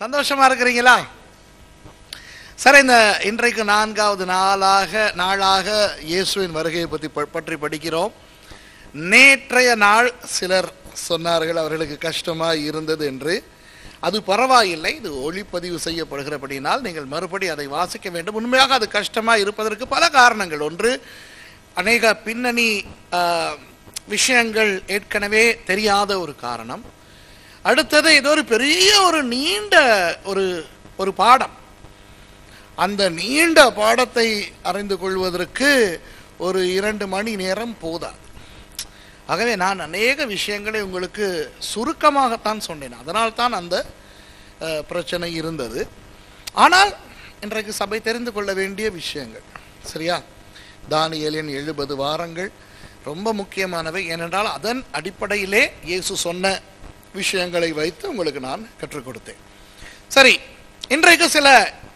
சந்தோஷமா இருக்கிறீங்களா சரி இந்த இன்றைக்கு நான்காவது நாளாக நாளாக இயேசுவின் வருகையை பற்றி ப- பற்றி படிக்கிறோம் நேற்றைய நாள் சிலர் சொன்னார்கள் அவர்களுக்கு கஷ்டமாக இருந்தது என்று அது பரவாயில்லை இது ஒளிப்பதிவு செய்யப்படுகிறபடினால் நீங்கள் மறுபடி அதை வாசிக்க வேண்டும் உண்மையாக அது கஷ்டமாக இருப்பதற்கு பல காரணங்கள் ஒன்று அநேக பின்னணி ஆ, விஷயங்கள் ஏற்கனவே தெரியாத ஒரு காரணம் அடுத்தது இது ஒரு பெரிய ஒரு நீண்ட ஒரு ஒரு பாடம் அந்த நீண்ட பாடத்தை அறிந்து கொள்வதற்கு ஒரு இரண்டு மணி நேரம் போதாது ஆகவே நான் அநேக விஷயங்களை உங்களுக்கு சுருக்கமாகத்தான் சொன்னேன் அதனால்தான் அந்த அஹ், பிரச்சனை இருந்தது ஆனால் இன்றைக்கு சபை தெரிந்து கொள்ள வேண்டிய விஷயங்கள் சரியா தானியேலின் எழுபது வாரங்கள் ரொம்ப முக்கியமானவை ஏனென்றால் அதன் அடிப்படையிலே இயேசு சொன்ன விஷயங்களை வைத்து உங்களுக்கு நான் கற்றுக் கொடுத்தேன் சரி இன்றைக்கு சில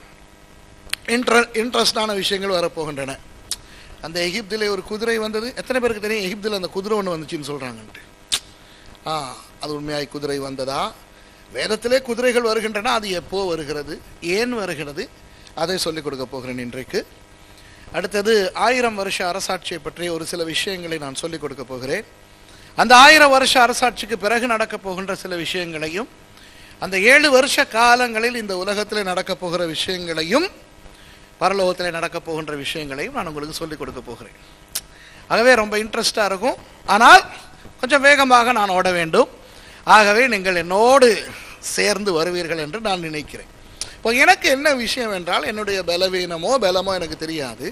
இன்ட்ர இன்ட்ரெஸ்டான விஷயங்கள் வரப்போகின்றன அந்த எகிப்திலே ஒரு குதிரை வந்தது எத்தனை பேருக்கு தெரியும் எகிப்தில் அந்த குதிரை ஒன்று வந்துச்சுன்னு சொல்கிறாங்கன்ட்டு ஆ அது உண்மையாய் குதிரை வந்ததா வேதத்திலே குதிரைகள் வருகின்றன அது எப்போ வருகிறது ஏன் வருகிறது அதை சொல்லிக் கொடுக்க போகிறேன் இன்றைக்கு அடுத்தது ஆயிரம் வருஷ அரசாட்சியை பற்றிய ஒரு சில விஷயங்களை நான் சொல்லிக் கொடுக்க போகிறேன் அந்த ஆயிரம் வருஷ அரசாட்சிக்கு பிறகு நடக்கப் போகின்ற சில விஷயங்களையும் அந்த ஏழு வருஷ காலங்களில் இந்த உலகத்தில் நடக்கப் போகிற விஷயங்களையும் பரலோகத்தில் நடக்கப் போகின்ற விஷயங்களையும் நான் உங்களுக்கு சொல்லிக் கொடுக்க போகிறேன் ஆகவே ரொம்ப இன்ட்ரெஸ்டாக இருக்கும் ஆனால் கொஞ்சம் வேகமாக நான் ஓட வேண்டும் ஆகவே நீங்கள் என்னோடு சேர்ந்து வருவீர்கள் என்று நான் நினைக்கிறேன் இப்போ எனக்கு என்ன விஷயம் என்றால் என்னுடைய பலவீனமோ பலமோ எனக்கு தெரியாது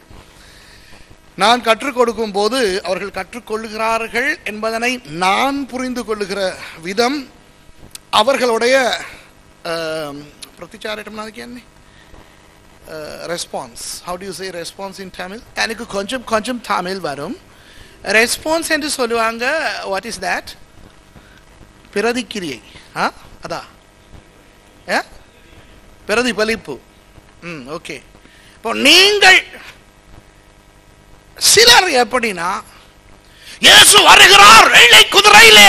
நான் கற்றுக் கொடுக்கும் போது அவர்கள் கற்றுக்கொள்கிறார்கள் என்பதனை நான் புரிந்து கொள்ளுகிற விதம் அவர்களுடைய பிரதிச்சாரிட்டம் அதுக்கு என்ன response how do you say response in Tamil எனக்கு கொஞ்சம் கொஞ்சம் தமிழ் வரும் ரெஸ்பான்ஸ் என்று சொல்லுவாங்க வாட் இஸ் தட் பிரதிக்கிரியை ஆ அதா ஏ பிரதிபலிப்பு ம் ஓகே இப்போ நீங்கள் சிலர் எப்படின்னா இயேசு வருகிறார் வெள்ளை குதிரையிலே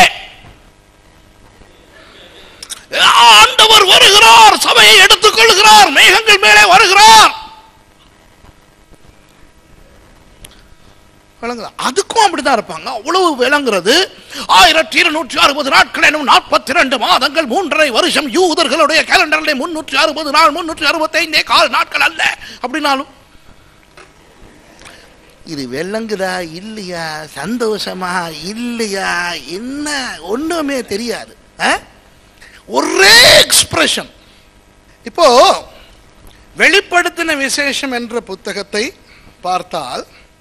ஆண்டவர் வருகிறார் சபையை எடுத்துக் கொள்கிறார் மேகங்கள் மேலே வருகிறார் விளங்குதா அதுக்கும் அப்படிதான் இருப்பாங்க அவ்வளவு விளங்குறது ஆயிரத்தி இருநூற்றி அறுபது நாட்கள் எனும் நாற்பத்தி ரெண்டு மாதங்கள் மூன்றரை வருஷம் யூதர்களுடைய கேலண்டரில் முன்னூற்றி அறுபது நாள் முன்னூற்றி அறுபத்தைந்தே கால் நாட்கள் அல்ல அப்படின்னாலும் இது வெள்ளங்குதா இல்லையா சந்தோஷமா இல்லையா என்ன ஒண்ணுமே தெரியாது ஆ? ஒரே எக்ஸ்பிரஷன் இப்போ வெளிப்படுத்தின விசேஷம் என்ற புத்தகத்தை பார்த்தால்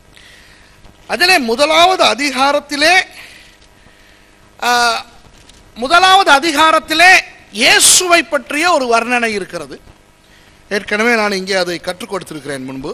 அதிலே முதலாவது அதிகாரத்திலே ஆ, முதலாவது அதிகாரத்திலே இயேசுவை பற்றிய ஒரு வர்ணனை இருக்கிறது ஏற்கனவே நான் இங்கே அதை கற்றுக் கொடுத்திருக்கிறேன் முன்பு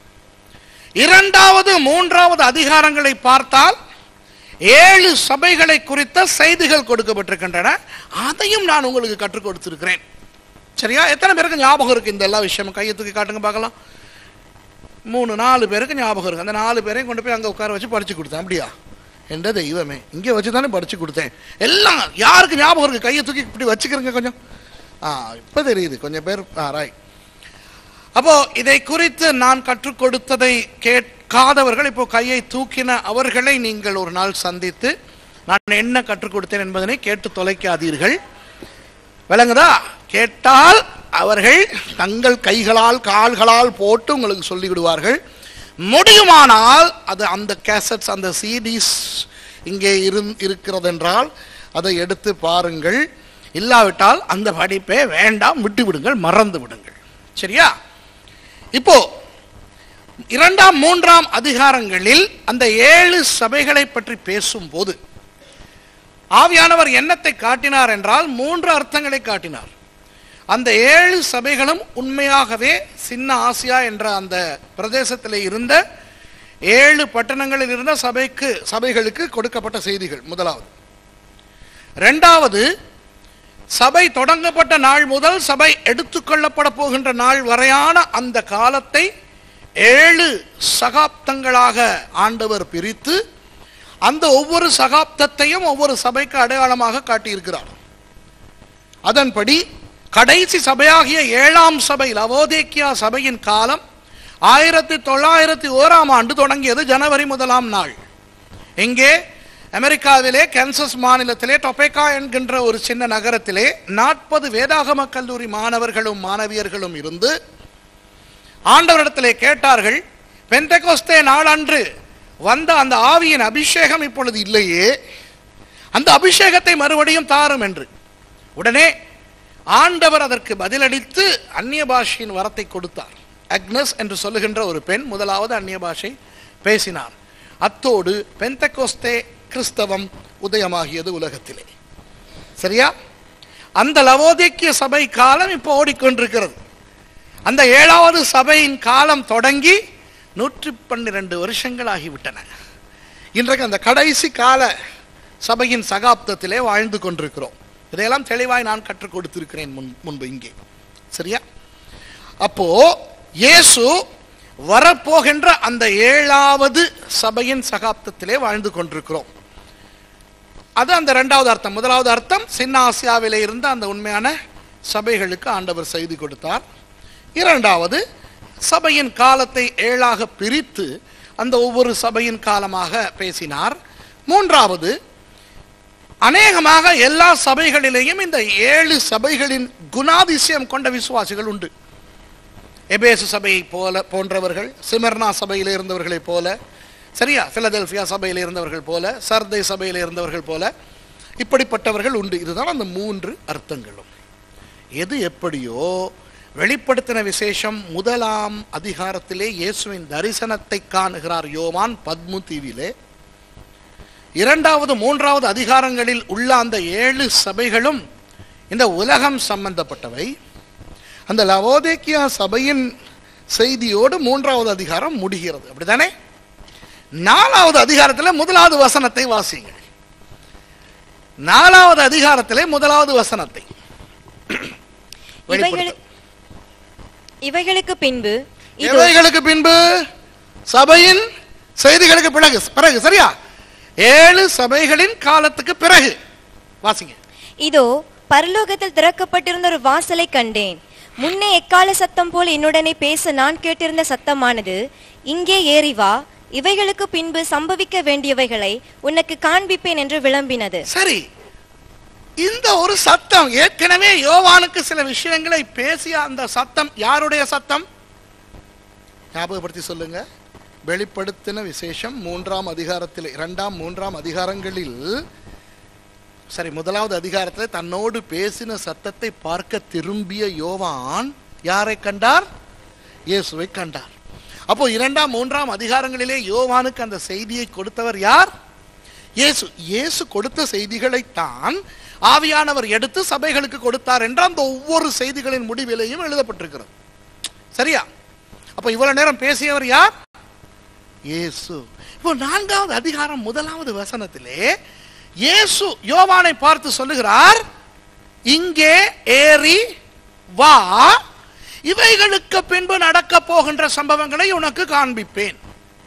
இரண்டாவது மூன்றாவது அதிகாரங்களை பார்த்தால் ஏழு சபைகளை குறித்த செய்திகள் கொடுக்கப்பட்டிருக்கின்றன அதையும் நான் உங்களுக்கு கற்றுக் கொடுத்திருக்கிறேன் சரியா எத்தனை பேருக்கு ஞாபகம் இருக்கு இந்த எல்லா விஷயமும் கையை தூக்கி காட்டுங்க பார்க்கலாம் மூணு நாலு பேருக்கு ஞாபகம் இருக்கு அந்த நாலு பேரையும் கொண்டு போய் அங்கே உட்கார வச்சு படிச்சு கொடுத்தேன் அப்படியா என்ற தெய்வமே இங்கே வச்சு தானே படிச்சு கொடுத்தேன் எல்லாம் யாருக்கு ஞாபகம் இருக்கு கையை தூக்கி இப்படி வச்சுக்கிறீங்க கொஞ்சம் ஆ இப்போ தெரியுது கொஞ்சம் பேர் ஆ ரைட் அப்போ இதை குறித்து நான் கற்றுக் கொடுத்ததை கேட்காதவர்கள் இப்போ கையை தூக்கின அவர்களை நீங்கள் ஒரு நாள் சந்தித்து நான் என்ன கற்றுக் கொடுத்தேன் என்பதனை கேட்டு தொலைக்காதீர்கள் விளங்குதா கேட்டால் அவர்கள் தங்கள் கைகளால் கால்களால் போட்டு உங்களுக்கு சொல்லி விடுவார்கள் முடியுமானால் அது அந்த கேசட்ஸ் அந்த சிடிஸ் இங்கே இருந் இருக்கிறதென்றால் அதை எடுத்து பாருங்கள் இல்லாவிட்டால் அந்த படிப்பை வேண்டாம் விட்டு விடுங்கள் மறந்து விடுங்கள் சரியா இப்போ இரண்டாம் மூன்றாம் அதிகாரங்களில் அந்த ஏழு சபைகளை பற்றி பேசும்போது ஆவியானவர் என்னத்தை காட்டினார் என்றால் மூன்று அர்த்தங்களை காட்டினார் அந்த ஏழு சபைகளும் உண்மையாகவே சின்ன ஆசியா என்ற அந்த பிரதேசத்தில் இருந்த ஏழு பட்டணங்களில் இருந்த சபைக்கு சபைகளுக்கு கொடுக்கப்பட்ட செய்திகள் முதலாவது ரெண்டாவது சபை தொடங்கப்பட்ட நாள் முதல் சபை எடுத்துக்கொள்ளப்பட போகின்ற நாள் வரையான அந்த காலத்தை ஏழு சகாப்தங்களாக ஆண்டவர் பிரித்து அந்த ஒவ்வொரு சகாப்தத்தையும் ஒவ்வொரு சபைக்கு அடையாளமாக காட்டியிருக்கிறார் அதன்படி கடைசி சபையாகிய ஏழாம் சபை லவோதேக்கியா சபையின் காலம் ஆயிரத்தி தொள்ளாயிரத்தி ஓராம் ஆண்டு தொடங்கியது ஜனவரி முதலாம் நாள் இங்கே அமெரிக்காவிலே கன்சஸ் மாநிலத்திலே டொபேக்கா என்கின்ற ஒரு சின்ன நகரத்திலே நாற்பது வேதாகம கல்லூரி மாணவர்களும் மாணவியர்களும் இருந்து ஆண்டவரிடத்திலே கேட்டார்கள் பெந்தகோஸ்தே நாளன்று வந்த அந்த ஆவியின் அபிஷேகம் இப்பொழுது இல்லையே அந்த அபிஷேகத்தை மறுபடியும் தாரும் என்று உடனே ஆண்டவர் அதற்கு பதிலளித்து அந்நிய பாஷையின் வரத்தை கொடுத்தார் அக்னஸ் என்று சொல்லுகின்ற ஒரு பெண் முதலாவது அந்நிய பாஷை பேசினார் அத்தோடு பெந்தகோஸ்தே கிறிஸ்தவம் உதயமாகியது உலகத்திலே சரியா அந்த லவோதிக்கிய சபை காலம் இப்போ ஓடிக்கொண்டிருக்கிறது அந்த ஏழாவது சபையின் காலம் தொடங்கி நூற்றி பன்னிரண்டு வருஷங்கள் ஆகிவிட்டன இன்றைக்கு அந்த கடைசி கால சபையின் சகாப்தத்திலே வாழ்ந்து கொண்டிருக்கிறோம் இதையெல்லாம் தெளிவாய் நான் கற்றுக் கொடுத்திருக்கிறேன் முன் முன்பு இங்கே சரியா அப்போ இயேசு வரப்போகின்ற அந்த ஏழாவது சபையின் சகாப்தத்திலே வாழ்ந்து கொண்டிருக்கிறோம் அது அந்த இரண்டாவது அர்த்தம் முதலாவது அர்த்தம் சின்ன ஆசியாவிலே இருந்த அந்த உண்மையான சபைகளுக்கு ஆண்டவர் செய்தி கொடுத்தார் இரண்டாவது சபையின் காலத்தை ஏழாக பிரித்து அந்த ஒவ்வொரு சபையின் காலமாக பேசினார் மூன்றாவது அநேகமாக எல்லா சபைகளிலேயும் இந்த ஏழு சபைகளின் குணாதிசயம் கொண்ட விசுவாசிகள் உண்டு எபேசு சபையை போல போன்றவர்கள் சிமர்னா சபையில் இருந்தவர்களைப் போல சரியா பிலதெல்பியா சபையில் இருந்தவர்கள் போல சர்தை சபையில் இருந்தவர்கள் போல இப்படிப்பட்டவர்கள் உண்டு இதுதான் அந்த மூன்று அர்த்தங்களும் எது எப்படியோ வெளிப்படுத்தின விசேஷம் முதலாம் அதிகாரத்திலே இயேசுவின் தரிசனத்தை காணுகிறார் யோவான் பத்மு தீவிலே இரண்டாவது மூன்றாவது அதிகாரங்களில் உள்ள அந்த ஏழு சபைகளும் இந்த உலகம் சம்பந்தப்பட்டவை அந்த லவோதேக்கியா சபையின் செய்தியோடு மூன்றாவது அதிகாரம் முடிகிறது அப்படிதானே நாலாவது அதிகாரத்தில் முதலாவது வசனத்தை வாசியுங்கள் நாலாவது அதிகாரத்திலே முதலாவது வசனத்தை வெளிப்படுத்து. இவைகளுக்கு பின்பு இது இவைகளுக்கு பின்பு சபையின் செய்திகளுக்கு பிறகு பிறகு சரியா ஏழு சபைகளின் காலத்துக்கு பிறகு வாசிங்க இதோ பரலோகத்தில் திறக்கப்பட்டிருந்த ஒரு வாசலை கண்டேன் முன்னே எக்கால சத்தம் போல் என்னுடனே பேச நான் கேட்டிருந்த சத்தமானது இங்கே ஏறி வா இவைகளுக்கு பின்பு சம்பவிக்க வேண்டியவைகளை உனக்கு காண்பிப்பேன் என்று விளம்பினது சரி இந்த ஒரு சத்தம் ஏற்கனவே யோவானுக்கு சில விஷயங்களை பேசிய அந்த சத்தம் யாருடைய சத்தம் ஞாபகப்படுத்தி சொல்லுங்க வெளிப்படுத்தின விசேஷம் மூன்றாம் அதிகாரத்தில் இரண்டாம் மூன்றாம் அதிகாரங்களில் சரி முதலாவது அதிகாரத்தில் தன்னோடு பேசின சத்தத்தை பார்க்க திரும்பிய யோவான் யாரை கண்டார் இயேசுவை கண்டார் அப்போ இரண்டாம் மூன்றாம் அதிகாரங்களிலே யோவானுக்கு அந்த செய்தியை கொடுத்தவர் யார் இயேசு இயேசு கொடுத்த செய்திகளைத்தான் ஆவியானவர் எடுத்து சபைகளுக்கு கொடுத்தார் என்ற அந்த ஒவ்வொரு செய்திகளின் முடிவிலையும் எழுதப்பட்டிருக்கிறது சரியா அப்போ இவ்வளவு நேரம் பேசியவர் யார் இயேசு இப்போ நான்காவது அதிகாரம் முதலாவது வசனத்திலே இயேசு யோவானை பார்த்து சொல்லுகிறார் இங்கே ஏறி வா இவைகளுக்கு பின்பு நடக்க போகின்ற சம்பவங்களை உனக்கு காண்பிப்பேன்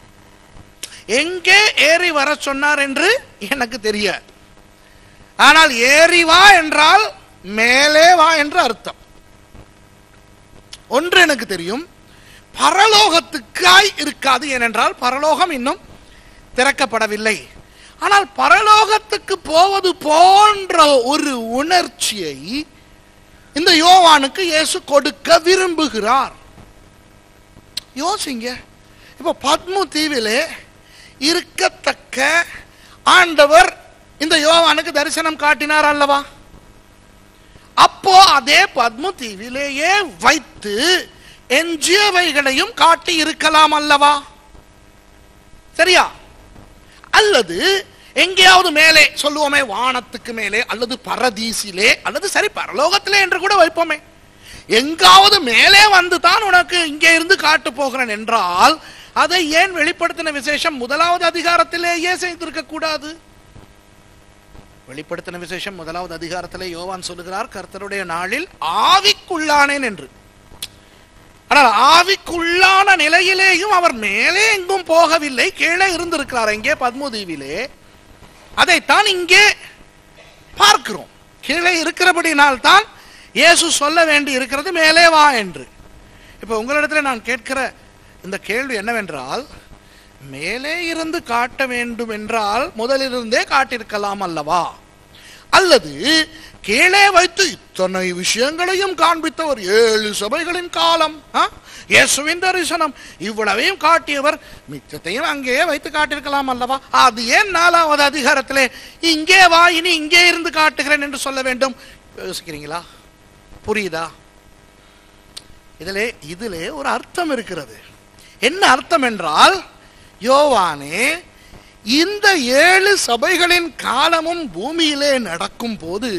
எங்கே ஏறி வர சொன்னார் என்று எனக்கு தெரியாது ஆனால் ஏறி வா என்றால் மேலே வா என்று அர்த்தம் ஒன்று எனக்கு தெரியும் பரலோகத்துக்காய் இருக்காது ஏனென்றால் பரலோகம் இன்னும் திறக்கப்படவில்லை ஆனால் பரலோகத்துக்கு போவது போன்ற ஒரு உணர்ச்சியை இந்த யோவானுக்கு இயேசு கொடுக்க விரும்புகிறார் யோசிங்க இப்போ பத்மு தீவிலே இருக்கத்தக்க ஆண்டவர் இந்த யோவானுக்கு தரிசனம் காட்டினார் அல்லவா அப்போ அதே பத்மு தீவிலேயே வைத்து எஞ்சியவைகளையும் காட்டி இருக்கலாம் அல்லவா சரியா அல்லது எங்கேயாவது மேலே சொல்லுவோமே வானத்துக்கு மேலே அல்லது பரதீசிலே அல்லது சரி பரலோகத்திலே என்று கூட வைப்போமே எங்காவது மேலே வந்து தான் உனக்கு இங்கே இருந்து காட்டு போகிறேன் என்றால் அதை ஏன் வெளிப்படுத்தின விசேஷம் முதலாவது அதிகாரத்திலேயே செய்திருக்க கூடாது வெளிப்படுத்தின விசேஷம் முதலாவது அதிகாரத்திலே யோவான் சொல்லுகிறார் கர்த்தருடைய நாளில் ஆவிக்குள்ளானேன் என்று ஆனால் ஆவிக்குள்ளான நிலையிலேயும் அவர் மேலே எங்கும் போகவில்லை கீழே இருந்திருக்கிறார் எங்கே பத்மதீவிலே அதைத்தான் இங்கே பார்க்கிறோம் கீழே இருக்கிறபடினால் தான் இயேசு சொல்ல வேண்டி இருக்கிறது மேலே வா என்று இப்போ உங்களிடத்துல நான் கேட்கிற இந்த கேள்வி என்னவென்றால் மேலே இருந்து காட்ட வேண்டும் என்றால் முதலிலிருந்தே காட்டியிருக்கலாம் அல்லவா அல்லது கீழே வைத்து இத்தனை விஷயங்களையும் காண்பித்த ஒரு ஏழு சபைகளின் காலம் ஆ? இயேசுவின் தரிசனம் இவ்வளவையும் காட்டியவர் மிச்சத்தையும் அங்கேயே வைத்து காட்டியிருக்கலாம் அல்லவா அது ஏன் நாலாவது அதிகாரத்திலே இங்கே வா இனி இங்கே இருந்து காட்டுகிறேன் என்று சொல்ல வேண்டும் யோசிக்கிறீங்களா புரியுதா இதிலே இதிலே ஒரு அர்த்தம் இருக்கிறது என்ன அர்த்தம் என்றால் யோவானே இந்த ஏழு சபைகளின் காலமும் பூமியிலே நடக்கும் போது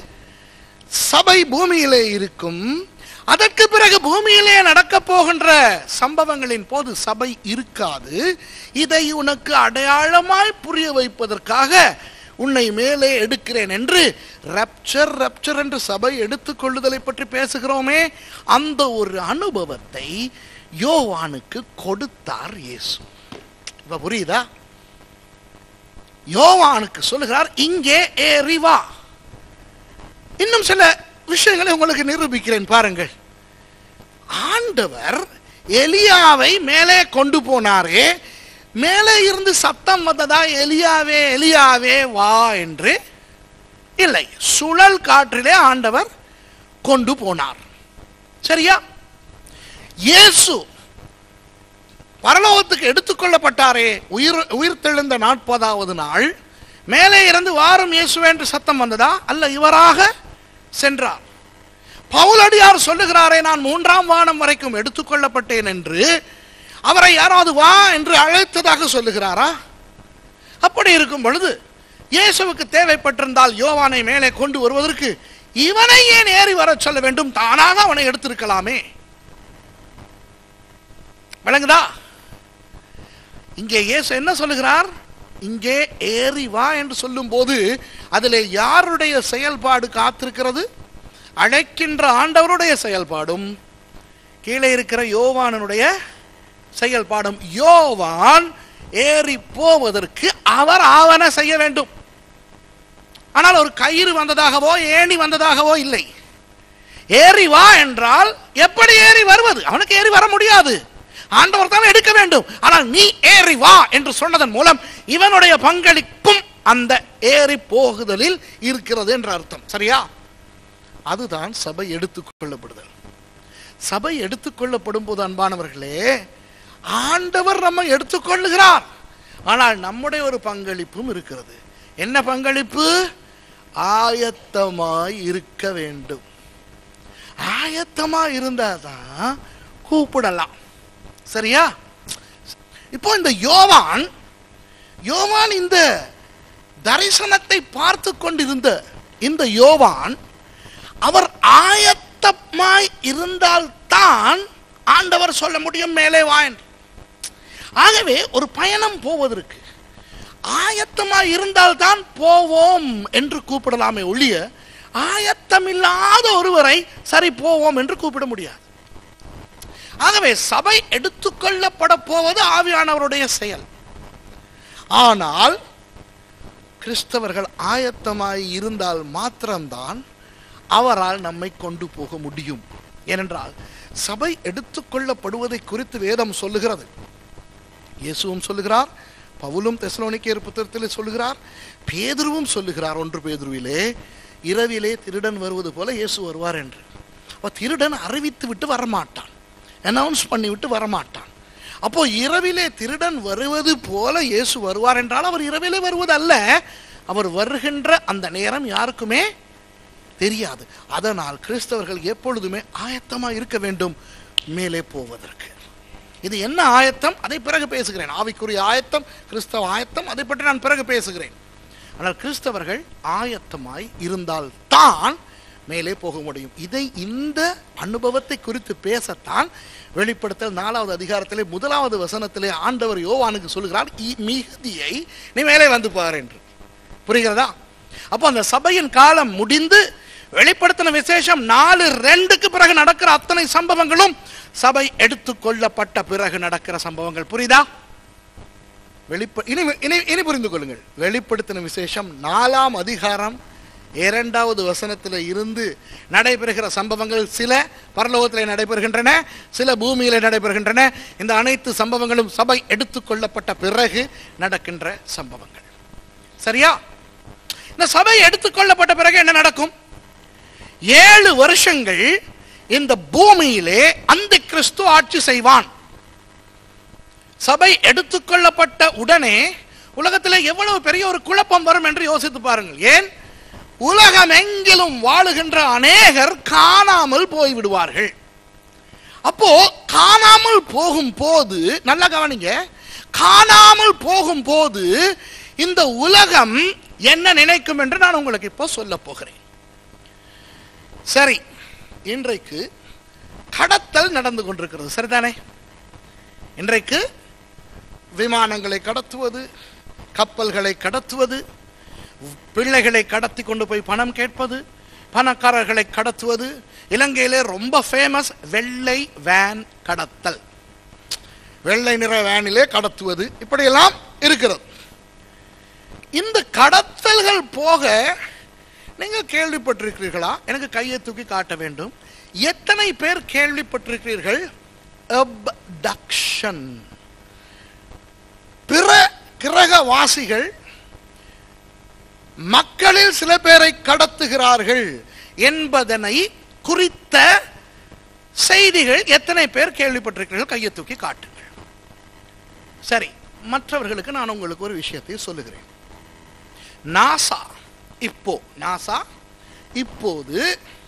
சபை பூமியிலே இருக்கும் அதற்கு பிறகு பூமியிலே நடக்க போகின்ற சம்பவங்களின் போது சபை இருக்காது இதை உனக்கு அடையாளமாய் புரிய வைப்பதற்காக உன்னை மேலே எடுக்கிறேன் என்று ரப்சர் ரப்சர் என்று சபை எடுத்துக்கொள்ளுதலை பற்றி பேசுகிறோமே அந்த ஒரு அனுபவத்தை யோவானுக்கு கொடுத்தார் இயேசு இப்ப புரியுதா யோவானுக்கு சொல்லுகிறார் இங்கே ஏறி வா இன்னும் சில விஷயங்களை உங்களுக்கு நிரூபிக்கிறேன் பாருங்கள் ஆண்டவர் எலியாவை மேலே கொண்டு போனாரே மேலே இருந்து சத்தம் வந்ததா எலியாவே எலியாவே வா என்று இல்லை சுழல் காற்றிலே ஆண்டவர் கொண்டு போனார் சரியா இயேசு பரலோகத்துக்கு எடுத்துக்கொள்ளப்பட்டாரே உயிர் உயிர் தெழுந்த நாற்பதாவது நாள் மேலே இருந்து வாரும் இயேசுவே என்று சத்தம் வந்ததா அல்ல இவராக சென்றார் பவுலடியார் சொல்லுகிறாரே நான் மூன்றாம் வானம் வரைக்கும் எடுத்துக்கொள்ளப்பட்டேன் என்று அவரை யாராவது வா என்று அழைத்ததாக சொல்லுகிறாரா அப்படி இருக்கும் பொழுது இயேசுவுக்கு தேவைப்பட்டிருந்தால் யோவானை மேலே கொண்டு வருவதற்கு இவனை ஏன் ஏறி வரச் சொல்ல வேண்டும் தானாக அவனை எடுத்திருக்கலாமே விளங்குதா இங்கே இயேசு என்ன சொல்லுகிறார் இங்கே ஏறி வா என்று சொல்லும்போது அதிலே யாருடைய செயல்பாடு காத்திருக்கிறது அழைக்கின்ற ஆண்டவருடைய செயல்பாடும் கீழே இருக்கிற யோவானனுடைய செயல்பாடும் யோவான் ஏறி போவதற்கு அவர் ஆவன செய்ய வேண்டும் ஆனால் ஒரு கயிறு வந்ததாகவோ ஏணி வந்ததாகவோ இல்லை ஏறி வா என்றால் எப்படி ஏறி வருவது அவனுக்கு ஏறி வர முடியாது ஆண்டவர் தான் எடுக்க வேண்டும் ஆனால் நீ ஏறி வா என்று சொன்னதன் மூலம் இவனுடைய பங்களிப்பும் அந்த ஏறி போகுதலில் இருக்கிறது என்ற அர்த்தம் சரியா அதுதான் சபை எடுத்துக்கொள்ளப்படுதல் சபை எடுத்துக்கொள்ளப்படும் போது அன்பானவர்களே ஆண்டவர் நம்ம எடுத்துக்கொள்ளுகிறார் ஆனால் நம்முடைய ஒரு பங்களிப்பும் இருக்கிறது என்ன பங்களிப்பு ஆயத்தமாய் இருக்க வேண்டும் ஆயத்தமாய் இருந்தாதான் கூப்பிடலாம் சரியா இப்போ இந்த யோவான் யோவான் இந்த தரிசனத்தை பார்த்து கொண்டிருந்த இந்த யோவான் அவர் ஆயத்தமாய் இருந்தால்தான் ஆண்டவர் சொல்ல முடியும் மேலே வா என்று ஆகவே ஒரு பயணம் போவதற்கு ஆயத்தமாய் இருந்தால்தான் போவோம் என்று கூப்பிடலாமே ஒழிய ஆயத்தமில்லாத ஒருவரை சரி போவோம் என்று கூப்பிட முடியாது ஆகவே சபை எடுத்துக்கொள்ளப்பட போவது ஆவியானவருடைய செயல் ஆனால் கிறிஸ்தவர்கள் ஆயத்தமாய் இருந்தால் மாத்திரம்தான் அவரால் நம்மை கொண்டு போக முடியும் ஏனென்றால் சபை எடுத்துக்கொள்ளப்படுவதை குறித்து வேதம் சொல்லுகிறது இயேசுவும் சொல்லுகிறார் பவுலும் தெசலோனிக்கேயர் புத்தகத்திலே சொல்லுகிறார் பேதுருவும் சொல்லுகிறார் ஒன்று பேதுருவிலே இரவிலே திருடன் வருவது போல இயேசு வருவார் என்று அப்ப திருடன் அறிவித்து விட்டு வரமாட்டான் அனௌன்ஸ் பண்ணி விட்டு வரமாட்டான் அப்போ இரவிலே திருடன் வருவது போல இயேசு வருவார் என்றால் அவர் இரவிலே வருவது அல்ல அவர் வருகின்ற அந்த நேரம் யாருக்குமே தெரியாது அதனால் கிறிஸ்தவர்கள் எப்பொழுதுமே ஆயத்தமா இருக்க வேண்டும் மேலே போவதற்கு இது என்ன ஆயத்தம் அதை பிறகு பேசுகிறேன் ஆவிக்குரிய ஆயத்தம் கிறிஸ்தவ ஆயத்தம் அதை பற்றி நான் பிறகு பேசுகிறேன் ஆனால் கிறிஸ்தவர்கள் ஆயத்தமாய் இருந்தால் தான் மேலே போக முடியும் இதை இந்த அனுபவத்தை குறித்து பேசத்தான் வெளிப்படுத்தல் நாலாவது அதிகாரத்திலே முதலாவது வசனத்திலே ஆண்டவர் யோவானுக்கு சொல்கிறார் "இ- மிகுதியை நீ மேலே வந்து பார் என்று புரிகிறதா அப்போ அந்த சபையின் காலம் முடிந்து வெளிப்படுத்தின விசேஷம் நாலு ரெண்டுக்கு பிறகு நடக்கிற அத்தனை சம்பவங்களும் சபை எடுத்துக்கொள்ளப்பட்ட பிறகு நடக்கிற சம்பவங்கள் புரியுதா வெளிப்ப இனி இனி இனி புரிந்து கொள்ளுங்கள் வெளிப்படுத்தின விசேஷம் நாலாம் அதிகாரம் இரண்டாவது வசனத்தில் இருந்து நடைபெறுகிற சம்பவங்கள் சில பரலோகத்தில் நடைபெறுகின்றன சில பூமியில் நடைபெறுகின்றன இந்த அனைத்து சம்பவங்களும் சபை எடுத்துக்கொள்ளப்பட்ட பிறகு நடக்கின்ற சம்பவங்கள் சரியா இந்த சபை எடுத்துக்கொள்ளப்பட்ட பிறகு என்ன நடக்கும் ஏழு வருஷங்கள் இந்த பூமியிலே அந்த கிறிஸ்து ஆட்சி செய்வான் சபை எடுத்துக்கொள்ளப்பட்ட உடனே உலகத்தில் எவ்வளவு பெரிய ஒரு குழப்பம் வரும் என்று யோசித்து பாருங்கள் ஏன் உலகம் எங்கிலும் வாழுகின்ற அநேகர் காணாமல் போய்விடுவார்கள் அப்போ காணாமல் போகும் போது நல்லா கவனிங்க காணாமல் போகும் போது இந்த உலகம் என்ன நினைக்கும் என்று நான் உங்களுக்கு இப்போ சொல்ல போகிறேன் சரி இன்றைக்கு கடத்தல் நடந்து கொண்டிருக்கிறது சரிதானே இன்றைக்கு விமானங்களை கடத்துவது கப்பல்களை கடத்துவது பிள்ளைகளை கடத்தி கொண்டு போய் பணம் கேட்பது பணக்காரர்களை கடத்துவது இலங்கையிலே ரொம்ப ஃபேமஸ் வெள்ளை வேன் கடத்தல் வெள்ளை நிற வேனிலே கடத்துவது இப்படியெல்லாம் இருக்கிறது இந்த கடத்தல்கள் போக நீங்க கேள்விப்பட்டிருக்கிறீர்களா எனக்கு கையை தூக்கி காட்ட வேண்டும் எத்தனை பேர் கேள்விப்பட்டிருக்கிறீர்கள் abduction பிற கிரகவாசிகள் மக்களில் சில பேரை கடத்துகிறார்கள் என்பதனை குறித்த செய்திகள் எத்தனை பேர் கேள்விப்பட்டிருக்கிறீர்கள் கையை தூக்கி காட்டுங்கள் சரி மற்றவர்களுக்கு நான் உங்களுக்கு ஒரு விஷயத்தை சொல்லுகிறேன் நாசா இப்போ நாசா இப்போது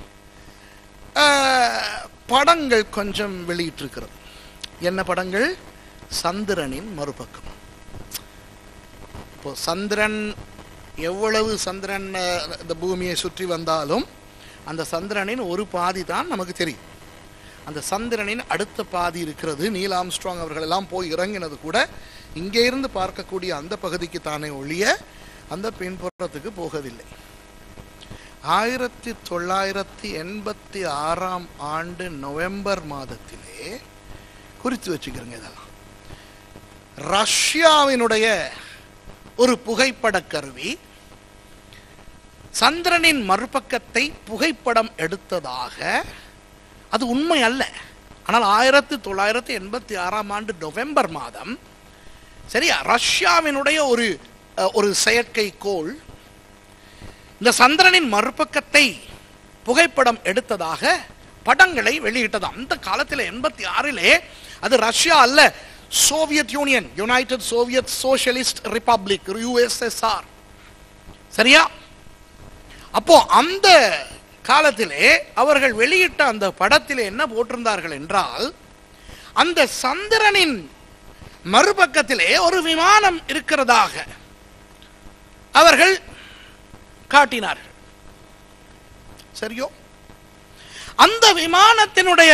அஹ், படங்கள் கொஞ்சம் வெளியிட்டிருக்கிறது என்ன படங்கள் சந்திரனின் மறுபக்கம் இப்போ சந்திரன் எவ்வளவு சந்திரன் அஹ், இந்த பூமியை சுற்றி வந்தாலும் அந்த சந்திரனின் ஒரு பாதி தான் நமக்கு தெரியும் அந்த சந்திரனின் அடுத்த பாதி இருக்கிறது நீல் ஆம்ஸ்ட்ராங் அவர்கள் எல்லாம் போய் இறங்கினது கூட இங்கே இருந்து பார்க்கக்கூடிய அந்த பகுதிக்கு தானே ஒழிய அந்த பின்புறத்துக்கு போகவில்லை ஆயிரத்தி தொள்ளாயிரத்தி எண்பத்தி ஆறாம் ஆண்டு நவம்பர் மாதத்திலே குறித்து வச்சுக்கிறேங்க இதெல்லாம் ரஷ்யாவினுடைய ஒரு புகைப்பட கருவி சந்திரனின் மறுபக்கத்தை புகைப்படம் எடுத்ததாக அது உண்மை அல்ல ஆனால் ஆயிரத்தி தொள்ளாயிரத்தி எண்பத்தி ஆறாம் ஆண்டு நவம்பர் மாதம் சரியா ரஷ்யாவினுடைய ஒரு அஹ், ஒரு செயற்கைக்கோள் இந்த சந்திரனின் மறுபக்கத்தை புகைப்படம் எடுத்ததாக படங்களை வெளியிட்டது அந்த காலத்தில் எண்பத்தி ஆறிலே அது ரஷ்யா அல்ல Soviet Union United Soviet Socialist Republic USSR சரியா அப்போ அந்த காலத்திலே அவர்கள் வெளியிட்ட அந்த படத்திலே என்ன போட்டிருந்தார்கள் என்றால் அந்த சந்திரனின் மறுபக்கத்திலே ஒரு விமானம் இருக்கிறதாக அவர்கள் காட்டினார்கள் சரியோ அந்த விமானத்தினுடைய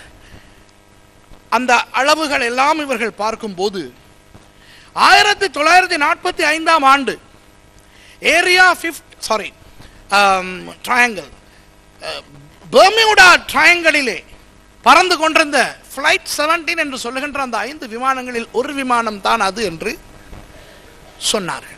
அந்த அளவுகள் எல்லாம் இவர்கள் பார்க்கும்போது ஆயிரத்தி தொள்ளாயிரத்தி நாற்பத்தி ஐந்தாம் ஆண்டு area fifth sorry triangle Bermuda ட்ரையாங்கிளிலே பறந்து கொண்டிருந்த ஃப்ளைட் 17 என்று சொல்லுகின்ற அந்த ஐந்து விமானங்களில் ஒரு விமானம் தான் அது என்று சொன்னார்கள்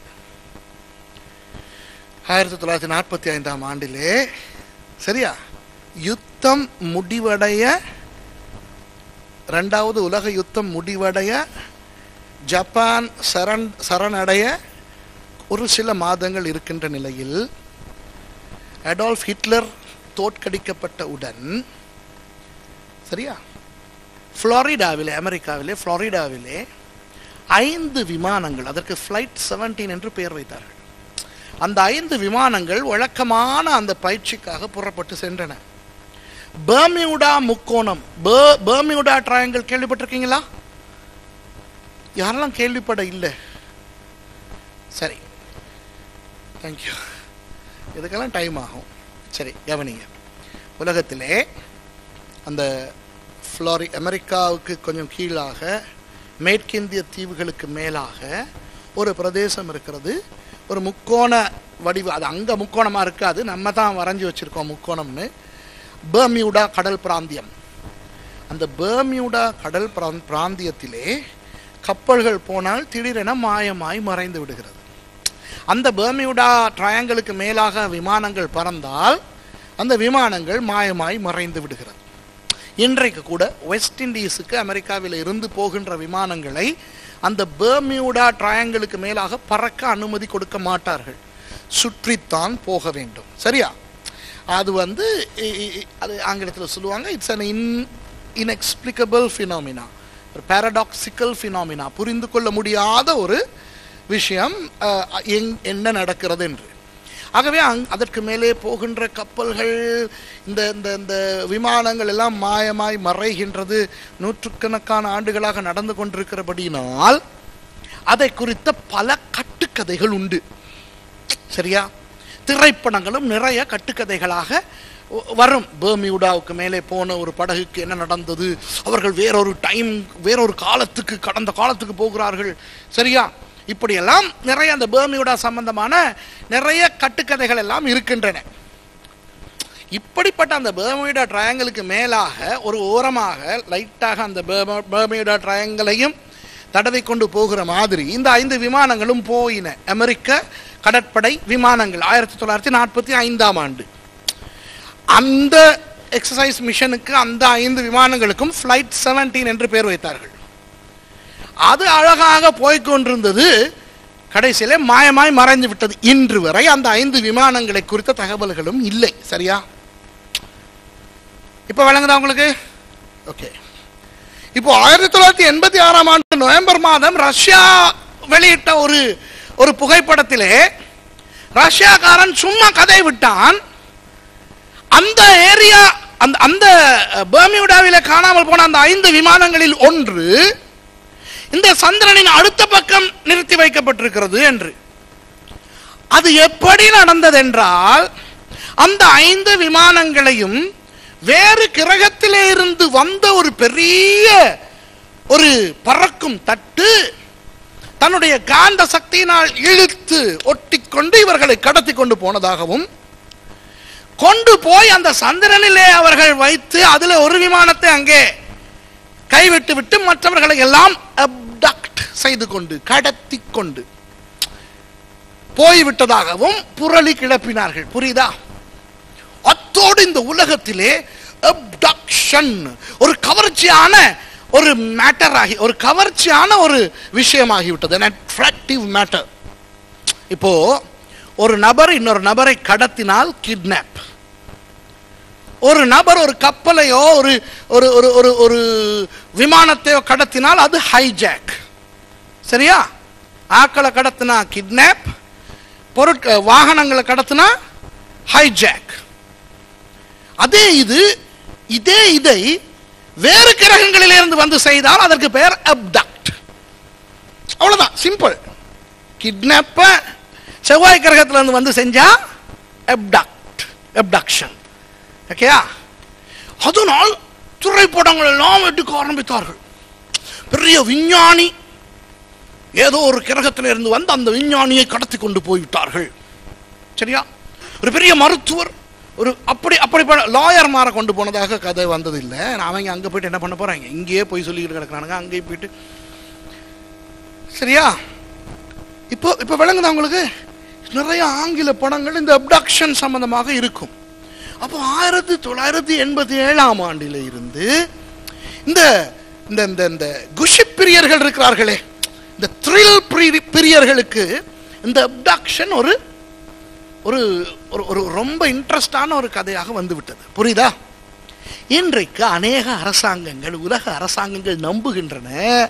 ஆயிரத்தி தொள்ளாயிரத்தி நாற்பத்தி ஐந்தாம் ஆண்டிலே சரியா யுத்தம் முடிவடைய ரெண்டாவது உலக யுத்தம் முடிவடைய ஜப்பான் சரண் சரணடைய ஒரு சில மாதங்கள் இருக்கின்ற நிலையில் அடால்ஃப் ஹிட்லர் தோற்கடிக்கப்பட்டவுடன் சரியா ஃப்ளாரிடாவிலே அமெரிக்காவிலே ஃப்ளாரிடாவிலே ஐந்து விமானங்கள் அதற்கு ஃப்ளைட் 17 என்று பெயர் வைத்தார்கள் அந்த ஐந்து விமானங்கள் வழக்கமான அந்த பயிற்சிக்காக புறப்பட்டு சென்றன பெர்மியூடா முக்கோணம் பெ- பெர்மியூடா ட்ரையாங்கிள் கேள்விப்பட்டிருக்கீங்களா யாரெல்லாம் கேள்விப்பட இல்லை சரி தேங்க்யூ இதுக்கெல்லாம் டைம் ஆகும் சரி கவனிங்க உலகத்திலே அந்த ஃப்ளாரி அமெரிக்காவுக்கு கொஞ்சம் கீழாக மேற்கிந்திய தீவுகளுக்கு மேலாக ஒரு பிரதேசம் இருக்கிறது ஒரு முக்கோண வடிவு அது அங்கே முக்கோணமாக இருக்காது நம்ம தான் வரைஞ்சி வச்சுருக்கோம் முக்கோணம்னு பெர்மியூடா கடல் பிராந்தியம் அந்த பெர்மியூடா கடல் பிராந் பிராந்தியத்திலே கப்பல்கள் போனால் திடீரென மாயமாய் மறைந்து விடுகிறது அந்த பெர்மியூடா ட்ரையாங்கிளுக்கு மேலாக விமானங்கள் பறந்தால் அந்த விமானங்கள் மாயமாய் மறைந்து விடுகிறது இன்றைக்கு கூட வெஸ்ட் இண்டீஸுக்கு அமெரிக்காவில் இருந்து போகின்ற விமானங்களை அந்த பெர்மியூடா ட்ரையாங்கிளுக்கு மேலாக பறக்க அனுமதி கொடுக்க மாட்டார்கள் சுற்றித்தான் போக வேண்டும் சரியா அது வந்து இ- இ- இ- அது ஆங்கிலத்தில் சொல்லுவாங்க it's an in inexplicable phenomena ஒரு பேரடாக்சிக்கல் ஃபினாமினா புரிந்து கொள்ள முடியாத ஒரு விஷயம் அஹ், எங் என்ன நடக்கிறது என்று ஆகவே அங் அதற்கு மேலே போகின்ற கப்பல்கள் இந்த இந்த இந்த விமானங்கள் எல்லாம் மாயமாய் மறைகின்றது நூற்றுக்கணக்கான ஆண்டுகளாக நடந்து கொண்டிருக்கிறபடியினால் அதை குறித்த பல கட்டுக்கதைகள் உண்டு சரியா திரைப்படங்களும் நிறைய கட்டுக்கதைகளாக வ- வரும் பெர்மியூடாவுக்கு மேலே போன ஒரு படகுக்கு என்ன நடந்தது அவர்கள் வேறொரு டைம் வேறொரு காலத்துக்கு கடந்த காலத்துக்கு போகிறார்கள் சரியா இப்படியெல்லாம் நிறைய அந்த பெர்மியூடா சம்பந்தமான நிறைய கட்டுக்கதைகள் எல்லாம் இருக்கின்றன இப்படிப்பட்ட அந்த பெர்மியூடா ட்ரையாங்கிளுக்கு மேலாக ஒரு ஓரமாக லைட்டாக அந்த பெர்ம- பெர்மியூடா ட்ரையாங்கிளையும் தடவை கொண்டு போகிற மாதிரி இந்த ஐந்து விமானங்களும் போயின அமெரிக்க கடற்படை விமானங்கள் ஆயிரத்தி தொள்ளாயிரத்தி நாற்பத்தி ஐந்தாம் ஆண்டு அந்த எக்ஸசைஸ் மிஷனுக்கு அந்த ஐந்து விமானங்களுக்கும் ஃப்ளைட் 17 என்று பெயர் வைத்தார்கள் அது அழகாக போய்க் கொண்டிருந்தது கடைசியிலே மாயமாய் மறைந்து விட்டது இன்று வரை அந்த ஐந்து விமானங்களை குறித்த தகவல்களும் இல்லை சரியா இப்போ வழங்குதா உங்களுக்கு ஓகே இப்போ ஆயிரத்தி தொள்ளாயிரத்தி எண்பத்தி ஆறாம் ஆண்டு நவம்பர் மாதம் ரஷ்யா வெளியிட்ட ஒரு ஒரு புகைப்படத்திலே ரஷ்யாக்காரன் சும்மா கதை விட்டான் அந்த ஏரியா அந்த அந்த பெர்மியூடாவிலே காணாமல் போன அந்த ஐந்து விமானங்களில் ஒன்று இந்த சந்திரனின் அடுத்த பக்கம் நிறுத்தி வைக்கப்பட்டிருக்கிறது என்று அது எப்படி நடந்ததென்றால் அந்த ஐந்து விமானங்களையும் வேறு கிரகத்திலே இருந்து வந்த ஒரு பெரிய ஒரு பறக்கும் தட்டு தன்னுடைய காந்த சக்தியினால் இழுத்து ஒட்டிக்கொண்டு இவர்களை கடத்தி கொண்டு போனதாகவும் கொண்டு போய் அந்த சந்திரனிலே அவர்கள் வைத்து அதுல ஒரு விமானத்தை அங்கே கைவிட்டு விட்டு மற்றவர்களை எல்லாம் abduct செய்து கொண்டு கடத்தி கொண்டு போய்விட்டதாகவும் புரளி கிளப்பினார்கள் புரியுதா அத்தோடு இந்த உலகத்திலே abduction ஒரு கவர்ச்சியான ஒரு மேட்டர் ஆகி ஒரு கவர்ச்சியான ஒரு விஷயமாகிவிட்டது an attractive மேட்டர் இப்போ ஒரு நபர் இன்னொரு நபரை கடத்தினால் கிட்னாப் ஒரு நபர் ஒரு கப்பலையோ ஒரு ஒரு ஒரு ஒரு ஒரு விமானத்தையோ கடத்தினால் அது ஹைஜாக் சரியா ஆக்களை கடத்தினா கிட்னாப் பொருட்க வாகனங்களை கடத்தினா ஹைஜாக் அதே இது இதே இதை வேறு கிரகங்களிலிருந்து வந்து செய்தால் அதற்கு பெயர் அப்டக்ட் அவ்வளவுதான் சிம்பிள் கிட்னாப்ப செவ்வாய் கிரகத்துல இருந்து வந்து செஞ்சா அப்டக்ட் அப்டக்ஷன் ஓகேயா அதனால் திரைப்படங்கள் எல்லாம் எடுக்க ஆரம்பித்தார்கள் பெரிய விஞ்ஞானி ஏதோ ஒரு கிரகத்தில் இருந்து வந்து அந்த விஞ்ஞானியை கடத்தி கொண்டு போய்விட்டார்கள் சரியா ஒரு பெரிய மருத்துவர் ஒரு அப்படி அப்படி லாயர் மாற கொண்டு போனதாக கதை வந்தது இல்லை அவங்க அங்கே போயிட்டு என்ன பண்ண போறாங்க இங்கேயே போய் சொல்லிக்கிட்டு கிடக்குறானுங்க அங்கேயே போயிட்டு சரியா இப்போ இப்போ விளங்குதா உங்களுக்கு நிறைய ஆங்கில படங்கள் இந்த அப்டக்ஷன் சம்பந்தமாக இருக்கும் அப்போ ஆயிரத்தி தொள்ளாயிரத்தி எண்பத்தி ஏழாம் ஆண்டில இருந்து இந்த இந்த இந்த இந்த குஷி பிரியர்கள் இருக்கிறார்களே இந்த த்ரில் பிரியர்களுக்கு இந்த அப்டக்ஷன் ஒரு ஒரு ஒரு ஒரு ரொம்ப இன்ட்ரெஸ்டான ஒரு கதையாக வந்து விட்டது புரியுதா இன்றைக்கு அநேக அரசாங்கங்கள் உலக அரசாங்கங்கள் நம்புகின்றன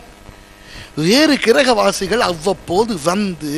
வேறு கிரகவாசிகள் அவ்வப்போது வந்து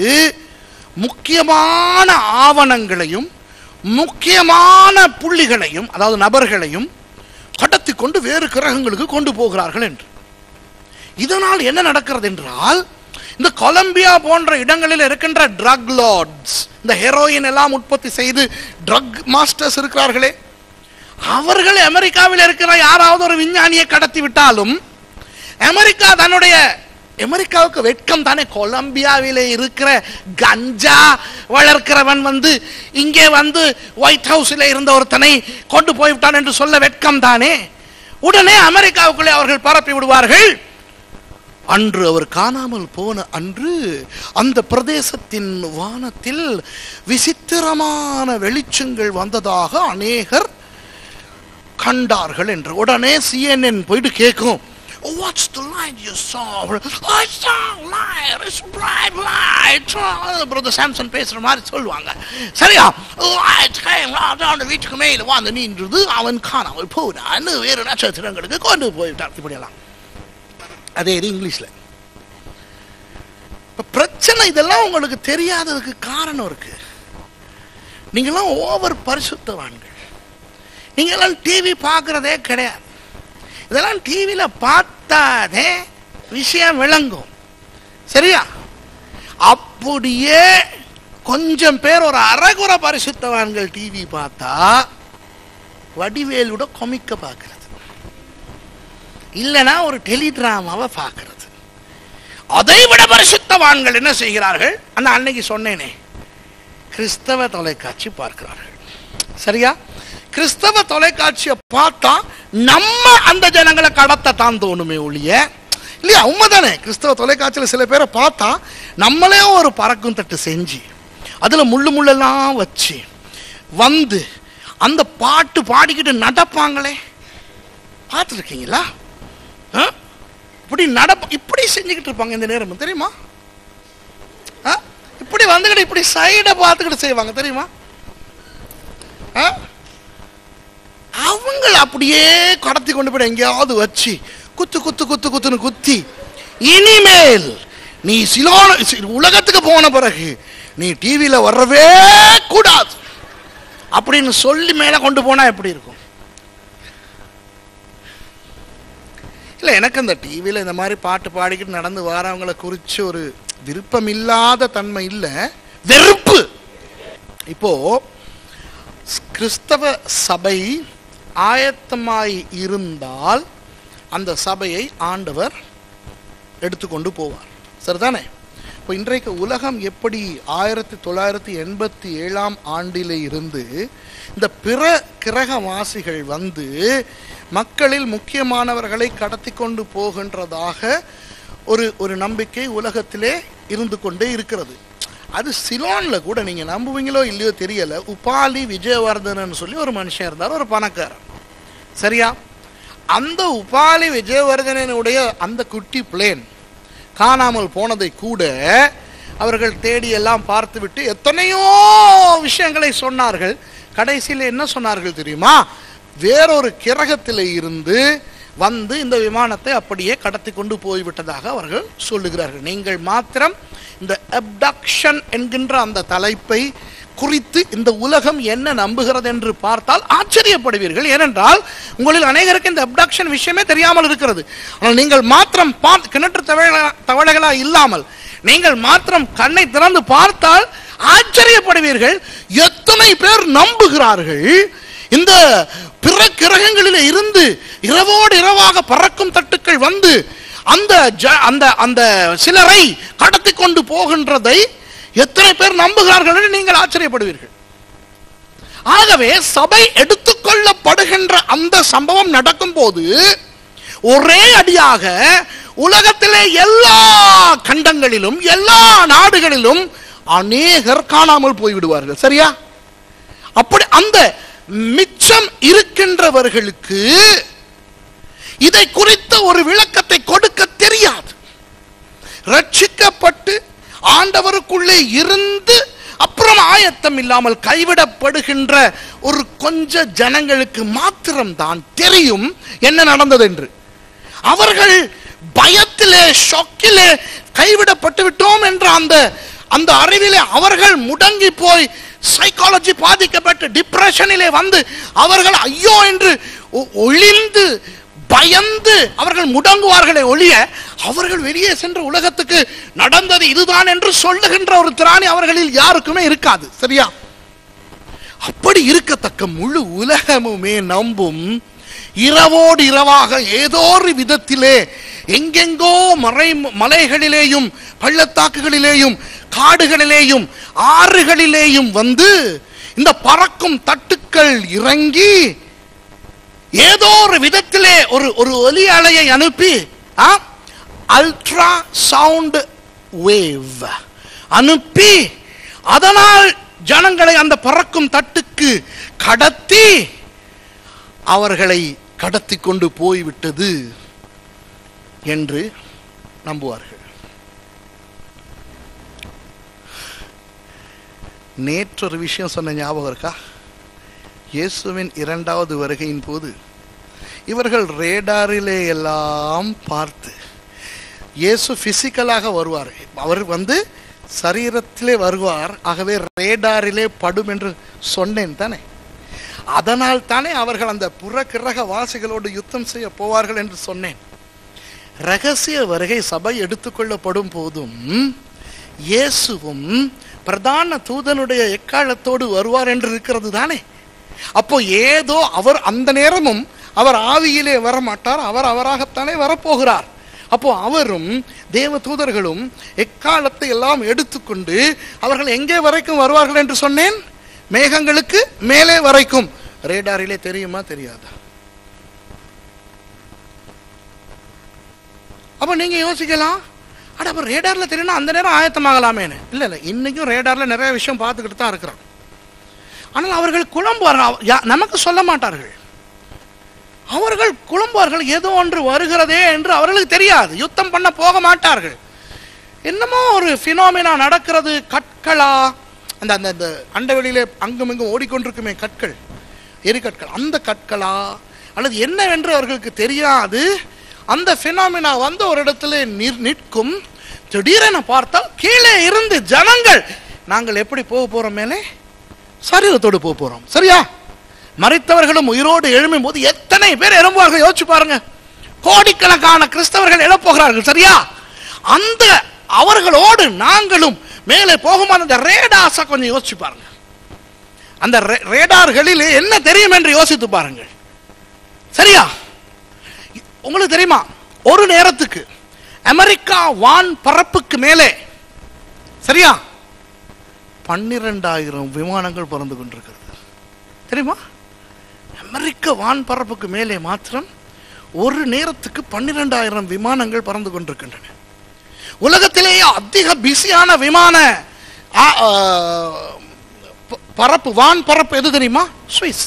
முக்கியமான ஆவணங்களையும் முக்கியமான புள்ளிகளையும் அதாவது நபர்களையும் கடத்தி கொண்டு வேறு கிரகங்களுக்கு கொண்டு போகிறார்கள் என்று இதனால் என்ன நடக்கிறது என்றால் இந்த கொலம்பியா போன்ற இடங்களில் இருக்கின்ற ட்ரக் லார்ட்ஸ் இந்த ஹெரோயின் எல்லாம் உற்பத்தி செய்து ட்ரக் மாஸ்டர்ஸ் இருக்கிறார்களே அவர்கள் அமெரிக்காவில் இருக்கிற யாராவது ஒரு விஞ்ஞானியை கடத்தி விட்டாலும் அமெரிக்கா தன்னுடைய அமெரிக்காவுக்கு வெட்கம் தானே கொலம்பியாவிலே இருக்கிற கஞ்சா வளர்க்கிறவன் வந்து இங்கே வந்து ஒயிட் ஹவுஸில் இருந்த ஒருத்தனை கொண்டு போய்விட்டான் என்று சொல்ல வெட்கம் தானே உடனே அமெரிக்காவுக்குள்ளே அவர்கள் பரப்பி விடுவார்கள் அன்று அவர் காணாமல் போன அன்று அந்த பிரதேசத்தின் வானத்தில் விசித்திரமான வெளிச்சங்கள் வந்ததாக அநேகர் கண்டார்கள் என்று உடனே சிஎன்என் போயிட்டு கேட்கும் What's the light you saw? I saw light. It's bright light. Brother Samson பேசுற மாதிரி சொல்லுவாங்க சரியா லைட் அந்த வீட்டுக்கு மேல வந்து நின்றது அவன் காணாமல் போனான்னு வேறு நட்சத்திரங்களுக்கு கொண்டு போய்விட்டான் இப்படியெல்லாம் அதே இது இங்கிலீஷ்ல இப்ப பிரச்சனை இதெல்லாம் உங்களுக்கு தெரியாததுக்கு காரணம் இருக்கு நீங்களாம் ஓவர் பரிசுத்தவான்கள் நீங்களாம் டிவி பார்க்கறதே கிடையாது இதெல்லாம் டிவியில் பார்த்தாதே விஷயம் விளங்கும் சரியா அப்படியே கொஞ்சம் பேர் ஒரு அரைகுறை பரிசுத்தவான்கள் டிவி பார்த்தா வடிவேலோட கொமிக்க பார்க்கறது இல்லைன்னா ஒரு டெலிடிராமாவை பார்க்கறது அதை விட பரிசுத்தவான்கள் என்ன செய்கிறார்கள் அந்த அன்னைக்கு சொன்னேனே கிறிஸ்தவ தொலைக்காட்சி பார்க்கிறார்கள் சரியா கிறிஸ்தவ தொலைக்காட்சியை பார்த்தா நம்ம அந்த ஜனங்களை கடத்தத்தான் தோணுமே ஒழிய இல்லையா உண்மைதானே கிறிஸ்தவ தொலைக்காட்சியில் சில பேரை பார்த்தா நம்மளே ஒரு பறக்கும் தட்டு செஞ்சு அதில் முள்ளு முள்ளெல்லாம் வச்சு வந்து அந்த பாட்டு பாடிக்கிட்டு நடப்பாங்களே பார்த்துருக்கீங்களா ஆ? இப்படி நடப்ப இப்படி செஞ்சுக்கிட்டு இருப்பாங்க இந்த நேரம் தெரியுமா ஆ? இப்படி வந்துக்கிட்டு இப்படி சைடை பார்த்துக்கிட்டு செய்வாங்க தெரியுமா ஆ? அவங்கள அப்படியே கடத்தி கொண்டு போய் எங்கேயாவது வச்சு குத்து குத்து குத்து குத்துன்னு குத்தி இனிமேல் நீ சிலோன சி- உலகத்துக்கு போன பிறகு நீ டிவியில வரவே கூடாது அப்படின்னு சொல்லி மேல கொண்டு போனா எப்படி இருக்கும் இல்ல எனக்கு அந்த டிவியில இந்த மாதிரி பாட்டு பாடிக்கிட்டு நடந்து வரவங்களை குறிச்சு ஒரு விருப்பம் இல்லாத தன்மை இல்ல வெறுப்பு இப்போ கிறிஸ்தவ சபை ஆயத்தமாய் இருந்தால் அந்த சபையை ஆண்டவர் எடுத்துக்கொண்டு போவார் சரிதானே இப்போ இன்றைக்கு உலகம் எப்படி ஆயிரத்தி தொள்ளாயிரத்தி எண்பத்தி ஏழாம் ஆண்டிலே இருந்து இந்த பிற கிரகவாசிகள் வந்து மக்களில் முக்கியமானவர்களை கடத்தி கொண்டு போகின்றதாக ஒரு ஒரு நம்பிக்கை உலகத்திலே இருந்து கொண்டே இருக்கிறது அது சிலோன்ல கூட நீங்க நம்புவீங்களோ இல்லையோ தெரியல உபாலி விஜயவர்தனன் சொல்லி ஒரு மனுஷன் இருந்தார் ஒரு பணக்காரர் சரியா அந்த உபாலி விஜயவர்தனனுடைய அந்த குட்டி பிளேன் காணாமல் போனதை கூட அவர்கள் தேடி எல்லாம் பார்த்துவிட்டு எத்தனையோ விஷயங்களை சொன்னார்கள் கடைசியில் என்ன சொன்னார்கள் தெரியுமா வேறொரு கிரகத்தில் இருந்து வந்து இந்த விமானத்தை அப்படியே கடத்தி கொண்டு போய்விட்டதாக அவர்கள் சொல்லுகிறார்கள் நீங்கள் மாத்திரம் இந்த அப்டக்ஷன் என்கின்ற அந்த தலைப்பை குறித்து இந்த உலகம் என்ன நம்புகிறது என்று பார்த்தால் ஆச்சரியப்படுவீர்கள் ஏனென்றால் உங்களில் அநேகருக்கு இந்த அப்டக்ஷன் விஷயமே தெரியாமல் இருக்கிறது ஆனால் நீங்கள் மாத்திரம் பார்த்து கிணற்று தவழ தவளைகளா இல்லாமல் நீங்கள் மாத்திரம் கண்ணை திறந்து பார்த்தால் ஆச்சரியப்படுவீர்கள் எத்தனை பேர் நம்புகிறார்கள் இந்த பிற கிரகங்களிலே இருந்து இரவோடு இரவாக பறக்கும் தட்டுக்கள் வந்து அந்த ஜ- அந்த அந்த சிலரை கடத்தி கொண்டு போகின்றதை எத்தனை பேர் நம்புகிறார்கள் என்று நீங்கள் ஆச்சரியப்படுவீர்கள் ஆகவே சபை எடுத்துக்கொள்ளப்படுகின்ற அந்த சம்பவம் நடக்கும்போது ஒரே அடியாக உலகத்திலே எல்லா கண்டங்களிலும் எல்லா நாடுகளிலும் அநேகர் காணாமல் போய்விடுவார்கள் சரியா அப்படி அந்த மிச்சம் இருக்கின்றவர்களுக்கு இதை குறித்த ஒரு விளக்கத்தை கொடுக்க தெரியாது ரட்சிக்கப்பட்டு ஆண்டவருக்குள்ளே இருந்து அப்புறம் ஆயத்தம் இல்லாமல் கைவிடப்படுகின்ற ஒரு கொஞ்ச ஜனங்களுக்கு மாத்திரம்தான் தெரியும் என்ன நடந்தது என்று அவர்கள் பயத்திலே ஷொக்கிலே கைவிடப்பட்டு விட்டோம் என்ற அந்த அந்த அறிவிலே அவர்கள் முடங்கி போய் சைக்காலஜி பாதிக்கப்பட்டு டிப்ரெஷனிலே வந்து அவர்கள் ஐயோ என்று ஒ- ஒளிந்து பயந்து அவர்கள் முடங்குவார்களே ஒழிய அவர்கள் வெளியே சென்ற உலகத்துக்கு நடந்தது இதுதான் என்று சொல்லுகின்ற ஒரு திராணி அவர்களில் யாருக்குமே இருக்காது சரியா அப்படி இருக்கத்தக்க முழு உலகமுமே நம்பும் இரவோடு இரவாக ஏதோ ஒரு விதத்திலே எங்கெங்கோ மறை மலைகளிலேயும் பள்ளத்தாக்குகளிலேயும் காடுகளிலேயும் ஆறுகளிலேயும் வந்து இந்த பறக்கும் தட்டுக்கள் இறங்கி ஏதோ ஒரு விதத்திலே ஒரு ஒரு ஒலி அலையை அனுப்பி ஆ, அல்ட்ரா சவுண்ட் வேவ் அனுப்பி அதனால் ஜனங்களை அந்த பறக்கும் தட்டுக்கு கடத்தி அவர்களை கடத்தி கொண்டு போய்விட்டது என்று நம்புவார்கள் நேற்றொரு விஷயம் சொன்ன ஞாபகம் இருக்கா இயேசுவின் இரண்டாவது வருகையின் போது இவர்கள் ரேடாரிலே எல்லாம் பார்த்து இயேசு பிசிக்கலாக வருவார் அவர் வந்து சரீரத்திலே வருவார் ஆகவே ரேடாரிலே படும் என்று சொன்னேன் தானே அதனால் தானே அவர்கள் அந்த புறக்கிரக வாசிகளோடு யுத்தம் செய்ய போவார்கள் என்று சொன்னேன் ரகசிய வருகை சபை எடுத்துக்கொள்ளப்படும் போதும் இயேசுவும் பிரதான தூதனுடைய எக்காலத்தோடு வருவார் என்று இருக்கிறது தானே அப்போ ஏதோ அவர் அந்த நேரமும் அவர் ஆவியிலே வரமாட்டார் அவர் அவராகத்தானே வரப்போகிறார் அப்போ அவரும் தேவ தூதர்களும் எக்காலத்தை எல்லாம் எடுத்துக்கொண்டு அவர்கள் எங்கே வரைக்கும் வருவார்கள் என்று சொன்னேன் மேகங்களுக்கு மேலே வரைக்கும் ரேடாரிலே தெரியுமா தெரியாதா அப்ப நீங்க யோசிக்கலாம் அட அப்ப ரேடார்ல தெரியும்னா அந்த நேரம் ஆயத்தமாகலாமேன்னு இல்ல இல்ல இன்னைக்கும் ரேடார்ல நிறைய விஷயம் பார்த்துக்கிட்டு தான் இருக்கிறோம் ஆனால் அவர்கள் குழம்புவார்கள் அவ- யா- நமக்கு சொல்ல மாட்டார்கள் அவர்கள் குழம்புவார்கள் ஏதோ ஒன்று வருகிறதே என்று அவர்களுக்கு தெரியாது யுத்தம் பண்ண போக மாட்டார்கள் என்னமோ ஒரு ஃபினோமினா நடக்கிறது கற்களா அந்த அந்த அந்த அண்டவெளியிலே அங்கும் இங்கும் ஓடிக்கொண்டிருக்குமே கற்கள் எரிகற்கள் அந்த கற்களா அல்லது என்னவென்று அவர்களுக்கு தெரியாது அந்த ஃபினாமினா வந்து ஒரு இடத்துல நிற்- நிற்கும் திடீரென பார்த்தால் கீழே இருந்து ஜனங்கள் நாங்கள் எப்படி போக போறோம் மேலே சரீரத்தோடு போக போறோம் சரியா மறித்தவர்களும் உயிரோடு எழும்பும் போது எத்தனை பேர் எழும்புவார்கள் யோசிச்சு பாருங்க கோடிக்கணக்கான கிறிஸ்தவர்கள் எழப்போகிறார்கள் சரியா அந்த அவர்களோடு நாங்களும் மேலே போகுமான அந்த ரேடாஸை கொஞ்சம் யோசிச்சு பாருங்க அந்த ரே- ரேடார்களில் என்ன தெரியும் என்று யோசித்து பாருங்கள் சரியா உங்களுக்கு தெரியுமா ஒரு நேரத்துக்கு அமெரிக்கா வான் பரப்புக்கு மேலே சரியா பன்னிரெண்டாயிரம் விமானங்கள் பறந்து கொண்டிருக்கிறது தெரியுமா அமெரிக்க வான் பரப்புக்கு மேலே மாத்திரம் ஒரு நேரத்துக்கு பன்னிரெண்டாயிரம் விமானங்கள் பறந்து கொண்டிருக்கின்றன உலகத்திலேயே அதிக பிஸியான விமான ஆ, ஆ, ப- பரப்பு வான் பரப்பு எது தெரியுமா சுவிஸ்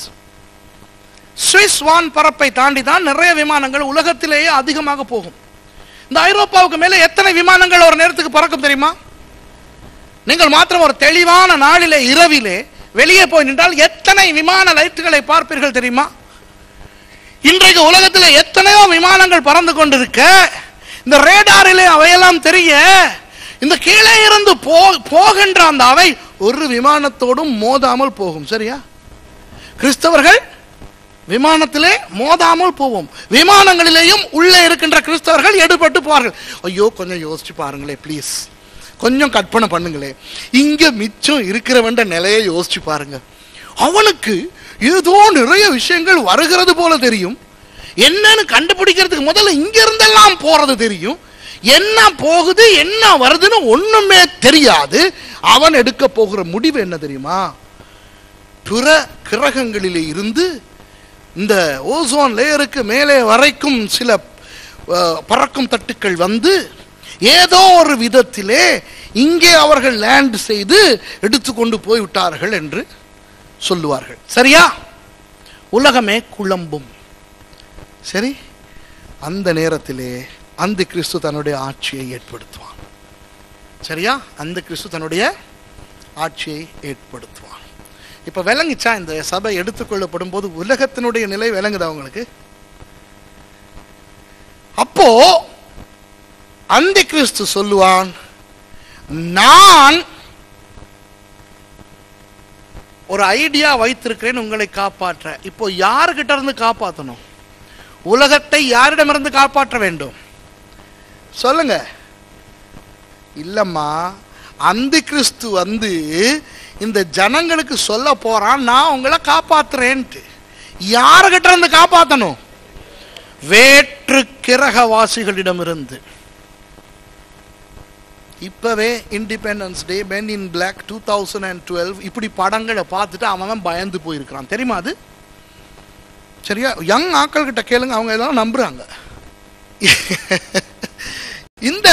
சுவிஸ் வான் பரப்பை தாண்டி தான் நிறைய விமானங்கள் உலகத்திலேயே அதிகமாக போகும் இந்த ஐரோப்பாவுக்கு மேலே எத்தனை விமானங்கள் ஒரு நேரத்துக்கு பறக்கும் தெரியுமா நீங்கள் மாத்திரம் ஒரு தெளிவான நாளிலே இரவிலே வெளியே போய் நின்றால் எத்தனை விமான லைட்டுகளை பார்ப்பீர்கள் தெரியுமா இன்றைக்கு உலகத்தில் எத்தனையோ விமானங்கள் பறந்து கொண்டிருக்க இந்த ரேடாரிலே அவையெல்லாம் தெரிய இந்த கீழே இருந்து போ போகின்ற அந்த அவை ஒரு விமானத்தோடும் மோதாமல் போகும் சரியா கிறிஸ்தவர்கள் விமானத்திலே மோதாமல் போவோம் விமானங்களிலேயும் உள்ளே இருக்கின்ற கிறிஸ்தவர்கள் எடுபட்டு போவார்கள் ஐயோ கொஞ்சம் யோசிச்சு பாருங்களே ப்ளீஸ் கொஞ்சம் கற்பனை பண்ணுங்களே இங்க மிச்சம் இருக்கிறவன்ற நிலையை யோசிச்சு பாருங்க அவனுக்கு ஏதோ நிறைய விஷயங்கள் வருகிறது போல தெரியும் என்னன்னு கண்டுபிடிக்கிறதுக்கு முதல்ல இங்க இருந்தெல்லாம் போறது தெரியும் என்ன போகுது என்ன வருதுன்னு ஒண்ணுமே தெரியாது அவன் எடுக்க போகிற முடிவு என்ன தெரியுமா பிற கிரகங்களிலே இருந்து இந்த ஓசோன் லேயருக்கு மேலே வரைக்கும் சில அஹ், பறக்கும் தட்டுக்கள் வந்து ஏதோ ஒரு விதத்திலே இங்கே அவர்கள் லேண்ட் செய்து எடுத்துக்கொண்டு போய் விட்டார்கள் என்று சொல்லுவார்கள் சரியா உலகமே குழம்பும் சரி அந்த நேரத்திலே அந்த கிறிஸ்து தன்னுடைய ஆட்சியை ஏற்படுத்துவான் சரியா அந்த கிறிஸ்து தன்னுடைய ஆட்சியை ஏற்படுத்துவான் இப்ப விளங்குச்சா இந்த சபை எடுத்துக்கொள்ளப்படும் போது உலகத்தினுடைய நிலை விளங்குதா உங்களுக்கு அப்போ அந்த கிறிஸ்து சொல்லுவான் நான் ஒரு ஐடியா வைத்திருக்கிறேன் உங்களை காப்பாற்ற இப்போ யாருகிட்ட இருந்து காப்பாற்றணும் உலகத்தை யாரிடமிருந்து காப்பாற்ற வேண்டும் சொல்லுங்க இல்லம்மா அந்த கிறிஸ்து வந்து இந்த ஜனங்களுக்கு சொல்ல போறான் நான் உங்களை காப்பாத்துறேன்ட்டு யாருகிட்ட இருந்து காப்பாத்தணும் வேற்று கிரகவாசிகளிடமிருந்து இப்பவே Independence Day men in black two thousand and twelve இப்படி படங்களை பார்த்துட்டு அவன் அவன் பயந்து போயிருக்கிறான் தெரியுமா அது சரியா யங் ஆட்கள் கிட்ட கேளுங்க அவங்க எல்லாம் நம்புறாங்க இந்த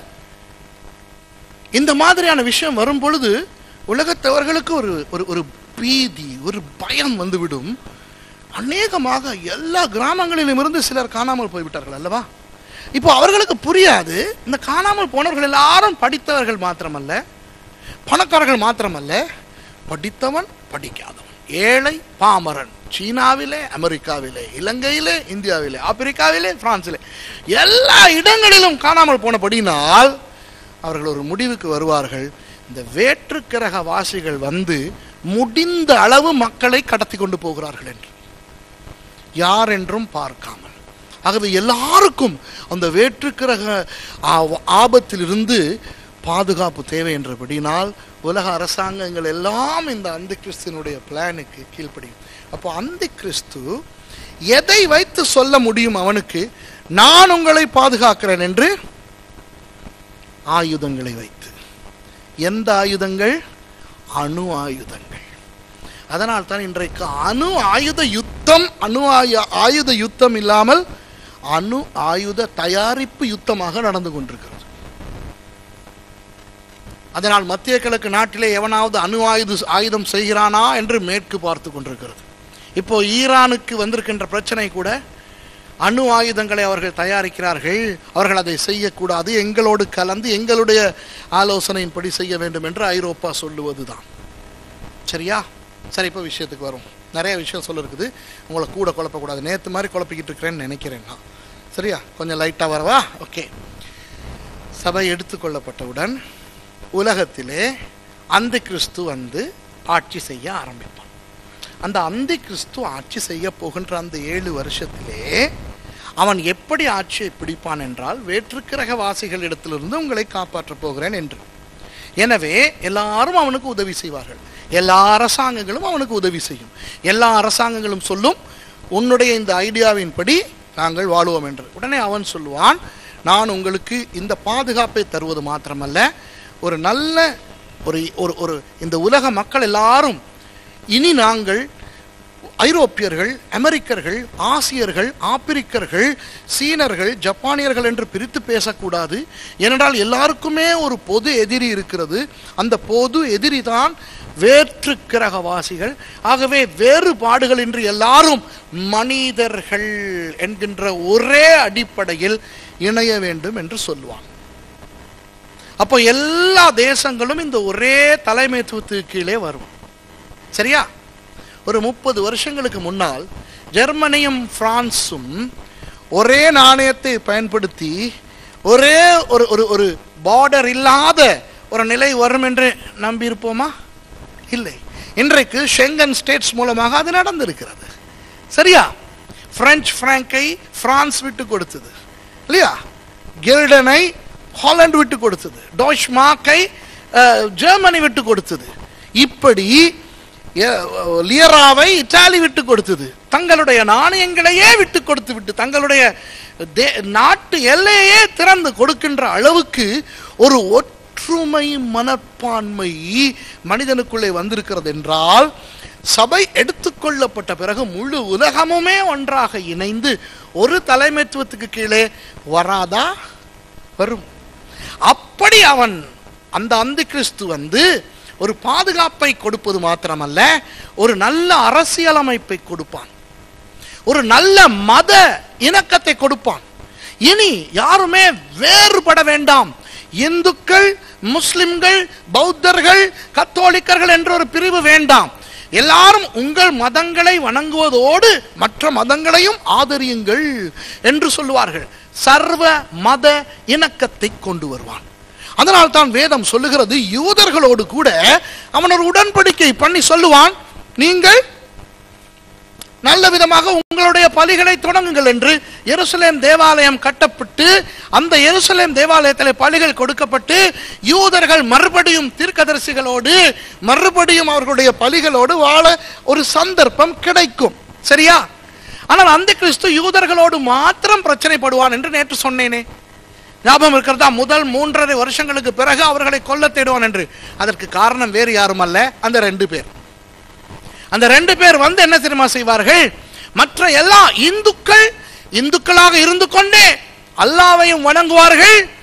இந்த மாதிரியான விஷயம் வரும் பொழுது உலகத்தவர்களுக்கு ஒரு ஒரு ஒரு பீதி ஒரு பயம் வந்துவிடும் அநேகமாக எல்லா கிராமங்களிலும் இருந்து சிலர் காணாமல் போய்விட்டார்கள் அல்லவா இப்போ அவர்களுக்கு புரியாது இந்த காணாமல் போனவர்கள் எல்லாரும் படித்தவர்கள் மாத்திரமல்ல பணக்காரர்கள் மாத்திரமல்ல படித்தவன் படிக்காதவன் ஏழை பாமரன் சீனாவிலே அமெரிக்காவிலே இலங்கையிலே இந்தியாவிலே ஆப்பிரிக்காவிலே பிரான்சிலே எல்லா இடங்களிலும் காணாமல் போனபடினால் அவர்கள் ஒரு முடிவுக்கு வருவார்கள் இந்த வேற்றுக்கிரக வாசிகள் வந்து முடிந்த அளவு மக்களை கடத்தி கொண்டு போகிறார்கள் என்று யார் என்றும் பார்க்காமல் ஆகவே எல்லாருக்கும் அந்த வேற்றுக்கிரக ஆ- ஆபத்திலிருந்து பாதுகாப்பு தேவை என்றபடினால் உலக அரசாங்கங்கள் எல்லாம் இந்த அந்த கிறிஸ்துவனுடைய பிளானுக்கு கீழ்ப்படியும் அப்போ அந்த கிறிஸ்து எதை வைத்து சொல்ல முடியும் அவனுக்கு நான் உங்களை பாதுகாக்கிறேன் என்று ஆயுதங்களை வைத்து எந்த ஆயுதங்கள் அணு ஆயுதங்கள் அதனால் தான் இன்றைக்கு அணு ஆயுத யுத்தம் அணு ஆயு ஆயுத யுத்தம் இல்லாமல் அணு ஆயுத தயாரிப்பு யுத்தமாக நடந்து கொண்டிருக்கிறது அதனால் மத்திய கிழக்கு நாட்டிலே எவனாவது அணு ஆயுத ஆயுதம் செய்கிறானா என்று மேற்கு பார்த்து கொண்டிருக்கிறது இப்போ ஈரானுக்கு வந்திருக்கின்ற பிரச்சனை கூட அணு ஆயுதங்களை அவர்கள் தயாரிக்கிறார்கள் அவர்கள் அதை செய்யக்கூடாது எங்களோடு கலந்து எங்களுடைய ஆலோசனையின்படி செய்ய வேண்டும் என்று ஐரோப்பா சொல்லுவதுதான் சரியா சரி இப்போ விஷயத்துக்கு வரும் நிறைய விஷயம் சொல்ல இருக்குது உங்களை கூட குழப்பக்கூடாது நேற்று மாதிரி குழப்பிக்கிட்டு இருக்கிறேன்னு நினைக்கிறேன் நான் சரியா கொஞ்சம் லைட்டாக வரவா ஓகே சபை எடுத்துக்கொள்ளப்பட்டவுடன் உலகத்திலே அந்த கிறிஸ்து வந்து ஆட்சி செய்ய ஆரம்பிப்பான் அந்த அந்தி கிறிஸ்து ஆட்சி செய்ய போகின்ற அந்த ஏழு வருஷத்திலே அவன் எப்படி ஆட்சியை பிடிப்பான் என்றால் வேற்றுக்கிரக வாசிகளிடத்திலிருந்து உங்களை காப்பாற்றப் போகிறேன் என்று எனவே எல்லாரும் அவனுக்கு உதவி செய்வார்கள் எல்லா அரசாங்கங்களும் அவனுக்கு உதவி செய்யும் எல்லா அரசாங்கங்களும் சொல்லும் உன்னுடைய இந்த ஐடியாவின்படி நாங்கள் வாழுவோம் என்று உடனே அவன் சொல்லுவான் நான் உங்களுக்கு இந்த பாதுகாப்பை தருவது மாத்திரமல்ல ஒரு நல்ல ஒரு ஒரு ஒரு இந்த உலக மக்கள் எல்லாரும் இனி நாங்கள் ஐரோப்பியர்கள் அமெரிக்கர்கள் ஆசியர்கள் ஆப்பிரிக்கர்கள் சீனர்கள் ஜப்பானியர்கள் என்று பிரித்து பேசக்கூடாது ஏனென்றால் எல்லாருக்குமே ஒரு பொது எதிரி இருக்கிறது அந்த பொது எதிரி தான் வேற்று கிரகவாசிகள் ஆகவே வேறுபாடுகள் இன்றி எல்லாரும் மனிதர்கள் என்கின்ற ஒரே அடிப்படையில் இணைய வேண்டும் என்று சொல்லுவான் அப்போ எல்லா தேசங்களும் இந்த ஒரே தலைமைத்துவத்துக்கு கீழே வரும் சரியா ஒரு முப்பது வருஷங்களுக்கு முன்னால் ஜெர்மனியும் பிரான்சும் ஒரே நாணயத்தை பயன்படுத்தி ஒரே ஒரு ஒரு ஒரு பார்டர் இல்லாத ஒரு நிலை வரும் என்று நம்பியிருப்போமா இல்லை இன்றைக்கு ஷெங்கன் ஸ்டேட்ஸ் மூலமாக அது நடந்திருக்கிறது சரியா பிரெஞ்சு பிராங்கை பிரான்ஸ் விட்டு கொடுத்தது இல்லையா கில்டனை ஹாலண்ட் விட்டு கொடுத்தது டாஷ் மார்க்கை ஜெர்மனி விட்டு கொடுத்தது இப்படி எ- லியராவை இத்தாலி விட்டு கொடுத்தது தங்களுடைய நாணயங்களையே விட்டு கொடுத்து விட்டு தங்களுடைய தே- நாட்டு எல்லையே திறந்து கொடுக்கின்ற அளவுக்கு ஒரு ஒற்றுமை மனப்பான்மை மனிதனுக்குள்ளே வந்திருக்கிறது என்றால் சபை எடுத்துக்கொள்ளப்பட்ட பிறகு முழு உலகமுமே ஒன்றாக இணைந்து ஒரு தலைமைத்துவத்துக்கு கீழே வராதா வரும் அப்படி அவன் அந்த அந்தி கிறிஸ்து வந்து ஒரு பாதுகாப்பை கொடுப்பது மாத்திரமல்ல ஒரு நல்ல அரசியலமைப்பை கொடுப்பான் ஒரு நல்ல மத இணக்கத்தை கொடுப்பான் இனி யாருமே வேறுபட வேண்டாம் இந்துக்கள் முஸ்லிம்கள் பௌத்தர்கள் கத்தோலிக்கர்கள் என்ற ஒரு பிரிவு வேண்டாம் எல்லாரும் உங்கள் மதங்களை வணங்குவதோடு மற்ற மதங்களையும் ஆதரியுங்கள் என்று சொல்லுவார்கள் சர்வ மத இணக்கத்தை கொண்டு வருவான் அதனால் தான் வேதம் சொல்லுகிறது யூதர்களோடு கூட அவன் ஒரு உடன்படிக்கை பண்ணி சொல்லுவான் நீங்கள் நல்ல விதமாக உங்களுடைய பலிகளை தொடங்குங்கள் என்று எருசலேம் தேவாலயம் கட்டப்பட்டு அந்த எருசலேம் தேவாலயத்தில் பலிகள் கொடுக்கப்பட்டு யூதர்கள் மறுபடியும் தீர்க்கதரிசிகளோடு மறுபடியும் அவர்களுடைய பலிகளோடு வாழ ஒரு சந்தர்ப்பம் கிடைக்கும் சரியா ஆனால் அந்த கிறிஸ்து யூதர்களோடு மாத்திரம் பிரச்சனைப்படுவான் என்று நேற்று சொன்னேனே ஞாபகம் இருக்கிறதா முதல் மூன்றரை வருஷங்களுக்கு பிறகு அவர்களை கொல்ல தேடுவான் என்று அதற்கு காரணம் வேறு யாரும் அல்ல அந்த ரெண்டு பேர் அந்த ரெண்டு பேர் வந்து என்ன தெரியுமா செய்வார்கள் மற்ற எல்லா இந்துக்கள் இந்துக்களாக இருந்து கொண்டே அல்லாவையும் வணங்குவார்கள்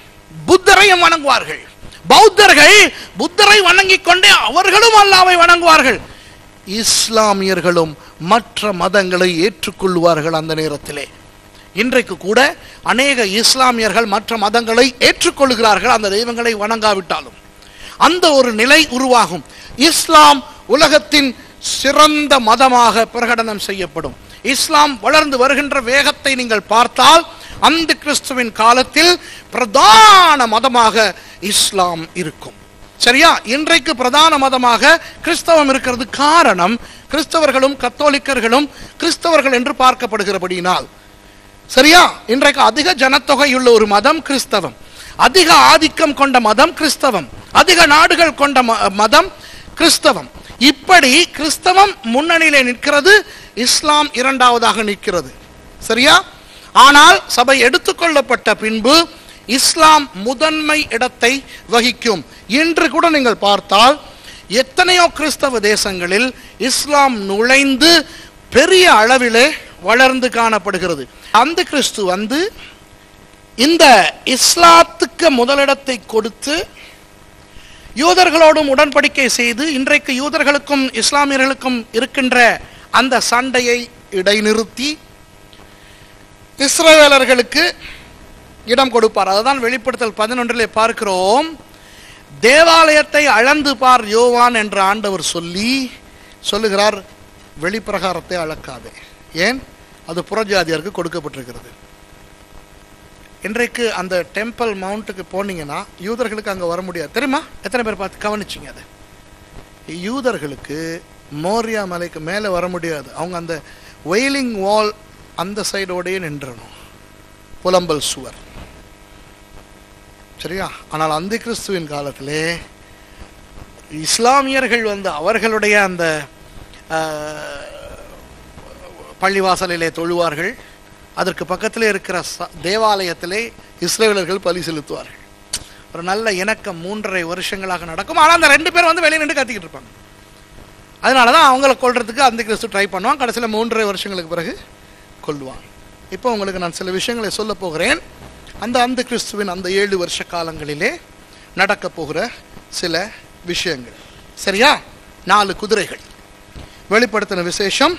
புத்தரையும் வணங்குவார்கள் பௌத்தர்கள் புத்தரை வணங்கிக் கொண்டே அவர்களும் அல்லாவை வணங்குவார்கள் இஸ்லாமியர்களும் மற்ற மதங்களை ஏற்றுக்கொள்வார்கள் அந்த நேரத்திலே இன்றைக்கு கூட அநேக இஸ்லாமியர்கள் மற்ற மதங்களை ஏற்றுக்கொள்கிறார்கள் அந்த தெய்வங்களை வணங்காவிட்டாலும் அந்த ஒரு நிலை உருவாகும் இஸ்லாம் உலகத்தின் சிறந்த மதமாக பிரகடனம் செய்யப்படும் இஸ்லாம் வளர்ந்து வருகின்ற வேகத்தை நீங்கள் பார்த்தால் அந்த கிறிஸ்துவின் காலத்தில் பிரதான மதமாக இஸ்லாம் இருக்கும் சரியா இன்றைக்கு பிரதான மதமாக கிறிஸ்தவம் இருக்கிறது காரணம் கிறிஸ்தவர்களும் கத்தோலிக்கர்களும் கிறிஸ்தவர்கள் என்று பார்க்கப்படுகிறபடியினால் சரியா இன்றைக்கு அதிக ஜனத்தொகையுள்ள ஒரு மதம் கிறிஸ்தவம் அதிக ஆதிக்கம் கொண்ட மதம் கிறிஸ்தவம் அதிக நாடுகள் கொண்ட ம- மதம் கிறிஸ்தவம் இப்படி கிறிஸ்தவம் முன்னணியிலே நிற்கிறது இஸ்லாம் இரண்டாவதாக நிற்கிறது சரியா ஆனால் சபை எடுத்துக்கொள்ளப்பட்ட பின்பு இஸ்லாம் முதன்மை இடத்தை வகிக்கும் இன்று கூட நீங்கள் பார்த்தால் எத்தனையோ கிறிஸ்தவ தேசங்களில் இஸ்லாம் நுழைந்து பெரிய அளவிலே வளர்ந்து காணப்படுகிறது அந்த கிறிஸ்து வந்து இந்த இஸ்லாத்துக்கு முதலிடத்தை கொடுத்து யூதர்களோடும் உடன்படிக்கை செய்து இன்றைக்கு யூதர்களுக்கும் இஸ்லாமியர்களுக்கும் இருக்கின்ற அந்த சண்டையை இடைநிறுத்தி இஸ்ரவேலர்களுக்கு இடம் கொடுப்பார் அதுதான் வெளிப்படுத்தல் பதினொன்றிலே பார்க்கிறோம் தேவாலயத்தை அளந்து பார் யோவான் என்ற ஆண்டவர் சொல்லி சொல்லுகிறார் வெளிப்பிரகாரத்தை அளக்காதே ஏன் அது புறஜாதியாருக்கு கொடுக்கப்பட்டிருக்கிறது இன்றைக்கு அந்த டெம்பிள் மவுண்ட்டுக்கு போனீங்கன்னா யூதர்களுக்கு அங்கே வர முடியாது தெரியுமா எத்தனை பேர் பார்த்து கவனிச்சிங்க அதை யூதர்களுக்கு மோரியா மலைக்கு மேலே வர முடியாது அவங்க அந்த வெயிலிங் வால் அந்த சைடோடையே நின்றணும் புலம்பல் சுவர் சரியா ஆனால் அந்த கிறிஸ்துவின் காலத்திலே இஸ்லாமியர்கள் வந்து அவர்களுடைய அந்த ஆஹ், பள்ளிவாசலிலே தொழுவார்கள் அதற்கு பக்கத்திலே இருக்கிற ச- தேவாலயத்திலே இஸ்ரேலர்கள் பலி செலுத்துவார்கள் ஒரு நல்ல இணக்கம் மூன்றரை வருஷங்களாக நடக்கும் ஆனால் அந்த ரெண்டு பேரும் வந்து வெளியே நின்று கத்திக்கிட்டு இருப்பாங்க அதனால தான் அவங்கள கொல்றதுக்கு அந்த கிறிஸ்து ட்ரை பண்ணுவான் கடைசியில் மூன்றரை வருஷங்களுக்கு பிறகு கொல்லுவான் இப்போ உங்களுக்கு நான் சில விஷயங்களை சொல்ல போகிறேன் அந்த அந்த கிறிஸ்துவின் அந்த ஏழு வருஷ காலங்களிலே நடக்க போகிற சில விஷயங்கள் சரியா நாலு குதிரைகள் வெளிப்படுத்தின விசேஷம்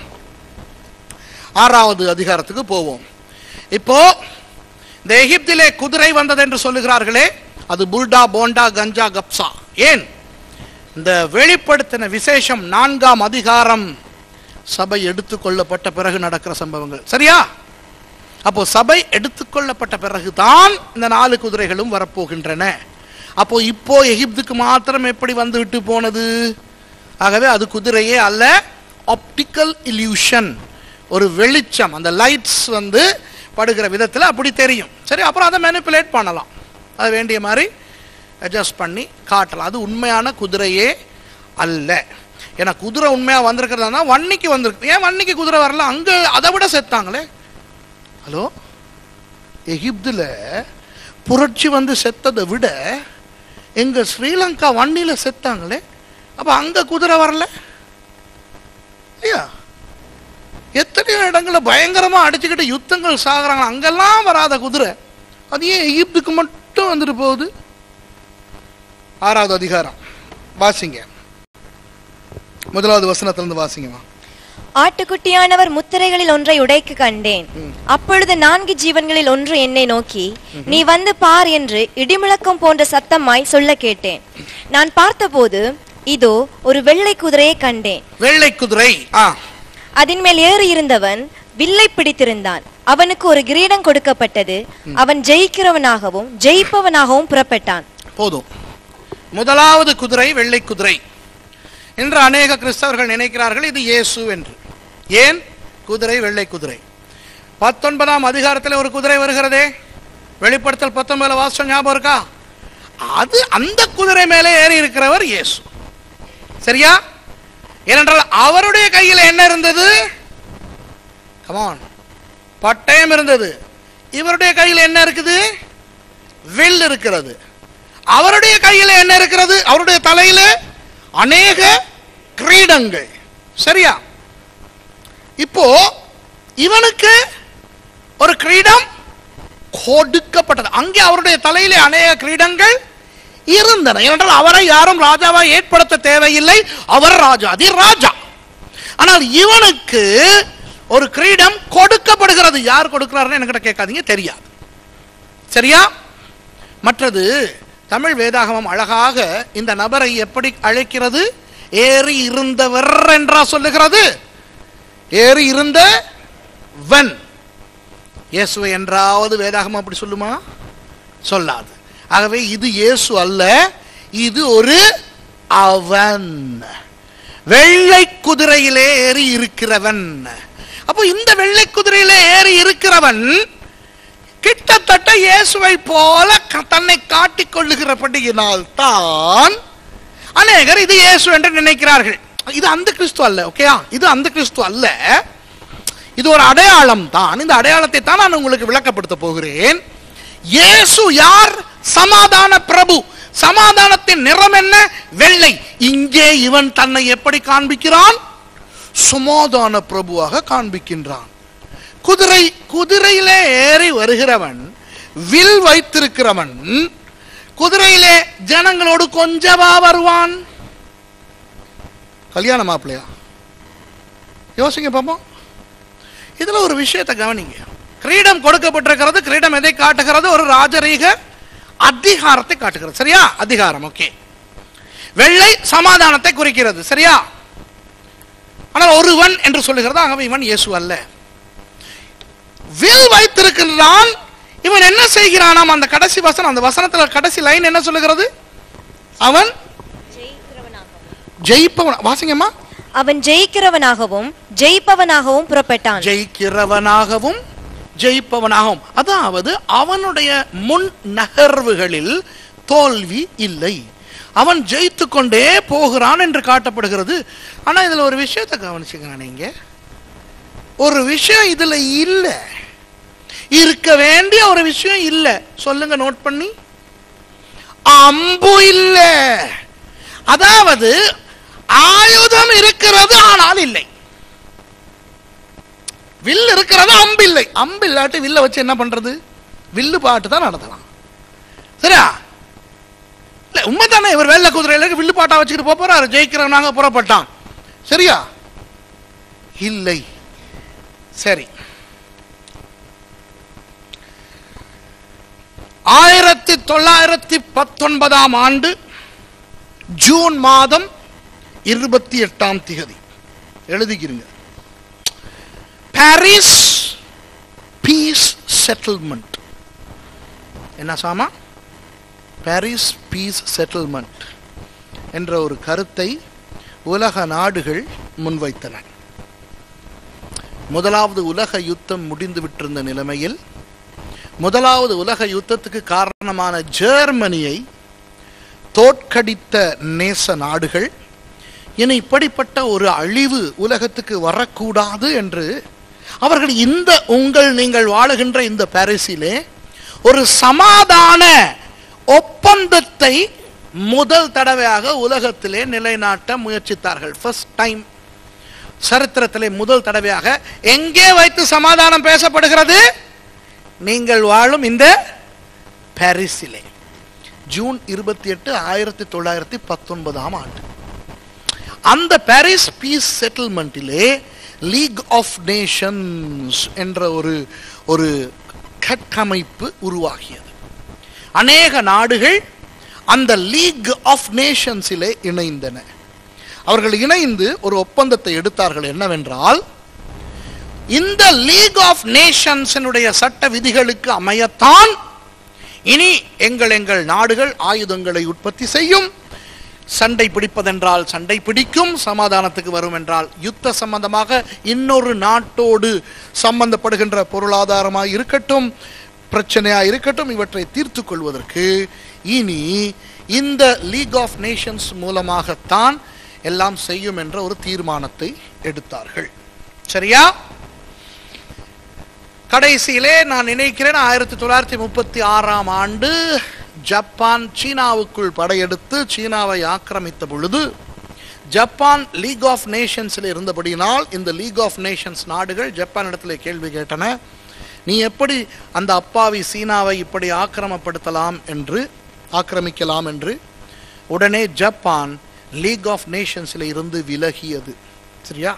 ஆறாவது அதிகாரத்துக்கு போவோம் இப்போ இந்த எகிப்திலே குதிரை வந்தது என்று சொல்லுகிறார்களே அது புல்டா போண்டா கஞ்சா கப்சா ஏன் இந்த வெளிப்படுத்தின விசேஷம் நான்காம் அதிகாரம் சபை எடுத்துக்கொள்ளப்பட்ட பிறகு நடக்கிற சம்பவங்கள் சரியா அப்போ சபை எடுத்துக்கொள்ளப்பட்ட பிறகுதான் இந்த நாலு குதிரைகளும் வரப்போகின்றன அப்போ இப்போ எகிப்துக்கு மாத்திரம் எப்படி வந்து விட்டு போனது ஆகவே அது குதிரையே அல்ல ஆப்டிக்கல் இல்யூஷன் ஒரு வெளிச்சம் அந்த லைட்ஸ் வந்து படுகிற விதத்தில் அப்படி தெரியும் சரி அப்புறம் அதை மேனிப்புலேட் பண்ணலாம் அது வேண்டிய மாதிரி அட்ஜஸ்ட் பண்ணி காட்டலாம் அது உண்மையான குதிரையே அல்ல ஏன்னா குதிரை உண்மையாக வந்திருக்கிறதா வன்னிக்கு வந்திருக்கு ஏன் வன்னிக்கு குதிரை வரல அங்கே அதை விட செத்தாங்களே ஹலோ எகிப்துல புரட்சி வந்து செத்ததை விட எங்க ஸ்ரீலங்கா வண்டியில செத்தாங்களே அப்ப அங்க குதிரை வரல ஐயா எத்தனையோ இடங்களில் பயங்கரமா அடிச்சுக்கிட்டு யுத்தங்கள் சாகுறாங்க அங்கெல்லாம் வராத குதிரை அது ஏன் எகிப்துக்கு மட்டும் வந்துட்டு போகுது ஆறாவது அதிகாரம் வாசிங்க முதலாவது வசனத்திலிருந்து வாசிங்கம்மா ஆட்டுக்குட்டியானவர் முத்திரைகளில் ஒன்றை உடைக்க கண்டேன் அப்பொழுது நான்கு ஜீவன்களில் ஒன்று என்னை நோக்கி நீ வந்து பார் என்று இடிமுழக்கம் போன்ற சத்தமாய் சொல்ல கேட்டேன் நான் பார்த்தபோது இதோ ஒரு வெள்ளை குதிரையை கண்டேன் வெள்ளை குதிரை ஆ அதன் மேல் ஏறி இருந்தவன் வில்லை பிடித்திருந்தான் அவனுக்கு ஒரு கிரீடம் கொடுக்கப்பட்டது அவன் ஜெயிக்கிறவனாகவும் ஜெயிப்பவனாகவும் புறப்பட்டான் போதும் முதலாவது குதிரை வெள்ளை குதிரை என்று அநேக கிறிஸ்தவர்கள் நினைக்கிறார்கள் இது இயேசு என்று ஏன் குதிரை வெள்ளை குதிரை பத்தொன்பதாம் அதிகாரத்தில் ஒரு குதிரை வருகிறதே வெளிப்படுத்தல் பத்தொன்பதுல வாசம் ஞாபகம் இருக்கா அது அந்த குதிரை மேலே ஏறி இருக்கிறவர் இயேசு சரியா ஏனென்றால் அவருடைய கையில் என்ன இருந்தது கமான் பட்டயம் இருந்தது இவருடைய கையில் என்ன இருக்குது வில் இருக்கிறது அவருடைய கையில் என்ன இருக்கிறது அவருடைய தலையில அநேக கிரீடங்கள் சரியா இப்போ இவனுக்கு ஒரு கிரீடம் கொடுக்கப்பட்டது அங்கே அவருடைய தலையிலே அநேக கிரீடங்கள் இருந்தன ஏனென்றால் அவரை யாரும் ராஜாவா ஏற்படுத்த தேவையில்லை அவர் ராஜா அதி ராஜா ஆனால் இவனுக்கு ஒரு கிரீடம் கொடுக்கப்படுகிறது யார் கொடுக்கிறாருன்னு என்கிட்ட கேட்காதீங்க தெரியாது சரியா மற்றது தமிழ் வேதாகமம் அழகாக இந்த நபரை எப்படி அழைக்கிறது ஏறி இருந்தவர் என்றா சொல்லுகிறது ஏறி இருந்த வன் இயேசுவை என்றாவது வேதாகமம் அப்படி சொல்லுமா சொல்லாது ஆகவே இது இயேசு அல்ல இது ஒரு அவன் வெள்ளை குதிரையிலே ஏறி இருக்கிறவன் அப்போ இந்த வெள்ளை குதிரையிலே ஏறி இருக்கிறவன் கிட்டத்தட்ட இயேசுவை போல க- தன்னை காட்டிக் கொள்ளுகிறபடியினால் தான் அநேகர் இது இயேசு என்று நினைக்கிறார்கள் இது அந்த கிறிஸ்து அல்ல ஓகேயா இது அந்த கிறிஸ்து அல்ல இது ஒரு அடையாளம் தான் இந்த அடையாளத்தை தான் நான் உங்களுக்கு விளக்கப்படுத்த போகிறேன் இயேசு யார் சமாதான பிரபு சமாதானத்தின் நிறம் என்ன வெள்ளை இங்கே இவன் தன்னை எப்படி காண்பிக்கிறான் சமாதான பிரபுவாக காண்பிக்கின்றான் குதிரை குதிரையிலே ஏறி வருகிறவன் வில் வைத்திருக்கிறவன் குதிரையிலே ஜனங்களோடு கொஞ்சவா வருவான் கல்யாண மாப்பிள்ளையா யோசிங்க பாப்போம் இதுல ஒரு விஷயத்தை கவனிங்க கிரீடம் கொடுக்கப்பட்டிருக்கிறது கிரீடம் எதை காட்டுகிறது ஒரு ராஜரீக அதிகாரத்தை காட்டுகிறது சரியா அதிகாரம் ஓகே வெள்ளை சமாதானத்தை குறிக்கிறது சரியா ஆனால் ஒருவன் என்று சொல்லுகிறது ஆகவே இவன் இயேசு அல்ல வில் வைத்திருக்கிறான் இவன் என்ன செய்கிறானாம் அந்த கடைசி வசனம் அந்த வசனத்துல கடைசி லைன் என்ன சொல்லுகிறது அவன் ஜெயிப்பவன் வாசிங்கம்மா அவன் ஜெயிக்கிறவனாகவும் ஜெயிப்பவனாகவும் புறப்பட்டான் ஜெயிக்கிறவனாகவும் ஜெயிப்பவனாகவும் அதாவது அவனுடைய முன் நகர்வுகளில் தோல்வி இல்லை அவன் ஜெயித்து கொண்டே போகிறான் என்று காட்டப்படுகிறது ஆனா இதுல ஒரு விஷயத்தை கவனிச்சுங்க நீங்க ஒரு விஷயம் இதுல இல்ல இருக்க வேண்டிய ஒரு விஷயம் இல்ல சொல்லுங்க நோட் பண்ணி அம்பு இல்ல அதாவது ஆயுதம் இருக்கிறது ஆனால் இல்லை வில் இருக்கிறது அம்பு இல்லை அம்பு இல்லாட்டி வில்ல வச்சு என்ன பண்றது வில்லு பாட்டு தான் நடத்தலாம் சரியா இல்ல உண்மைதானே இவர் வெள்ளை குதிரையில வில்லு பாட்டா வச்சுக்கிட்டு போப் போறாரு ஜெயிக்கிறவனாக புறப்பட்டான் சரியா இல்லை சரி ஆயிரத்தி தொள்ளாயிரத்தி பத்தொன்பதாம் ஆண்டு ஜூன் மாதம் இருபத்தி எட்டாம் திகதி எழுதிக்கிறீங்க பாரிஸ் பீஸ் செட்டில்மெண்ட் என்ன சாமா பாரிஸ் பீஸ் செட்டில்மெண்ட் என்ற ஒரு கருத்தை உலக நாடுகள் முன்வைத்தன முதலாவது உலக யுத்தம் முடிந்து விட்டிருந்த நிலைமையில் முதலாவது உலக யுத்தத்துக்கு காரணமான ஜெர்மனியை தோற்கடித்த நேச நாடுகள் இனி இப்படிப்பட்ட ஒரு அழிவு உலகத்துக்கு வரக்கூடாது என்று அவர்கள் இந்த உங்கள் நீங்கள் வாழுகின்ற இந்த பாரிஸிலே ஒரு சமாதான ஒப்பந்தத்தை முதல் தடவையாக உலகத்திலே நிலைநாட்ட முயற்சித்தார்கள் ஃபர்ஸ்ட் டைம் சரித்திரத்திலே முதல் தடவையாக எங்கே வைத்து சமாதானம் பேசப்படுகிறது நீங்கள் வாழும் இந்த பாரிஸிலே ஜூன் இருபத்தி எட்டு ஆயிரத்தி தொள்ளாயிரத்தி பத்தொன்பதாம் ஆண்டு அந்த பாரிஸ் பீஸ் செட்டில்மெண்ட்டிலே லீக் ஆஃப் நேஷன்ஸ் என்ற ஒரு ஒரு கட்டமைப்பு உருவாகியது அநேக நாடுகள் அந்த லீக் ஆஃப் நேஷன்ஸிலே இணைந்தன அவர்கள் இணைந்து ஒரு ஒப்பந்தத்தை எடுத்தார்கள் என்னவென்றால் இந்த லீக் ஆஃப் நேஷன்ஸினுடைய சட்ட விதிகளுக்கு அமையத்தான் இனி எங்கள் எங்கள் நாடுகள் ஆயுதங்களை உற்பத்தி செய்யும் சண்டை பிடிப்பதென்றால் சண்டை பிடிக்கும் சமாதானத்துக்கு வரும் என்றால் யுத்த சம்பந்தமாக இன்னொரு நாட்டோடு சம்பந்தப்படுகின்ற பொருளாதாரமாக இருக்கட்டும் பிரச்சனையா இருக்கட்டும் இவற்றை தீர்த்து கொள்வதற்கு இனி இந்த லீக் ஆஃப் நேஷன்ஸ் மூலமாகத்தான் எல்லாம் செய்யும் என்ற ஒரு தீர்மானத்தை எடுத்தார்கள் சரியா கடைசியிலே நான் நினைக்கிறேன் ஆயிரத்தி தொள்ளாயிரத்தி முப்பத்தி ஆறாம் ஆண்டு ஜப்பான் சீனாவுக்குள் படையெடுத்து சீனாவை ஆக்கிரமித்த பொழுது ஜப்பான் லீக் ஆஃப் நேஷன்ஸில் இருந்தபடியினால் இந்த லீக் ஆஃப் நேஷன்ஸ் நாடுகள் ஜப்பான் இடத்துல கேள்வி கேட்டன நீ எப்படி அந்த அப்பாவி சீனாவை இப்படி ஆக்கிரமப்படுத்தலாம் என்று ஆக்கிரமிக்கலாம் என்று உடனே ஜப்பான் லீக் ஆஃப் நேஷன்ஸில் இருந்து விலகியது சரியா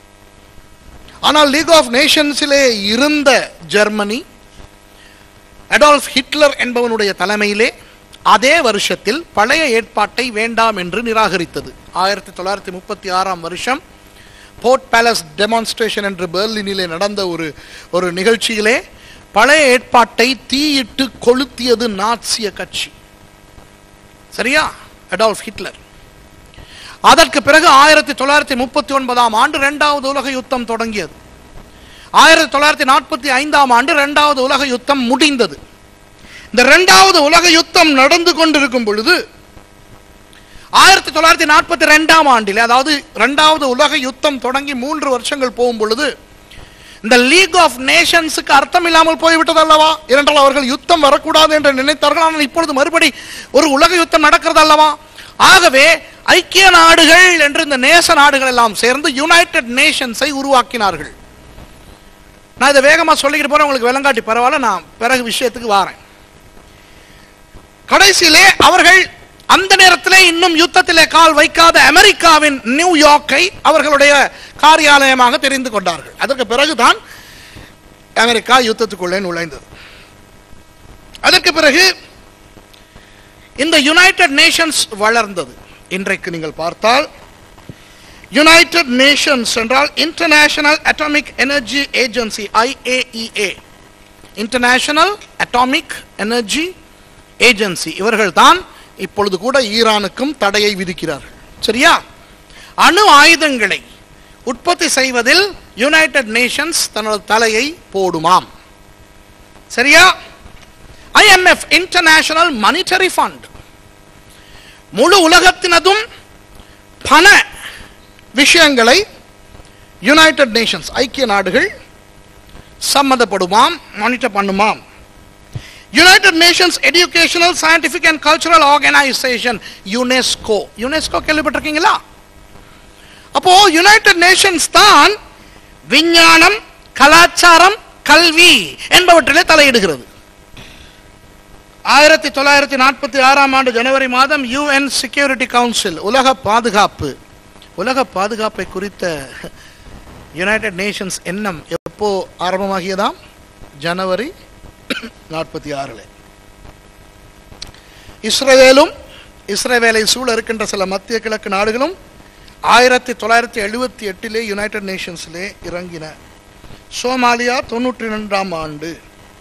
ஆனால் லீக் ஆஃப் நேஷன்ஸிலே இருந்த ஜெர்மனி அடால்ஃப் ஹிட்லர் என்பவனுடைய தலைமையிலே அதே வருஷத்தில் பழைய ஏற்பாட்டை வேண்டாம் என்று நிராகரித்தது ஆயிரத்தி தொள்ளாயிரத்தி முப்பத்தி ஆறாம் வருஷம் போர்ட் பேலஸ் டெமான்ஸ்ட்ரேஷன் என்று பெர்லினிலே நடந்த ஒரு ஒரு நிகழ்ச்சியிலே பழைய ஏற்பாட்டை தீயிட்டு கொளுத்தியது நாட்சிய கட்சி சரியா அடால்ஃப் ஹிட்லர் அதற்கு பிறகு ஆயிரத்தி தொள்ளாயிரத்தி முப்பத்தி ஒன்பதாம் ஆண்டு இரண்டாவது உலக யுத்தம் தொடங்கியது ஆயிரத்தி தொள்ளாயிரத்தி நாற்பத்தி ஐந்தாம் ஆண்டு இரண்டாவது உலக யுத்தம் முடிந்தது இந்த இரண்டாவது உலக யுத்தம் நடந்து கொண்டிருக்கும் பொழுது ஆயிரத்தி தொள்ளாயிரத்தி நாற்பத்தி ரெண்டாம் ஆண்டில் அதாவது இரண்டாவது உலக யுத்தம் தொடங்கி மூன்று வருஷங்கள் போகும் பொழுது இந்த லீக் ஆஃப் நேஷன்ஸுக்கு அர்த்தம் இல்லாமல் போய்விட்டது அல்லவா இரண்டால் அவர்கள் யுத்தம் வரக்கூடாது என்று நினைத்தார்கள் ஆனால் இப்பொழுது மறுபடி ஒரு உலக யுத்தம் நடக்கிறது அல்லவா ஆகவே ஐக்கிய நாடுகள் என்று இந்த நேச நாடுகள் எல்லாம் சேர்ந்து யுனைடெட் நேஷன்ஸை உருவாக்கினார்கள் நான் இதை வேகமா சொல்லிக்கிட்டு போறேன் உங்களுக்கு விளங்காட்டி பரவாயில்ல நான் பிறகு விஷயத்துக்கு வாரேன் கடைசியிலே அவர்கள் அந்த நேரத்திலே இன்னும் யுத்தத்திலே கால் வைக்காத அமெரிக்காவின் நியூயார்க்கை அவர்களுடைய காரியாலயமாக தெரிந்து கொண்டார்கள் அதற்கு பிறகுதான் அமெரிக்கா யுத்தத்துக்குள்ளே நுழைந்தது அதற்கு பிறகு இந்த யுனைடெட் நேஷன்ஸ் வளர்ந்தது இன்றைக்கு நீங்கள் பார்த்தால் யுனைடெட் நேஷன்ஸ் என்றால் International Atomic Energy Agency IAEA International Atomic Energy Agency இவர்கள் தான் இப்பொழுது கூட ஈரானுக்கும் தடையை விதிக்கிறார்கள் சரியா அணு ஆயுதங்களை உற்பத்தி செய்வதில் யுனைடெட் நேஷன்ஸ் தனது தலையை போடுமாம் சரியா ஐஎம்எஃப் இன்டர்நேஷனல் மானிட்டரி ஃபண்ட் முழு உலகத்தினதும் பண விஷயங்களை யுனைடெட் நேஷன்ஸ் ஐக்கிய நாடுகள் சம்மந்தப்படுமாம் மானிட்டர் பண்ணுமாம் United Nations Educational Scientific and Cultural Organization UNESCO UNESCO கேள்விப்பட்டிருக்கீங்களா அப்போ யுனைடெட் நேஷன்ஸ் தான் விஞ்ஞானம் கலாச்சாரம் கல்வி என்பவற்றிலே தலையிடுகிறது ஆயிரத்தி தொள்ளாயிரத்தி நாற்பத்தி ஆறாம் ஆண்டு ஜனவரி மாதம் யுஎன் செக்யூரிட்டி கவுன்சில் உலக பாதுகாப்பு உலக பாதுகாப்பை குறித்த யுனைடெட் நேஷன்ஸ் எண்ணம் எப்போ ஆரம்பமாகியதாம் ஜனவரி நாற்பத்தி ஆறில் இஸ்ரவேலும் இஸ்ரவேலை சூழ இருக்கின்ற சில மத்திய கிழக்கு நாடுகளும் ஆயிரத்தி தொள்ளாயிரத்தி எழுபத்தி எட்டிலே யுனைடெட் நேஷன்ஸிலே இறங்கின சோமாலியா தொண்ணூற்றி ரெண்டாம் ஆண்டு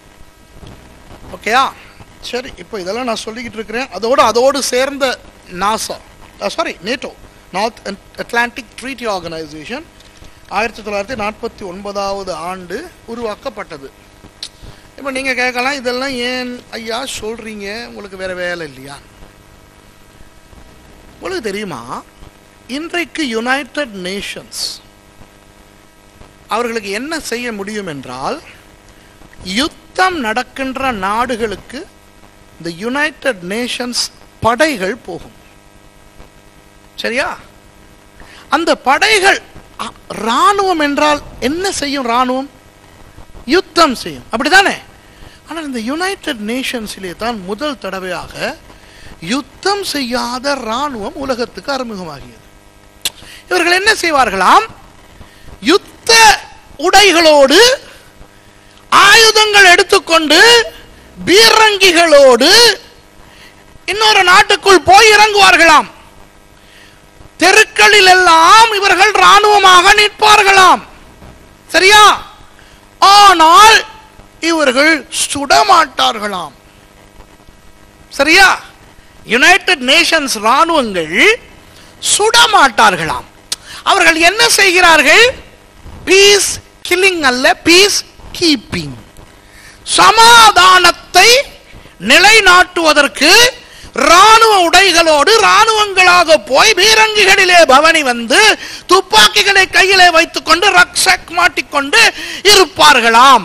ஓகேயா சரி இப்போ இதெல்லாம் நான் சொல்லிக்கிட்டு இருக்கிறேன் அதோடு அதோடு சேர்ந்த NASA sorry NATO North Atlantic Treaty Organization ஆயிரத்தி தொள்ளாயிரத்தி நாற்பத்தி ஒன்பதாவது ஆண்டு உருவாக்கப்பட்டது இப்போ நீங்கள் கேட்கலாம் இதெல்லாம் ஏன் ஐயா சொல்கிறீங்க உங்களுக்கு வேற வேலை இல்லையா உங்களுக்கு தெரியுமா இன்றைக்கு யுனைடெட் நேஷன்ஸ் அவர்களுக்கு என்ன செய்ய முடியும் என்றால் யுத்தம் நடக்கின்ற நாடுகளுக்கு இந்த யுனைடெட் நேஷன்ஸ் படைகள் போகும் சரியா அந்த படைகள் அ- ராணுவம் என்றால் என்ன செய்யும் ராணுவம் யுத்தம் செய்யும் அப்படிதானே ஆனால் இந்த யுனைடெட் நேஷன்ஸிலே தான் முதல் தடவையாக யுத்தம் செய்யாத ராணுவம் உலகத்துக்கு அறிமுகமாகியது இவர்கள் என்ன செய்வார்களாம் யுத்த உடைகளோடு ஆயுதங்கள் எடுத்துக்கொண்டு பீரங்கிகளோடு இன்னொரு நாட்டுக்குள் போய் இறங்குவார்களாம் தெருக்களில் எல்லாம் இவர்கள் ராணுவமாக நிற்பார்களாம் சரியா ஆனால் இவர்கள் சுடமாட்டார்களாம் சரியா யுனைடெட் நேஷன்ஸ் ராணுவங்கள் சுடமாட்டார்களாம் அவர்கள் என்ன செய்கிறார்கள் பீஸ் கில்லிங் அல்ல பீஸ் கீப்பிங் சமாதானத்தை நிலைநாட்டுவதற்கு ராணுவ உடைகளோடு ராணுவங்களாக போய் பீரங்கிகளிலே பவனி வந்து துப்பாக்கிகளை கையிலே வைத்துக்கொண்டு ரக்ஷக் மாட்டிக்கொண்டு இருப்பார்களாம்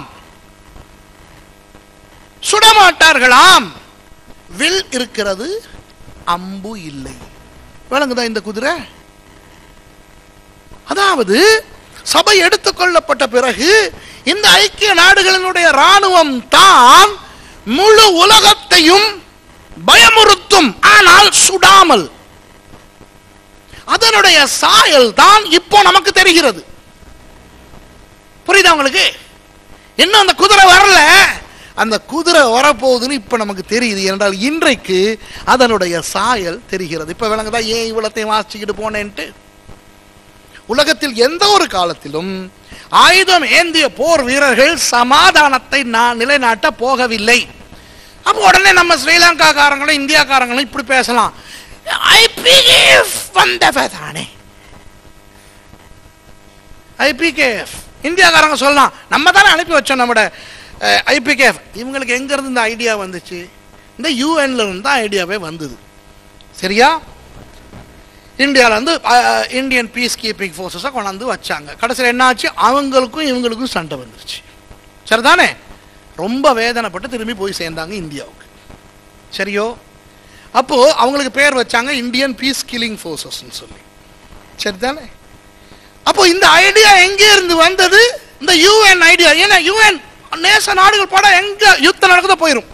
சுடமாட்டார்களாம் வில் இருக்கிறது அம்பு இல்லை விளங்குதா இந்த குதிரை அதாவது சபை எடுத்துக்கொள்ளப்பட்ட பிறகு இந்த ஐக்கிய நாடுகளினுடைய ராணுவம் தான் முழு உலகத்தையும் பயமுறுத்தும் ஆனால் சுடாமல் அதனுடைய சாயல் தான் இப்போ நமக்கு தெரிகிறது புரியுதா உங்களுக்கு இன்னும் அந்த குதிரை வரல அந்த குதிரை வரப்போகுதுன்னு இப்ப நமக்கு தெரியுது என்றால் இன்றைக்கு அதனுடைய சாயல் தெரிகிறது இப்ப விளங்குதா ஏன் இவ்வளத்தையும் வாசிச்சுக்கிட்டு போனேன்ட்டு உலகத்தில் எந்த ஒரு காலத்திலும் ஆயுதம் ஏந்திய போர் வீரர்கள் சமாதானத்தை நான் நிலைநாட்ட போகவில்லை அப்போ உடனே நம்ம ஸ்ரீலங்காக்காரங்களும் இந்தியாக்காரங்களும் இப்படி பேசலாம் ஐபிஎஃப் வந்தவதானே ஐபிகேஎஃப் இந்தியாக்காரங்க சொல்லலாம் நம்ம தானே அனுப்பி வச்சோம் நம்மட ஐபிகேஎஃப் இவங்களுக்கு எங்க இருந்து இந்த ஐடியா வந்துச்சு இந்த யூஎன்ல இருந்து தான் ஐடியாவே வந்தது சரியா இந்தியாவில் வந்து அஹ், இந்தியன் பீஸ் கீப்பிங் ஃபோர்ஸஸை கொண்டாந்து வச்சாங்க கடைசியில் என்னாச்சு அவங்களுக்கும் இவங்களுக்கும் சண்டை வந்துருச்சு சரிதானே ரொம்ப வேதனைப்பட்டு திரும்பி போய் சேர்ந்தாங்க இந்தியாவுக்கு சரியோ அப்போ அவங்களுக்கு பேர் வச்சாங்க இந்தியன் பீஸ் கில்லிங் ஃபோர்ஸஸ்ன்னு சொல்லி சரிதானே அப்போ இந்த ஐடியா எங்கே இருந்து வந்தது இந்த யூஎன் ஐடியா ஏன்னா யூஎன் நேச நாடுகள் படம் எங்க யுத்தம் நடக்குதோ போயிடும்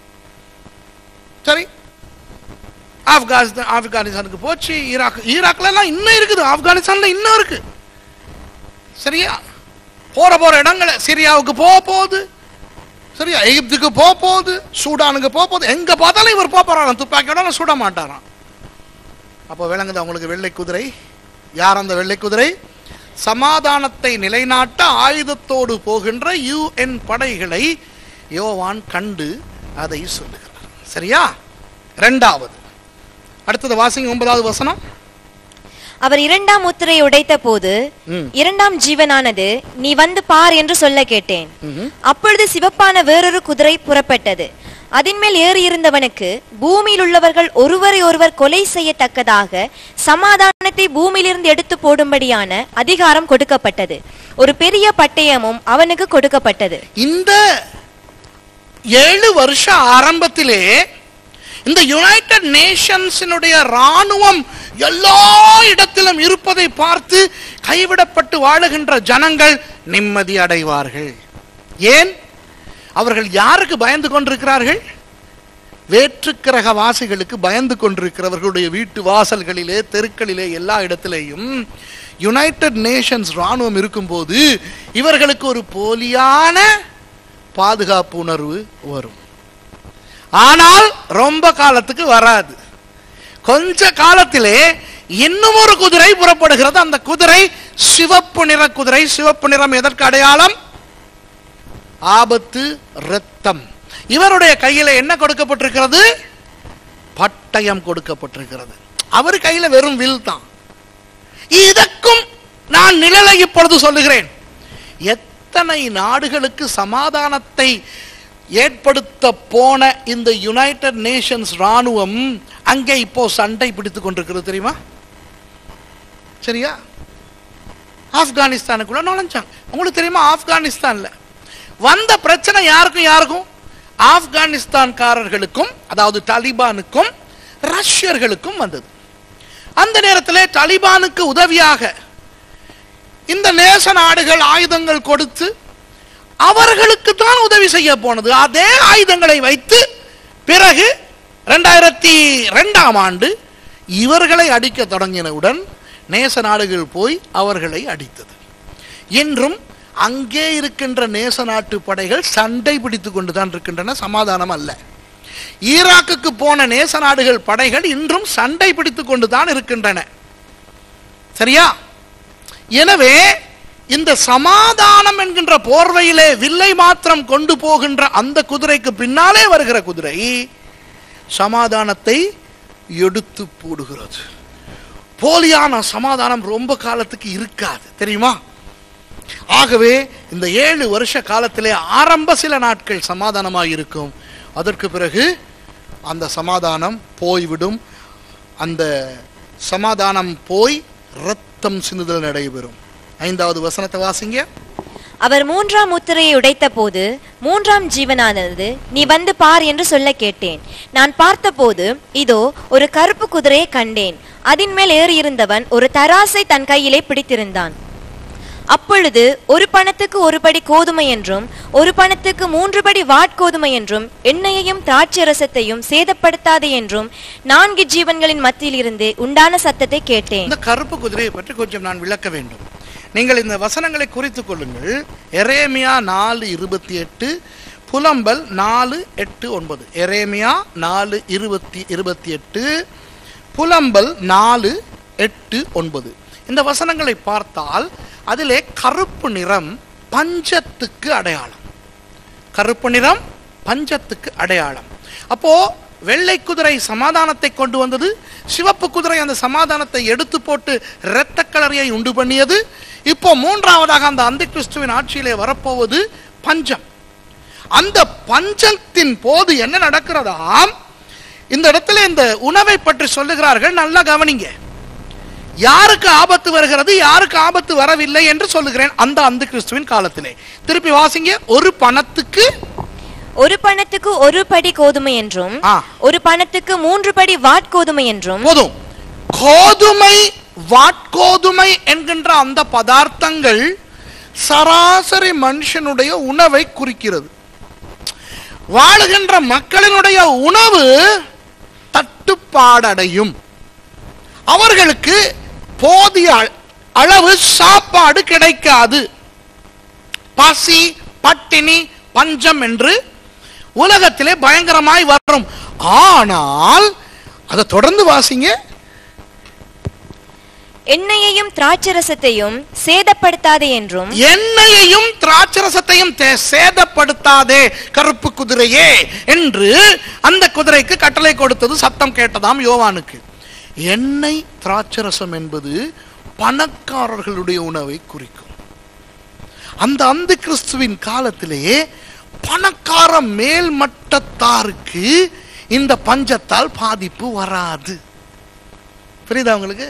சரி ஆப்கானிஸ்தான் ஆப்கானிஸ்தானுக்கு போச்சு ஈராக் ஈராக்ல எல்லாம் இன்னும் இருக்குது ஆப்கானிஸ்தான்ல இன்னும் இருக்கு சரியா போற போற இடங்கள சிரியாவுக்கு போக போகுது சரியா எகிப்துக்கு போக போகுது சூடானுக்கு போக போகுது எங்க பார்த்தாலும் இவர் போக போறாராம் துப்பாக்கியோட சுட மாட்டாராம் அப்போ விளங்குது அவங்களுக்கு வெள்ளை குதிரை யார் அந்த வெள்ளை குதிரை சமாதானத்தை நிலைநாட்ட ஆயுதத்தோடு போகின்ற யுஎன் படைகளை யோவான் கண்டு அதை சொல்லுகிறார் சரியா இரண்டாவது அடுத்தது வாசிங்க ஒன்பதாவது வசனம் அவர் இரண்டாம் முத்திரையை உடைத்த போது ம். இரண்டாம் ஜீவனானது நீ வந்து பார் என்று சொல்ல கேட்டேன் ம்ஹும். அப்பொழுது சிவப்பான வேறொரு குதிரை புறப்பட்டது அதின்மேல் ஏறி இருந்தவனுக்கு பூமியில் உள்ளவர்கள் ஒருவரை ஒருவர் கொலை செய்யத்தக்கதாக சமாதானத்தை பூமியிலிருந்து எடுத்து போடும்படியான அதிகாரம் கொடுக்கப்பட்டது ஒரு பெரிய பட்டயமும் அவனுக்கு கொடுக்கப்பட்டது இந்த ஏழு வருஷ ஆரம்பத்திலே இந்த யுனைடெட் நேஷன்ஸினுடைய ராணுவம் எல்லா இடத்திலும் இருப்பதை பார்த்து கைவிடப்பட்டு வாழுகின்ற ஜனங்கள் நிம்மதி அடைவார்கள் ஏன் அவர்கள் யாருக்கு பயந்து கொண்டிருக்கிறார்கள் வேற்றுக்கிரக வாசிகளுக்கு பயந்து கொண்டிருக்கிறவர்களுடைய வீட்டு வாசல்களிலே தெருக்களிலே எல்லா இடத்திலேயும் யுனைடெட் நேஷன்ஸ் ராணுவம் இருக்கும்போது இவர்களுக்கு ஒரு போலியான பாதுகாப்பு உணர்வு வரும் ஆனால் ரொம்ப காலத்துக்கு வராது கொஞ்ச காலத்திலே இன்னும் ஒரு குதிரை புறப்படுகிறது அந்த குதிரை சிவப்பு நிற குதிரை சிவப்பு நிறம் எதற்கு அடையாளம் ஆபத்து இரத்தம் இவருடைய கையில என்ன கொடுக்கப்பட்டிருக்கிறது பட்டயம் கொடுக்கப்பட்டிருக்கிறது அவர் கையில வெறும் வில் தான் இதற்கும் நான் நிழலை இப்பொழுது சொல்லுகிறேன் எத்தனை நாடுகளுக்கு சமாதானத்தை ஏற்படுத்த போன இந்த யுனைடெட் நேஷன்ஸ் ராணுவம் அங்கே இப்போ சண்டை பிடித்துக் கொண்டிருக்கிறது தெரியுமா சரியா ஆப்கானிஸ்தானுக்குள்ள நுழைஞ்சாங்க உங்களுக்கு தெரியுமா ஆப்கானிஸ்தான்ல வந்த பிரச்சனை யாருக்கும் யாருக்கும் ஆப்கானிஸ்தான்காரர்களுக்கும் அதாவது தாலிபானுக்கும் ரஷ்யர்களுக்கும் வந்தது அந்த நேரத்தில் தாலிபானுக்கு உதவியாக இந்த நேச நாடுகள் ஆயுதங்கள் கொடுத்து அவர்களுக்கு தான் உதவி செய்ய போனது அதே ஆயுதங்களை வைத்து பிறகு ரெண்டாயிரத்தி ரெண்டாம் ஆண்டு இவர்களை அடிக்க தொடங்கினவுடன் நேச நாடுகள் போய் அவர்களை அடித்தது இன்றும் அங்கே இருக்கின்ற நேச நாட்டு படைகள் சண்டை பிடித்துக் கொண்டுதான் இருக்கின்றன சமாதானம் அல்ல ஈராக்குக்கு போன நேச நாடுகள் படைகள் இன்றும் சண்டை பிடித்துக் கொண்டுதான் இருக்கின்றன சரியா எனவே இந்த சமாதானம் என்கின்ற போர்வையிலே வில்லை மாத்திரம் கொண்டு போகின்ற அந்த குதிரைக்கு பின்னாலே வருகிற குதிரை சமாதானத்தை எடுத்து போடுகிறது போலியான சமாதானம் ரொம்ப காலத்துக்கு இருக்காது தெரியுமா ஆகவே இந்த ஏழு வருஷ காலத்திலே ஆரம்ப சில நாட்கள் சமாதானமாக இருக்கும் அதற்கு பிறகு அந்த சமாதானம் போய்விடும் அந்த சமாதானம் போய் இரத்தம் சிந்துதல் நடைபெறும் ஐந்தாவது வசனத்தை வாசிங்க அவர் மூன்றாம் முத்திரையை உடைத்த போது மூன்றாம் ஜீவனானது நீ வந்து பார் என்று சொல்ல கேட்டேன் நான் பார்த்தபோது இதோ ஒரு கருப்பு குதிரையை கண்டேன் அதின் மேல் ஏறியிருந்தவன் ஒரு தராசை தன் கையிலே பிடித்திருந்தான் அப்பொழுது ஒரு பணத்துக்கு ஒரு படி கோதுமை என்றும் ஒரு பணத்துக்கு மூன்று படி வாட்கோதுமை என்றும் எண்ணெயையும் திராட்சரசத்தையும் சேதப்படுத்தாதே என்றும் நான்கு ஜீவன்களின் மத்தியில் இருந்து உண்டான சத்தத்தை கேட்டேன் இந்த கருப்பு குதிரையை பற்றி கொஞ்சம் நான் விளக்க வேண்டும் நீங்கள் இந்த வசனங்களை குறித்துக் கொள்ளுங்கள் எரேமியா நாலு இருபத்தி எட்டு புலம்பல் நாலு எட்டு ஒன்பது எரேமியா நாலு இருபத்தி இருபத்தி எட்டு புலம்பல் நாலு எட்டு ஒன்பது இந்த வசனங்களை பார்த்தால் அதிலே கருப்பு நிறம் பஞ்சத்துக்கு அடையாளம் கருப்பு நிறம் பஞ்சத்துக்கு அடையாளம் அப்போ வெள்ளை குதிரை சமாதானத்தை கொண்டு வந்தது சிவப்பு குதிரை அந்த சமாதானத்தை எடுத்து போட்டு இரத்த கலரியை உண்டு பண்ணியது இப்போ மூன்றாவதாக அந்த அந்த கிறிஸ்துவின் ஆட்சியிலே வரப்போவது பஞ்சம் அந்த பஞ்சத்தின் போது என்ன நடக்கிறதாம் இந்த இடத்துல இந்த உணவை பற்றி சொல்லுகிறார்கள் நல்லா கவனிங்க யாருக்கு ஆபத்து வருகிறது யாருக்கு ஆபத்து வரவில்லை என்று சொல்லுகிறேன் அந்த அந்த கிறிஸ்துவின் காலத்திலே திருப்பி வாசிங்க ஒரு பணத்துக்கு ஒரு பணத்துக்கு ஒரு படி கோதுமை என்றும் ஆ. ஒரு பணத்துக்கு மூன்று படி வாட்கோதுமை என்றும் போதும் கோதுமை வாட்கோதுமை என்கின்ற அந்த பதார்த்தங்கள் சராசரி மனுஷனுடைய உணவை குறிக்கிறது வாழுகின்ற மக்களினுடைய உணவு தட்டுப்பாடடையும் அவர்களுக்கு போதிய அள- அளவு சாப்பாடு கிடைக்காது பசி பட்டினி பஞ்சம் என்று உலகத்திலே பயங்கரமாய் வரும் ஆனால் அதை தொடர்ந்து வாசிங்க எண்ணெயையும் திராட்சரசத்தையும் சேதப்படுத்தாதே என்றும் எண்ணெயையும் திராட்சரசத்தையும் தே- சேதப்படுத்தாதே கருப்பு குதிரையே என்று அந்த குதிரைக்கு கட்டளை கொடுத்தது சத்தம் கேட்டதாம் யோவானுக்கு எண்ணெய் திராட்சரசம் என்பது பணக்காரர்களுடைய உணவை குறிக்கும் அந்த அந்த கிறிஸ்துவின் காலத்திலே பணக்கார மேல்மட்டத்தாருக்கு இந்த பஞ்சத்தால் பாதிப்பு வராது புரியுதா உங்களுக்கு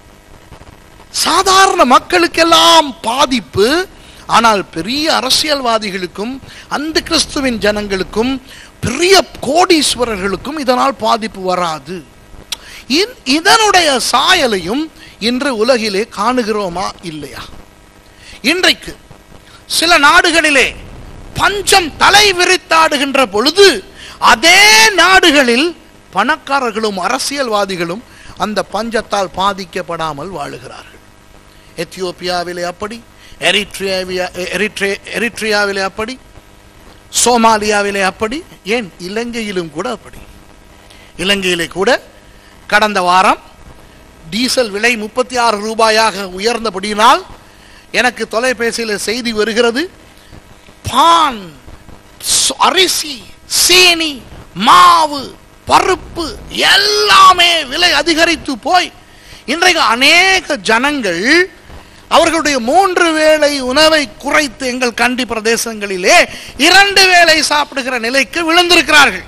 சாதாரண மக்களுக்கெல்லாம் பாதிப்பு ஆனால் பெரிய அரசியல்வாதிகளுக்கும் அந்த கிறிஸ்துவின் ஜனங்களுக்கும் பெரிய கோடீஸ்வரர்களுக்கும் இதனால் பாதிப்பு வராது இன்- இதனுடைய சாயலையும் இன்று உலகிலே காணுகிறோமா இல்லையா இன்றைக்கு சில நாடுகளிலே பஞ்சம் தலை விரித்தாடுகின்ற பொழுது அதே நாடுகளில் பணக்காரர்களும் அரசியல்வாதிகளும் அந்த பஞ்சத்தால் பாதிக்கப்படாமல் வாழுகிறார்கள் எத்தியோப்பியாவிலே அப்படி எரிட்ரியாவியா எரிட்ரே எரிட்ரியாவிலே அப்படி சோமாலியாவிலே அப்படி ஏன் இலங்கையிலும் கூட அப்படி இலங்கையிலே கூட கடந்த வாரம் டீசல் விலை முப்பத்தி ஆறு ரூபாயாக உயர்ந்தபடியினால் எனக்கு தொலைபேசியில் செய்தி வருகிறது பான் சு- அரிசி சீனி மாவு பருப்பு எல்லாமே விலை அதிகரித்து போய் இன்றைக்கு அநேக ஜனங்கள் அவர்களுடைய மூன்று வேளை உணவை குறைத்து எங்கள் கண்டி பிரதேசங்களிலே இரண்டு வேளை சாப்பிடுகிற நிலைக்கு விழுந்திருக்கிறார்கள்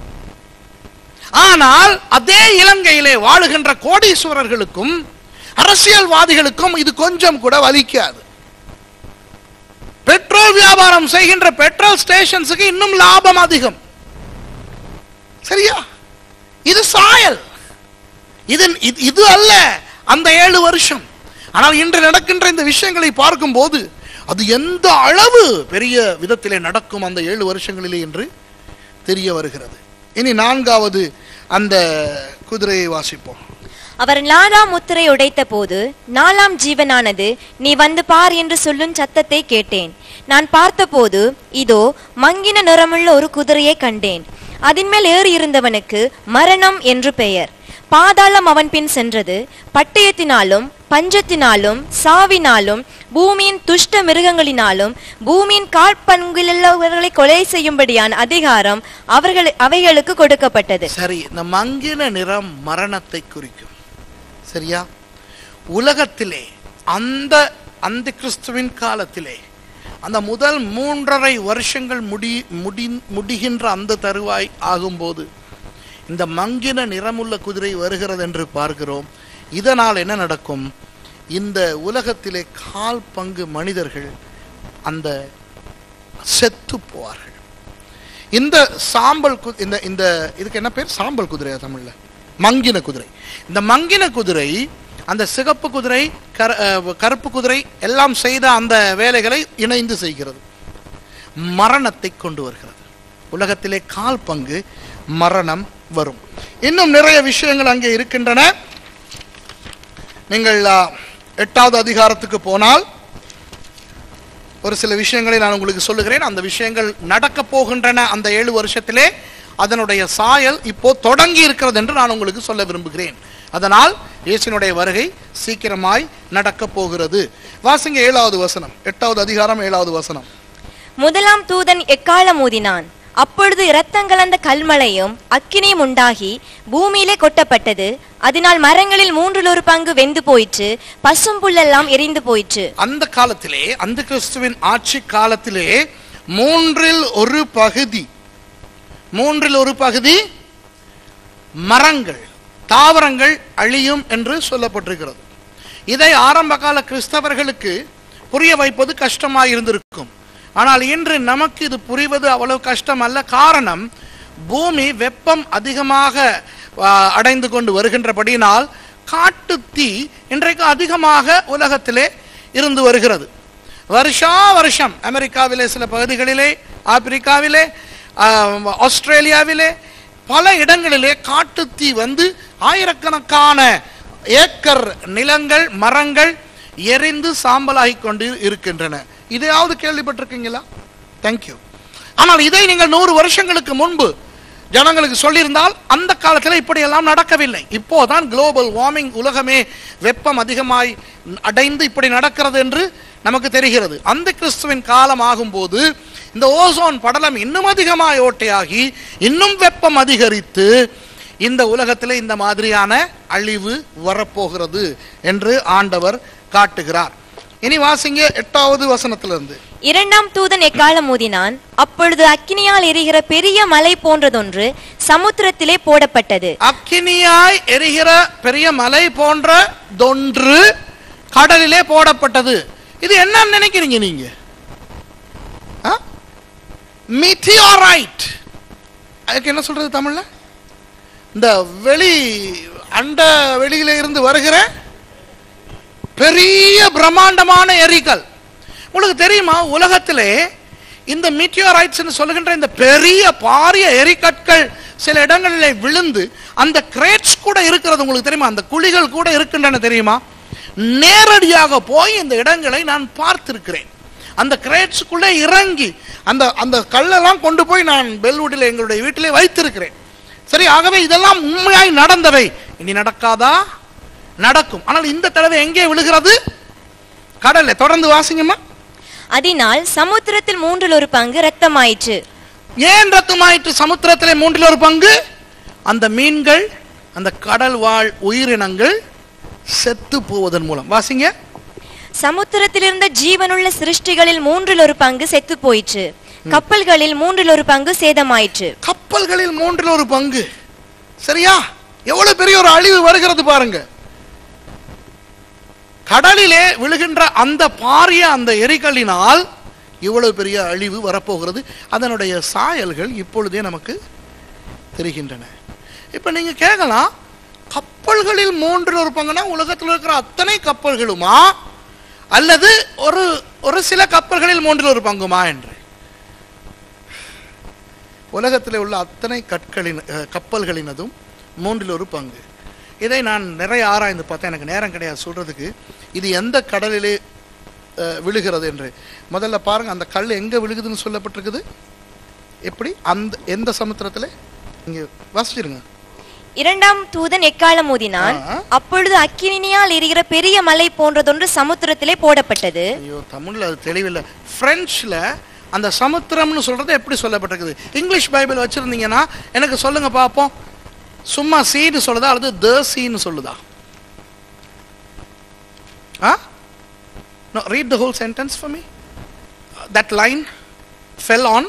ஆனால் அதே இலங்கையிலே வாழுகின்ற கோடீஸ்வரர்களுக்கும் அரசியல்வாதிகளுக்கும் இது கொஞ்சம் கூட வலிக்காது பெட்ரோல் வியாபாரம் செய்கின்ற பெட்ரோல் ஸ்டேஷன்ஸுக்கு இன்னும் லாபம் அதிகம் சரியா இது சாயல் இது இது- இது அல்ல அந்த ஏழு வருஷம் ஆனால் இன்று நடக்கின்ற இந்த விஷயங்களை பார்க்கும்போது அது எந்த அளவு பெரிய விதத்திலே நடக்கும் அந்த ஏழு வருஷங்களிலே என்று தெரிய வருகிறது இனி நான்காவது அந்த குதிரையை வாசிப்போம் அவர் நாலாம் முத்திரை உடைத்த போது நாலாம் ஜீவனானது நீ வந்து பார் என்று சொல்லும் சத்தத்தை கேட்டேன் நான் பார்த்தபோது இதோ மங்கின நிறமுள்ள ஒரு குதிரையை கண்டேன் அதின்மேல் ஏறி இருந்தவனுக்கு மரணம் என்று பெயர் பாதாளம் அவன் பின் சென்றது பட்டயத்தினாலும் பஞ்சத்தினாலும் சாவினாலும் பூமியின் துஷ்ட மிருகங்களினாலும் பூமியின் காற்பண்புள்ளவர்களை கொலை செய்யும்படியான அதிகாரம் அவர்கள் அவைகளுக்கு கொடுக்கப்பட்டது சரி இந்த மங்கின நிறம் மரணத்தை குறிக்கும் சரியா உலகத்திலே அந்த அந்த கிறிஸ்துவின் காலத்திலே அந்த முதல் மூன்றரை வருஷங்கள் முடி முடி முடிகின்ற அந்த தருவாய் ஆகும்போது இந்த மங்கின நிறமுள்ள குதிரை வருகிறது என்று பார்க்கிறோம் இதனால் என்ன நடக்கும் இந்த உலகத்திலே கால் பங்கு மனிதர்கள் அந்த செத்து போவார்கள் இந்த சாம்பல் கு- இந்த இந்த இதுக்கு என்ன பேர் சாம்பல் குதிரையா தமிழ்ல மங்கின குதிரை இந்த மங்கின குதிரை அந்த சிகப்பு குதிரை கர அஹ், கருப்பு குதிரை எல்லாம் செய்த அந்த வேலைகளை இணைந்து செய்கிறது மரணத்தை கொண்டு வருகிறது உலகத்திலே கால் பங்கு மரணம் வரும் இன்னும் நிறைய விஷயங்கள் அங்கே இருக்கின்றன நீங்கள் ஆ, எட்டாவது அதிகாரத்துக்கு போனால் ஒரு சில விஷயங்களை நான் உங்களுக்கு சொல்லுகிறேன் அந்த விஷயங்கள் நடக்க போகின்றன அந்த ஏழு வருஷத்திலே அதனுடைய சாயல் இப்போ தொடங்கி இருக்கிறது என்று நான் உங்களுக்கு சொல்ல விரும்புகிறேன் அதனால் இயேசுனுடைய வருகை சீக்கிரமாய் நடக்க போகிறது வாசிங்க ஏழாவது வசனம் எட்டாவது அதிகாரம் ஏழாவது வசனம் முதலாம் தூதன் எக்காலம் ஊதினான் அப்பொழுது இரத்தம் கலந்த கல்மழையும் அக்கினியும் உண்டாகி பூமியிலே கொட்டப்பட்டது அதனால் மரங்களில் மூன்றில் ஒரு பங்கு வெந்து போயிற்று பசும் புல்லெல்லாம் எரிந்து போயிற்று அந்த காலத்திலே அந்த கிறிஸ்துவின் ஆட்சி காலத்திலே மூன்றில் ஒரு பகுதி மூன்றில் ஒரு பகுதி மரங்கள் தாவரங்கள் அழியும் என்று சொல்லப்பட்டிருக்கிறது இதை ஆரம்ப கால கிறிஸ்தவர்களுக்கு புரிய வைப்பது கஷ்டமாக இருந்திருக்கும் ஆனால் இன்று நமக்கு இது புரிவது அவ்வளவு கஷ்டம் அல்ல காரணம் பூமி வெப்பம் அதிகமாக ஆ, அடைந்து கொண்டு வருகின்றபடியினால் காட்டுத்தீ இன்றைக்கு அதிகமாக உலகத்திலே இருந்து வருகிறது வருஷா வருஷம் அமெரிக்காவிலே சில பகுதிகளிலே ஆப்பிரிக்காவிலே ஆ, ஆஸ்திரேலியாவிலே பல இடங்களிலே காட்டுத்தீ வந்து ஆயிரக்கணக்கான ஏக்கர் நிலங்கள் மரங்கள் எரிந்து சாம்பலாகி கொண்டு இருக்கின்றன இதையாவது கேள்விப்பட்டிருக்கீங்களா தேங்க்யூ ஆனால் இதை நீங்கள் நூறு வருஷங்களுக்கு முன்பு ஜனங்களுக்கு சொல்லியிருந்தால் அந்த காலத்தில் இப்படியெல்லாம் நடக்கவில்லை இப்போதான் குளோபல் வார்மிங் உலகமே வெப்பம் அதிகமாய் அடைந்து இப்படி நடக்கிறது என்று நமக்கு தெரிகிறது அந்த கிறிஸ்துவின் காலம் ஆகும்போது இந்த ஓசோன் படலம் இன்னும் அதிகமாய் ஓட்டையாகி இன்னும் வெப்பம் அதிகரித்து இந்த உலகத்தில் இந்த மாதிரியான அழிவு வரப்போகிறது என்று ஆண்டவர் காட்டுகிறார் இனி வாசிங்க எட்டாவது வசனத்திலிருந்து இரண்டாம் தூதன் எக்காலம் ஊதினான் அப்பொழுது அக்கினியால் எரிகிற பெரிய மலை போன்றதொன்று சமுத்திரத்திலே போடப்பட்டது அக்கினியாய் எரிகிற பெரிய மலை போன்ற தொன்று கடலிலே போடப்பட்டது இது என்னன்னு நினைக்கிறீங்க நீங்க மீட்டியோரைட் அதுக்கு என்ன சொல்றது தமிழ்ல இந்த வெளி அண்ட வெளியில இருந்து வருகிற பெரிய பிரம்மாண்டமான எரிகல் உங்களுக்கு தெரியுமா உலகத்திலே இந்த மீட்டியோரைட்ஸ் சொல்லுகின்ற இந்த பெரிய பாரிய எரிக்கற்கள் சில இடங்களிலே விழுந்து அந்த கிரேட்ஸ் கூட இருக்கிறது உங்களுக்கு தெரியுமா அந்த குழிகள் கூட இருக்கின்றன தெரியுமா நேரடியாக போய் இந்த இடங்களை நான் பார்த்திருக்கிறேன் அந்த கிரேட்ஸுக்குள்ளே இறங்கி அந்த அந்த கல்லெல்லாம் கொண்டு போய் நான் பெல்வுட்டில் எங்களுடைய வீட்டிலே வைத்திருக்கிறேன் சரி ஆகவே இதெல்லாம் உண்மையாய் நடந்தவை இனி நடக்காதா நடக்கும் ஆனால் இந்த தடவை எங்கே விழுகிறது கடல்ல தொடர்ந்து வாசிங்கம்மா அதனால் சமுத்திரத்தில் மூன்றில் ஒரு பங்கு இரத்தமாயிற்று ஏன் ரத்தமாயிற்று சமுத்திரத்திலே மூன்றில் ஒரு பங்கு அந்த மீன்கள் அந்த கடல் வாழ் உயிரினங்கள் செத்து போவதன் மூலம் வாசிங்க சமுத்திரத்தில் இருந்த ஜீவனுள்ள சிருஷ்டிகளில் மூன்றில் ஒரு பங்கு செத்து போயிற்று கப்பல்களில் மூன்றில் ஒரு பங்கு சேதமாயிற்று கப்பல்களில் மூன்றில் ஒரு பங்கு சரியா எவ்வளவு பெரிய ஒரு அழிவு வருகிறது பாருங்க கடலிலே விழுகின்ற அந்த பாரிய அந்த எரிகல்லினால் இவ்வளவு பெரிய அழிவு வரப்போகிறது அதனுடைய சாயல்கள் இப்பொழுதே நமக்கு தெரிகின்றன இப்ப நீங்க கேட்கலாம் கப்பல்களில் மூன்றில் ஒரு பங்குனா உலகத்தில் இருக்கிற அத்தனை கப்பல்களுமா அல்லது ஒரு ஒரு சில கப்பல்களில் மூன்றில் ஒரு பங்குமா என்று உலகத்தில் உள்ள அத்தனை கற்களின் அஹ், கப்பல்களினதும் மூன்றில் ஒரு பங்கு இதை நான் நிறைய ஆராய்ந்து பார்த்தேன் எனக்கு நேரம் கிடையாது சொல்றதுக்கு இது எந்த கடலிலே அஹ், விழுகிறது என்று முதல்ல பாருங்க அந்த கல் எங்க விழுகுதுன்னு சொல்லப்பட்டிருக்குது எப்படி அந்த எந்த சமுத்திரத்தில் இங்க வாசிச்சிருங்க இரண்டாம் தூதன் எக்காலம் ஊதினான் ஆ. அப்பொழுது அக்கினியால் எரிகிற பெரிய மலை போன்றதொன்று சமுத்திரத்திலே போடப்பட்டது ஐயோ தமிழ்ல அது தெளிவில்லை பிரெஞ்சில் அந்த சமுத்திரம்னு சொல்றது எப்படி சொல்லப்பட்டிருக்குது இங்கிலீஷ் பைபிள் வச்சிருந்தீங்கன்னா எனக்கு சொல்லுங்க பார்ப்போம் சும்மா சீன்னு சொல்லுதா அல்லது த சீன்னு சொல்லுதா ah no read the whole sentence for me that line fell on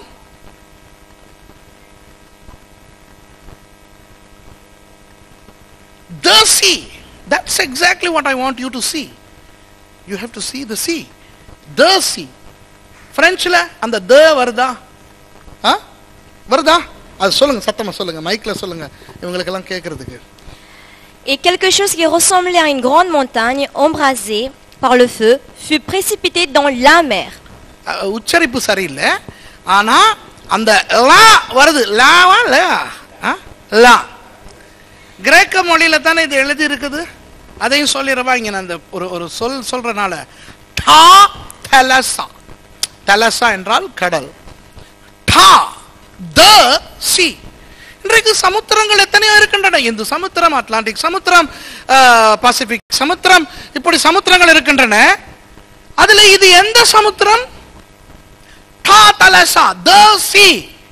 The sea. That's exactly what I want you to see. You have to see the sea. The sea. பிரெஞ்சில் அந்த the வருதா ஆ வருதா அது சொல்லுங்க சத்தமா சொல்லுங்க மைக்ல சொல்லுங்க இவங்களுக்கெல்லாம் கேட்கறதுக்கு Et quelque chose qui ressemblait à une grande montagne embrasée par le feu fut précipité dans la mer. அஹ், உச்சரிப்பு சரியில்லை ஆனா அந்த லா வருது லாவா லா ஆ? லா கிரேக்க மொழியில தானே இது எழுதி இருக்குது அதையும் சொல்லிடுறவா இங்க நான் அந்த ஒரு ஒரு சொல் சொல்றனால டா தலசா தலசா என்றால் கடல் டா த சி இன்றைக்கு சமுத்திரங்கள் எத்தனையோ இருக்கின்றன இந்து சமுத்திரம் அட்லாண்டிக் சமுத்திரம் அஹ், பசிபிக் சமுத்திரம் இப்படி சமுத்திரங்கள் இருக்கின்றன அதுல இது எந்த சமுத்திரம் டா தலசா த சி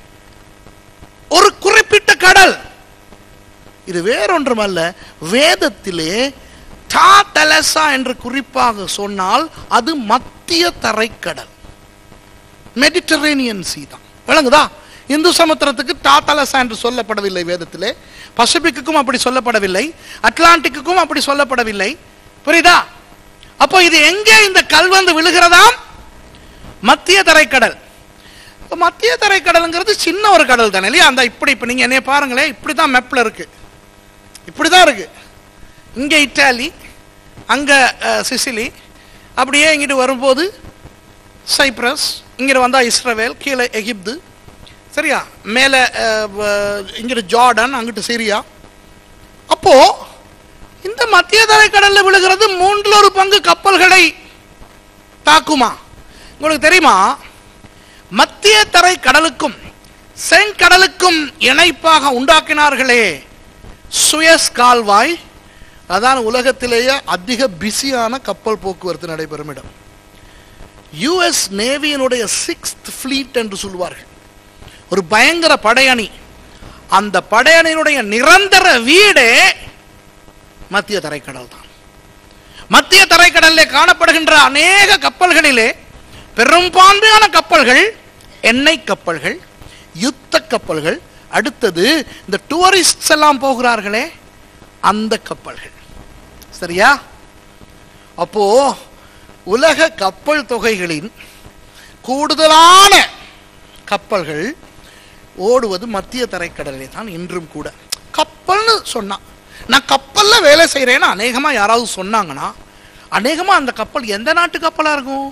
ஒரு குறிப்பிட்ட கடல் இது வேறொன்றுமல்ல வேதத்திலே டா தலசா என்று குறிப்பாக சொன்னால் அது மத்திய தரைக்கடல் மெடிட்டரேனியன் சீ தான் விளங்குதா இந்து சமுத்திரத்துக்கு டாத்தலசா என்று சொல்லப்படவில்லை வேதத்திலே பசிபிக்குக்கும் அப்படி சொல்லப்படவில்லை அட்லாண்டிக்குக்கும் அப்படி சொல்லப்படவில்லை புரியுதா அப்போ இது எங்கே இந்த கல் வந்து விழுகிறதாம் மத்திய தரைக்கடல் இப்ப மத்திய தரைக்கடலுங்கிறது சின்ன ஒரு கடல் தானே இல்லையா அந்த இப்படி இப்ப நீங்க என்னைய பாருங்களேன் இப்படி தான் மெப்ல இருக்கு இப்படி தான் இருக்கு இங்க இட்டாலி அங்க அஹ், சிசிலி அப்படியே இங்கிட்டு வரும்போது சைப்ரஸ் இங்கிட்டு வந்தா இஸ்ரவேல் கீழே எகிப்து சரியா மேலே இங்கிட்டு ஜார்டன் அங்கிட்டு சிரியா அப்போ இந்த மத்திய தரைக்கடல்ல விழுகிறது மூன்றில் ஒரு பங்கு கப்பல்களை தாக்குமா உங்களுக்கு தெரியுமா மத்திய தரை கடலுக்கும் செங்கடலுக்கும் இணைப்பாக உண்டாக்கினார்களே சுயஸ் கால்வாய் அதான் உலகத்திலேயே அதிக பிஸியான கப்பல் போக்குவரத்து நடைபெறும் இடம் யுஎஸ் நேவியினுடைய சிக்ஸ்த் ஃப்ளீட் என்று சொல்வார்கள் ஒரு பயங்கர படையணி அந்த படையணியினுடைய நிரந்தர வீடே மத்திய தரைக்கடல் தான் மத்திய தரைக்கடலிலே காணப்படுகின்ற அநேக கப்பல்களிலே பெரும்பான்மையான கப்பல்கள் எண்ணெய் கப்பல்கள் யுத்த கப்பல்கள் அடுத்தது இந்த டூரிஸ்ட்ஸ் எல்லாம் போகிறார்களே அந்த கப்பல்கள் சரியா அப்போ உலக கப்பல் தொகைகளின் கூடுதலான கப்பல்கள் ஓடுவது மத்திய தரைக்கடலிலே தான் இன்றும் கூட கப்பல்னு சொன்னா நான் கப்பல்ல வேலை செய்கிறேன்னு அநேகமா யாராவது சொன்னாங்கன்னா அநேகமா அந்த கப்பல் எந்த நாட்டு கப்பலா இருக்கும்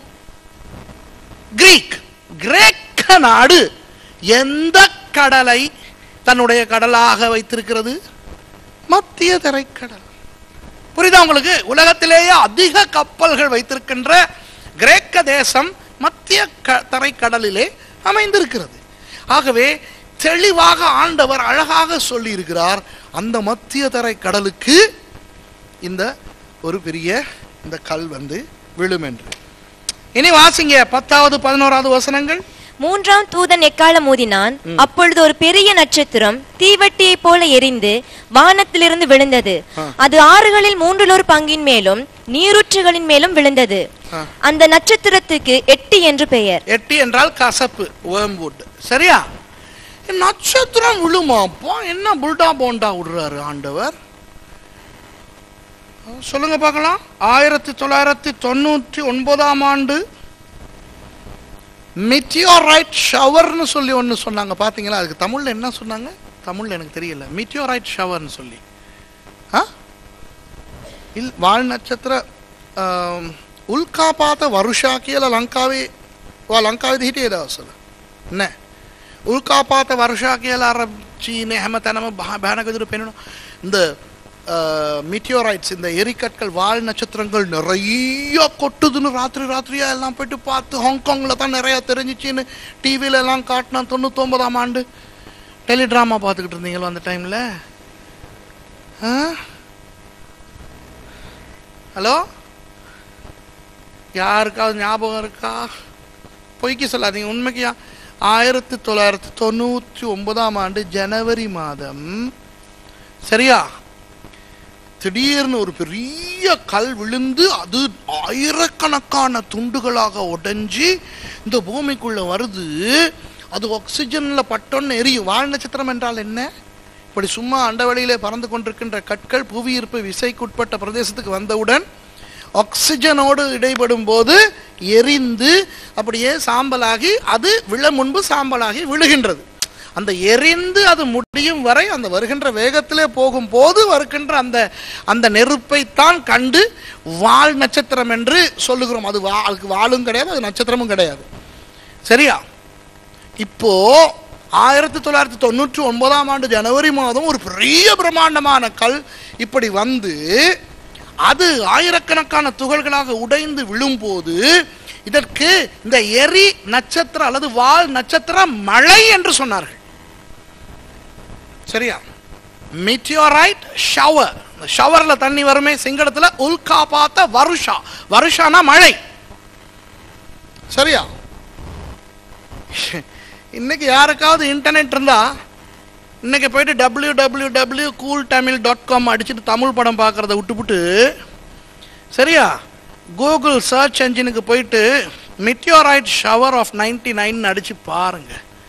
கிரீக் கிரேக்க நாடு எந்த கடலை தன்னுடைய கடலாக வைத்திருக்கிறது மத்திய தரைக்கடல் புரியுதா உங்களுக்கு உலகத்திலேயே அதிக கப்பல்கள் வைத்திருக்கின்ற கிரேக்க தேசம் மத்திய க தரைக்கடலிலே அமைந்திருக்கிறது ஆகவே தெளிவாக ஆண்டவர் அழகாக சொல்லி இருக்கிறார் அந்த மத்திய தரை கடலுக்கு இந்த ஒரு பெரிய இந்த கல் வந்து விழும் என்று இனி வாசிங்க பத்தாவது பதினோராவது வசனங்கள் மூன்றாம் தூதன் எக்காலம் ஊதினான் அப்பொழுது ஒரு பெரிய நட்சத்திரம் தீவட்டியைப் போல எரிந்து வானத்திலிருந்து விழுந்தது அது ஆறுகளில் மூன்றில் ஒரு பங்கின் மேலும் நீரூற்றுகளின் மேலும் விழுந்தது ஆ. அந்த நட்சத்திரத்துக்கு எட்டு என்று பெயர் எட்டி என்றால் கசப்பு வேம்புட் சரியா நட்சத்திரம் விழுமாப்பா என்ன புல்டா போண்டா விடுறாரு ஆண்டவர் சொல்லுங்க பார்க்கலாம் ஆயிரத்தி தொள்ளாயிரத்தி தொண்ணூற்றி ஒன்பதாம் ஆண்டு மிட்டியோரைட் ஷவர்னு சொல்லி ஒன்று சொன்னாங்க பார்த்தீங்களா அதுக்கு தமிழில் என்ன சொன்னாங்க தமிழில் எனக்கு தெரியல மிட்டியோரைட் ஷவர்னு சொல்லி ஆ ಇಲ್ ವಾಳ್ ನಕ್ಷತ್ರ ಆಮ್, ಉಲ್ಕಾಪಾತ ವರುಷ ಕೇಳ ಲಂಕಾವಿ ವಾ ಲಂಕಾವಿದ ಹಿಟಿಯದ ಅಸಲು ನೆ ಉಲ್ಕಾಪಾತ ವರುಷ ಕೇಳ ಅರಬ್ சீனே ஹெமத்தனம பேனகதிரு பெண்ணணும் இந்த மீட்டியோரைட்ஸ் இந்த எரிக்கற்கள் வால் நட்சத்திரங்கள் நிறைய கொட்டுதுன்னு ராத்திரி ராத்திரியா எல்லாம் போயிட்டு பார்த்து ஹாங்காங்கில் தான் நிறைய தெரிஞ்சிச்சின்னு டிவியில எல்லாம் காட்டினா தொண்ணூத்தொன்பதாம் ஆண்டு டெலிட்ராமா பார்த்துக்கிட்டு இருந்தீங்களோ அந்த டைமில் ஆ ஹலோ யாருக்காவது ஞாபகம் இருக்கா பொய்க்கு சொல்லாதீங்க உண்மைக்கு யா- ஆயிரத்தி தொள்ளாயிரத்தி தொண்ணூற்றி ஒன்பதாம் ஆண்டு ஜனவரி மாதம் சரியா திடீர்னு ஒரு பெரிய கல் விழுந்து அது ஆயிரக்கணக்கான துண்டுகளாக உடைஞ்சு இந்த பூமிக்குள்ள வருது அது ஆக்சிஜன்ல பட்டோன்னு எரியும் வால் நட்சத்திரம் என்றால் என்ன இப்படி சும்மா அண்டவெளியிலே பறந்து கொண்டிருக்கின்ற கற்கள் புவியீர்ப்பு விசைக்குட்பட்ட பிரதேசத்துக்கு வந்தவுடன் ஆக்சிஜனோடு இடைப்படும் போது எரிந்து அப்படியே சாம்பலாகி அது விழ முன்பு சாம்பலாகி விழுகின்றது அந்த எரிந்து அது முடியும் வரை அந்த வருகின்ற வேகத்திலே போகும்போது வருகின்ற அந்த அந்த நெருப்பைத்தான் கண்டு வால் நட்சத்திரம் என்று சொல்லுகிறோம் அது வா அதுக்கு வாலும் கிடையாது அது நட்சத்திரமும் கிடையாது சரியா இப்போ ஆயிரத்தி தொள்ளாயிரத்தி தொண்ணூற்றி ஒன்பதாம் ஆண்டு ஜனவரி மாதம் ஒரு பெரிய பிரம்மாண்டமான கல் இப்படி வந்து அது ஆயிரக்கணக்கான துகள்களாக உடைந்து விழும்போது இதற்கு இந்த எரி நட்சத்திரம் அல்லது வால் நட்சத்திர மழை என்று சொன்னார்கள் சரியா மீட்டியோரைட் ஷவர் ஷவர்ல தண்ணி வருமே சிங்களத்துல உல்கா பார்த்த வருஷா வருஷானா மழை சரியா இன்னைக்கு யாருக்காவது இன்டர்நெட் இருந்தா இன்னைக்கு போயிட்டு W W W cool Tamil dot com அடிச்சுட்டு தமிழ் படம் பார்க்கறத விட்டுப்புட்டு சரியா கூகுள் சர்ச் என்ஜினுக்கு போயிட்டு meteorite shower of ninety nine அடிச்சு பாருங்க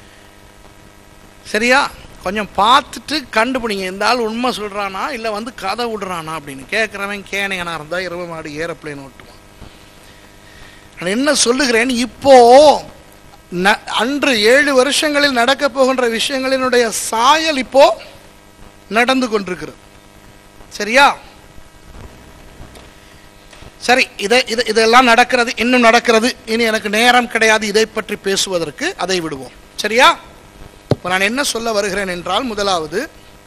சரியா கொஞ்சம் பார்த்துட்டு கண்டுபிடிங்க இந்த ஆள் உண்மை சொல்றானா இல்லை வந்து கதை விடுறானா அப்படின்னு கேட்குறவன் கேனையனா இருந்தா இரவு மாடு ஏரோப்ளேன் ஓட்டுவான் நான் என்ன சொல்லுகிறேன் இப்போ ந- அன்று ஏழு வருஷங்களில் நடக்க போகின்ற விஷயங்களினுடைய சாயல் இப்போ நடந்து கொண்டிருக்கிறது சரியா சரி இதை இது இதெல்லாம் நடக்கிறது இன்னும் நடக்கிறது இனி எனக்கு நேரம் கிடையாது இதை பற்றி பேசுவதற்கு அதை விடுவோம் சரியா இப்போ நான் என்ன சொல்ல வருகிறேன் என்றால் முதலாவது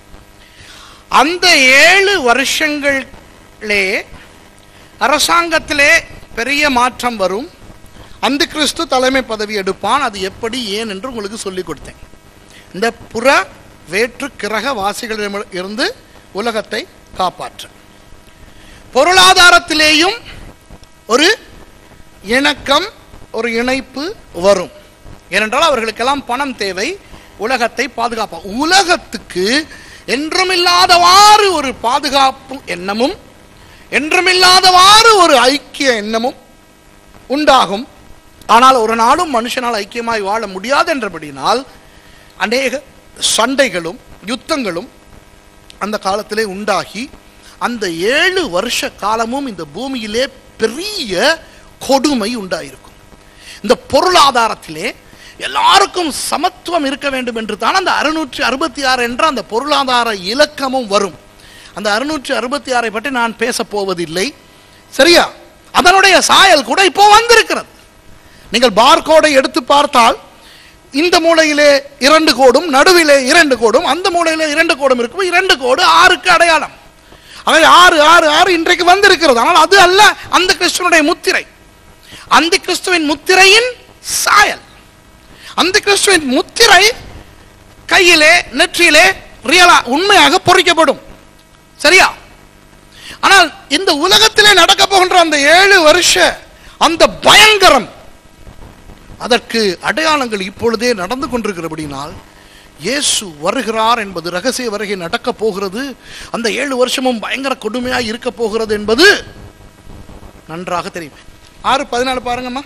அந்த ஏழு வருஷங்களே அரசாங்கத்திலே பெரிய மாற்றம் வரும் அந்த கிறிஸ்து தலைமை பதவி எடுப்பான் அது எப்படி ஏன் என்று உங்களுக்கு சொல்லிக் கொடுத்தேன் இந்த புற வேற்று கிரக வாசிகளிடம் இருந்து உலகத்தை காப்பாற்ற பொருளாதாரத்திலேயும் ஒரு இணக்கம் ஒரு இணைப்பு வரும் ஏனென்றால் அவர்களுக்கெல்லாம் பணம் தேவை உலகத்தை பாதுகாப்பா உலகத்துக்கு என்றுமில்லாதவாறு ஒரு பாதுகாப்பு எண்ணமும் என்றுமில்லாதவாறு ஒரு ஐக்கிய எண்ணமும் உண்டாகும் ஆனால் ஒரு நாளும் மனுஷனால் ஐக்கியமாய் வாழ முடியாது என்றபடினால் அநேக சண்டைகளும் யுத்தங்களும் அந்த காலத்திலே உண்டாகி அந்த ஏழு வருஷ காலமும் இந்த பூமியிலே பெரிய கொடுமை உண்டாயிருக்கும் இந்த பொருளாதாரத்திலே எல்லாருக்கும் சமத்துவம் இருக்க வேண்டும் என்று தான் அந்த அறுநூற்றி அறுபத்தி ஆறு என்ற அந்த பொருளாதார இலக்கமும் வரும் அந்த அறுநூற்றி அறுபத்தி ஆறை பற்றி நான் பேசப் போவதில்லை சரியா அதனுடைய சாயல் கூட இப்போ வந்திருக்கிறது நீங்கள் பார்கோடை எடுத்து பார்த்தால் இந்த மூலையிலே இரண்டு கோடும் நடுவிலே இரண்டு கோடும் அந்த மூலையிலே இரண்டு கோடும் இருக்கும் இரண்டு கோடு ஆறுக்கு அடையாளம் அவை ஆறு ஆறு ஆறு இன்றைக்கு வந்திருக்கிறது ஆனால் அது அல்ல அந்த கிறிஸ்துவனுடைய முத்திரை அந்த கிறிஸ்துவின் முத்திரையின் சாயல் அந்த கிறிஸ்துவின் முத்திரை கையிலே நெற்றியிலே ரியலா உண்மையாக பொறிக்கப்படும் சரியா ஆனால் இந்த உலகத்திலே நடக்க போகின்ற அந்த ஏழு வருஷ அந்த பயங்கரம் அதற்கு அடையாளங்கள் இப்பொழுதே நடந்து கொண்டிருக்கிறபடினால் இயேசு வருகிறார் என்பது ரகசிய வருகை நடக்கப் போகிறது அந்த ஏழு வருஷமும் பயங்கர கொடுமையாக இருக்க போகிறது என்பது நன்றாக தெரியும் ஆறு பதினாலு பாருங்கம்மா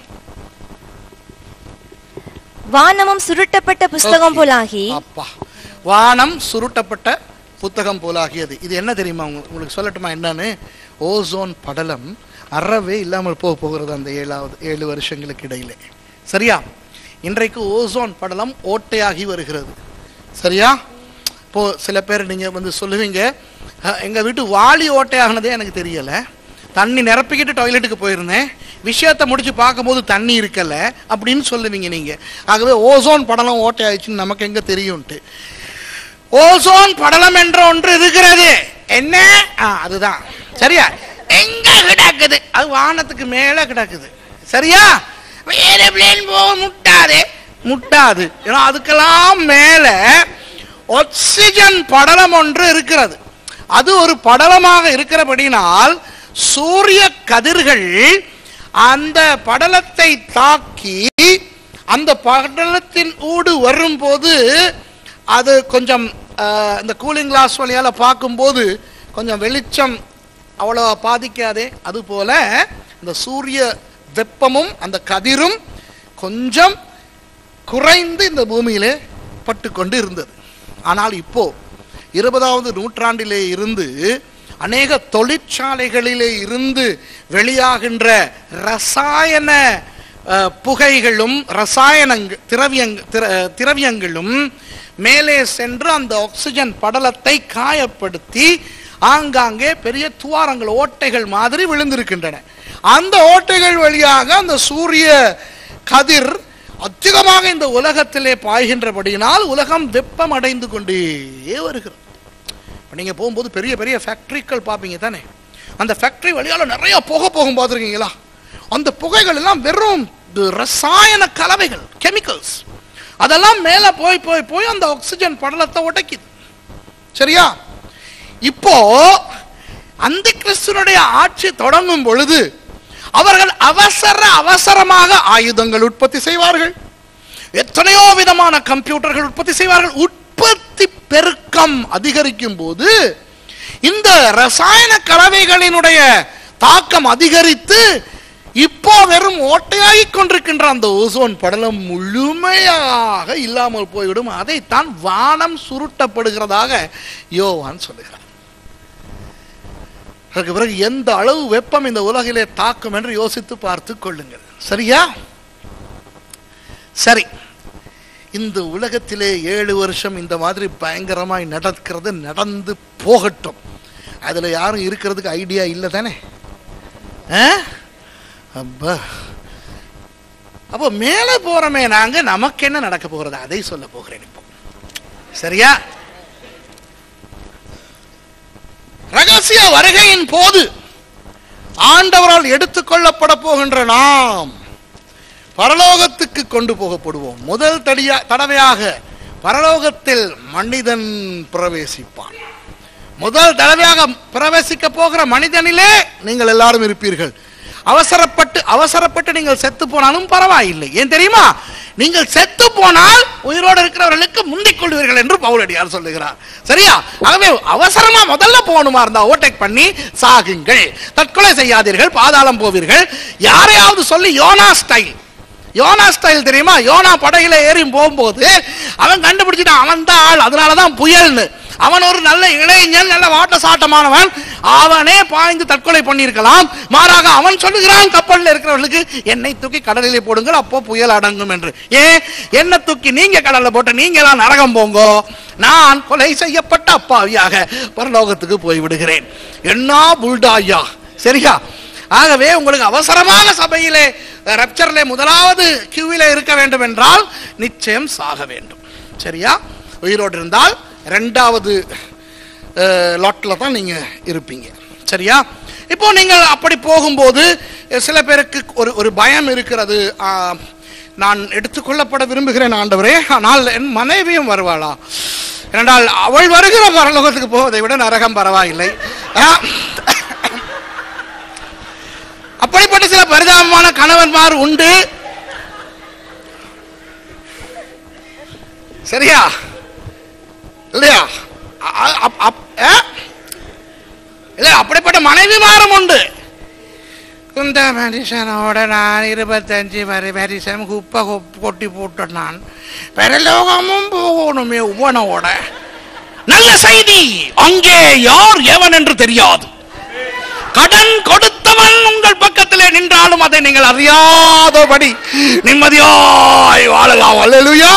வானமும் சுருட்டப்பட்ட புஸ்தகம் போலாகி அப்பா வானம் சுருட்டப்பட்ட புத்தகம் போலாகியது இது என்ன தெரியுமா உங்க- உங்களுக்கு சொல்லட்டுமா என்னன்னு ஓசோன் படலம் அறவே இல்லாமல் போக போகிறது அந்த ஏழாவது ஏழு வருஷங்களுக்கு இடையிலே சரியா இன்றைக்கு ஓசோன் படலம் ஓட்டையாகி வருகிறது சரியா இப்போ சில பேர் நீங்க வந்து சொல்லுவீங்க "அஹ், எங்க வீட்டு வாளி ஓட்டையாகினதே எனக்கு தெரியல தண்ணி நிரப்பிக்கிட்டு டாய்லெட்டுக்கு போயிருந்தேன் விஷயத்தை முடிச்சு பார்க்கும்போது தண்ணி இருக்கல அப்படின்னு சொல்லுவீங்க நீங்க ஆகவே ஓசோன் படலம் ஓட்டை ஆயிடுச்சுன்னு நமக்கு எங்க தெரியும்ட்டு ஓசோன் படலம் என்ற ஒன்று இருக்கிறது என்ன ஆ, அதுதான் சரியா எங்க கிடக்குது அது வானத்துக்கு மேல கிடக்குது சரியா ஏரோப்ளேன் போக முட்டாதே முட்டாது ஏன்னா அதுக்கெல்லாம் மேல ஆக்சிஜன் படலம் ஒன்று இருக்கிறது அது ஒரு படலமாக இருக்கிறபடினால் சூரிய கதிர்கள் அந்த படலத்தை தாக்கி அந்த படலத்தின் ஊடு வரும்போது அது கொஞ்சம் அஹ், இந்த கூலிங் கிளாஸ் வழியால் பார்க்கும்போது கொஞ்சம் வெளிச்சம் அவ்வளோ பாதிக்காதே அதுபோல இந்த சூரிய வெப்பமும் அந்த கதிரும் கொஞ்சம் குறைந்து இந்த பூமியிலே பட்டுக்கொண்டு இருந்தது ஆனால் இப்போ இருபதாவது நூற்றாண்டிலே இருந்து அநேக தொழிற்சாலைகளிலே இருந்து வெளியாகின்ற ரசாயன அஹ், புகைகளும் ரசாயனங்க திரவியங் திர- திரவியங்களும் மேலே சென்று அந்த ஆக்சிஜன் படலத்தை காயப்படுத்தி ஆங்காங்கே பெரிய துவாரங்கள் ஓட்டைகள் மாதிரி விழுந்திருக்கின்றன அந்த ஓட்டைகள் வழியாக அந்த சூரிய கதிர் அதிகமாக இந்த உலகத்திலே பாய்கின்றபடியினால் உலகம் வெப்பம் அடைந்து கொண்டே வருகிறது இப்போ நீங்கள் போகும்போது பெரிய பெரிய ஃபேக்ட்ரிகள் பார்ப்பீங்க தானே அந்த ஃபேக்ட்ரி வழியால் நிறைய புகை போகும் பார்த்துருக்கீங்களா அந்த புகைகள் எல்லாம் வெறும் து- ரசாயன கலவைகள் கெமிக்கல்ஸ் அதெல்லாம் மேலே போய் போய் போய் அந்த ஆக்சிஜன் படலத்தை உடைக்குது சரியா இப்போ அந்த கிறிஸ்துனுடைய ஆட்சி தொடங்கும் பொழுது அவர்கள் அவசர அவசரமாக ஆயுதங்கள் உற்பத்தி செய்வார்கள் எத்தனையோ விதமான கம்ப்யூட்டர்கள் உற்பத்தி செய்வார்கள் உற்பத்தி பெருக்கம் அதிகரிக்கும் போது இந்த ரசாயன கலவைகளினுடைய தாக்கம் அதிகரித்து இப்போ வெறும் ஓட்டையாகி கொண்டிருக்கின்ற அந்த ஓசோன் படலம் முழுமையாக இல்லாமல் போய்விடும் அதைத்தான் வானம் சுருட்டப்படுகிறதாக யோவான் சொல்லுகிறார் அதற்கு பிறகு எந்த அளவு வெப்பம் இந்த உலகிலே தாக்கும் என்று யோசித்து பார்த்து கொள்ளுங்கள் சரியா சரி இந்த உலகத்திலே ஏழு வருஷம் இந்த மாதிரி பயங்கரமாய் நடக்கிறது நடந்து போகட்டும் அதுல யாரும் இருக்கிறதுக்கு ஐடியா இல்லை தானே ஆ? அப்பா அப்போ மேலே போறோமே நாங்க நமக்கு என்ன நடக்க போகிறது அதை சொல்ல போகிறேன் இப்போ சரியா ரகசிய வருகையின் போது ஆண்டவரால் எடுத்துக்கொள்ளப்பட போகின்ற நாம் பரலோகத்துக்கு கொண்டு போகப்படுவோம் முதல் தடியா தடவையாக பரலோகத்தில் மனிதன் பிரவேசிப்பான் முதல் தடவையாக பிரவேசிக்க போகிற மனிதனிலே நீங்கள் எல்லாரும் இருப்பீர்கள் அவசரப்பட்டு அவசரப்பட்டு நீங்கள் செத்து போனாலும் பரவாயில்லை ஏன் தெரியுமா நீங்கள் செத்து போனால் உயிரோடு இருக்கிறவர்களுக்கு முந்திக் கொள்வீர்கள் என்று பவுலடியார் சொல்லுகிறார் சரியா ஆகவே அவசரமா முதல்ல போகணுமா இருந்தா ஓவர்டேக் பண்ணி சாகுங்கள் தற்கொலை செய்யாதீர்கள் பாதாளம் போவீர்கள் யாரையாவது சொல்லி யோனா ஸ்டைல் யோனா ஸ்டைல் தெரியுமா யோனா படகுல ஏறி போகும்போது அவன் கண்டுபிடிச்சிட்டான் அவன் தான் ஆள் அதனாலதான் புயல்னு அவன் ஒரு நல்ல இளைஞன் நல்ல வாட்ட சாட்டமானவன் அவனே பாய்ந்து தற்கொலை பண்ணியிருக்கலாம் மாறாக அவன் சொல்லுகிறான் கப்பலில் இருக்கிறவர்களுக்கு என்னை தூக்கி கடலிலே போடுங்கள் அப்போ புயல் அடங்கும் என்று ஏன் என்ன தூக்கி நீங்க கடல்ல போட்ட நீங்க எல்லாம் நரகம் போங்கோ நான் கொலை செய்யப்பட்ட அப்பாவியாக பரலோகத்துக்கு போய் விடுகிறேன் என்ன புல்டாயா சரியா ஆகவே உங்களுக்கு அவசரமாக சபையிலே ரப்சர்ல முதலாவது கியூவில இருக்க வேண்டும் என்றால் நிச்சயம் சாக வேண்டும் சரியா உயிரோடு இருந்தால் ரெண்டாவது லாட்டில் தான் நீங்க இருப்பீங்க சரியா இப்போ நீங்கள் அப்படி போகும்போது அஹ், சில பேருக்கு ஒரு ஒரு பயம் இருக்கிறது ஆ, நான் எடுத்துக்கொள்ளப்பட விரும்புகிறேன் ஆண்டவரே ஆனால் என் மனைவியும் வருவாளா ஏனென்றால் அவள் வருகிற பரலோகத்துக்கு போவதை விட நரகம் பரவாயில்லை ஆ, அப்படிப்பட்ட சில பரிதாபமான கணவன்மார் உண்டு சரியா இல்லையா அ- அ- அப்- அப்- ஆ? இல்ல அப்படிப்பட்ட மனைவிமாரும் உண்டு இந்த மனுஷனோட நான் இருபத்தஞ்சு வரை வருஷம் குப்பை கொப்- கொட்டி போட்டேன் நான் பரலோகமும் போகணுமே உவனோட நல்ல செய்தி அங்கே யார் எவன் என்று தெரியாது கடன் கொடுத்தவன் உங்கள் பக்கத்திலே நின்றாலும் அதை நீங்கள் அறியாதபடி நிம்மதியாய் வாழலாம் அல்லேலூயா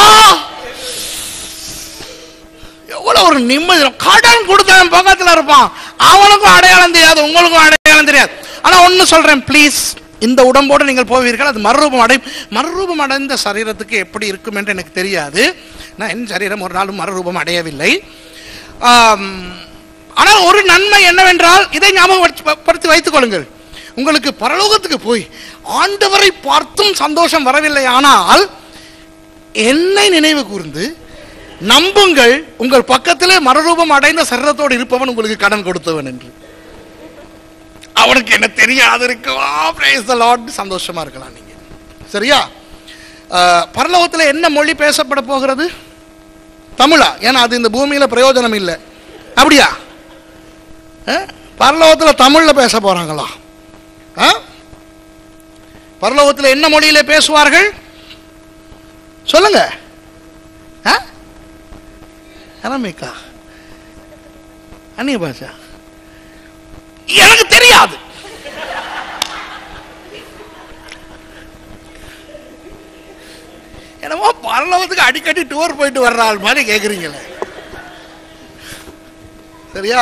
எவ்வளவு ஒரு நிம்மதி கடன் கொடுத்தவன் பக்கத்துல இருப்பான் அவனுக்கும் அடையாளம் தெரியாது உங்களுக்கும் அடையாளம் தெரியாது ஆனா ஒன்னு சொல்றேன் ப்ளீஸ் இந்த உடம்போடு நீங்கள் போவீர்கள் அது மறுரூபம் அடையும் மறுரூபம் அடைந்த சரீரத்துக்கு எப்படி இருக்கும் என்று எனக்கு தெரியாது நான் என் சரீரம் ஒரு நாளும் மறுரூபம் அடையவில்லை ஆம், ஆனால் ஒரு நன்மை என்னவென்றால் இதை ஞாபகப்படுத்தி வைத்துக் கொள்ளுங்கள் உங்களுக்கு பரலோகத்துக்கு போய் ஆண்டவரை பார்த்தும் சந்தோஷம் வரவில்லை ஆனால் என்னை நினைவு கூர்ந்து நம்புங்கள் உங்கள் பக்கத்திலே மறுரூபம் அடைந்த சரீரத்தோடு இருப்பவன் உங்களுக்கு கடன் கொடுத்தவன் என்று அவனுக்கு என்ன தெரியாது இருக்குவா praise the Lord சந்தோஷமா இருக்கலாம் நீங்க சரியா அஹ், பரலோகத்துல என்ன மொழி பேசப்பட போகிறது தமிழா ஏன்னா அது இந்த பூமியில பிரயோஜனம் இல்லை அப்படியா அஹ்? பரலோகத்துல தமிழ்ல பேச போறாங்களா அஹ்? பரலோகத்துல என்ன மொழியில பேசுவார்கள் சொல்லுங்க அஹ்? அரமிக்கா அந்நிய பாஷா எனக்கு தெரியாது என்னமோ என்னமோ பரலோகத்துக்கு அடிக்கடி டூர் போயிட்டு வர்ற ஆள் மாதிரி கேட்குறீங்களே சரியா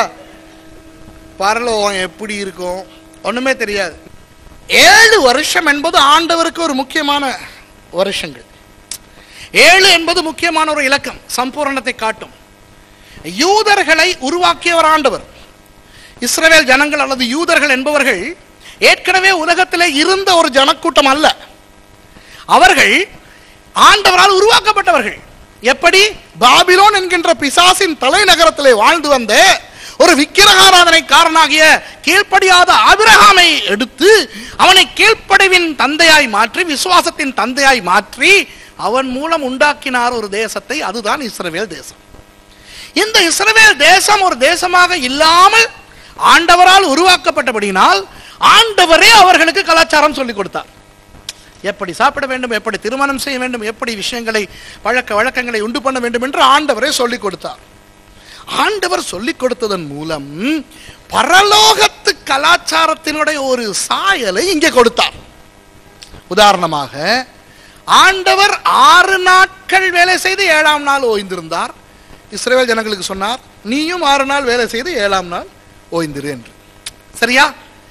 பரலோகம் எப்படி இருக்கும் ஒண்ணுமே தெரியாது ஏழு வருஷம் என்பது ஆண்டவருக்கு ஒரு முக்கியமான வருஷங்கள் ஏழு என்பது முக்கியமான ஒரு இலக்கம் சம்பூரணத்தை காட்டும் யூதர்களை உருவாக்கியவர் ஆண்டவர் இஸ்ரவேல் ஜனங்கள் அல்லது யூதர்கள் என்பவர்கள் ஏற்கனவே உலகத்திலே இருந்த ஒரு ஜனக்கூட்டம் அல்ல அவர்கள் ஆண்டவரால் உருவாக்கப்பட்டவர்கள் எப்படி பாபிலோன் என்கின்ற பிசாசின் தலைநகரத்திலே வாழ்ந்து வந்த ஒரு விக்கிரகாராதனைக்காரனாகிய கீழ்ப்படியாத ஆபிரகாமை எடுத்து அவனை கீழ்ப்படிவின் தந்தையாய் மாற்றி விசுவாசத்தின் தந்தையாய் மாற்றி அவன் மூலம் உண்டாக்கினார் ஒரு தேசத்தை அதுதான் இஸ்ரவேல் தேசம் இந்த இஸ்ரவேல் தேசம் ஒரு தேசமாக இல்லாமல் ஆண்டவரால் உருவாக்கப்பட்டபடியினால் ஆண்டவரே அவர்களுக்கு கலாச்சாரம் சொல்லிக் கொடுத்தார் எப்படி சாப்பிட வேண்டும் எப்படி திருமணம் செய்ய வேண்டும் எப்படி விஷயங்களை பழக்க வழக்கங்களை உண்டு பண்ண வேண்டும் என்று ஆண்டவரே சொல்லிக் கொடுத்தார் ஆண்டவர் சொல்லிக் கொடுத்ததன் மூலம் பரலோகத்து கலாச்சாரத்தினுடைய ஒரு சாயலை இங்கே கொடுத்தார் உதாரணமாக ஆண்டவர் ஆறு நாட்கள் வேலை செய்து ஏழாம் நாள் ஓய்ந்திருந்தார் இஸ்ரேல் ஜனங்களுக்கு சொன்னார் நீயும் ஆறு நாள் வேலை செய்து ஏழாம் நாள் ஓய்ந்திரு என்று சரியா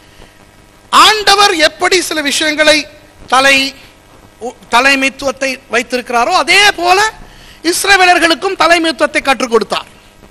ஆண்டவர் எப்படி சில விஷயங்களை தலை உ- தலைமைத்துவத்தை வைத்திருக்கிறாரோ அதே போல இஸ்ரவேலர்களுக்கும் தலைமைத்துவத்தை கற்றுக் கொடுத்தார்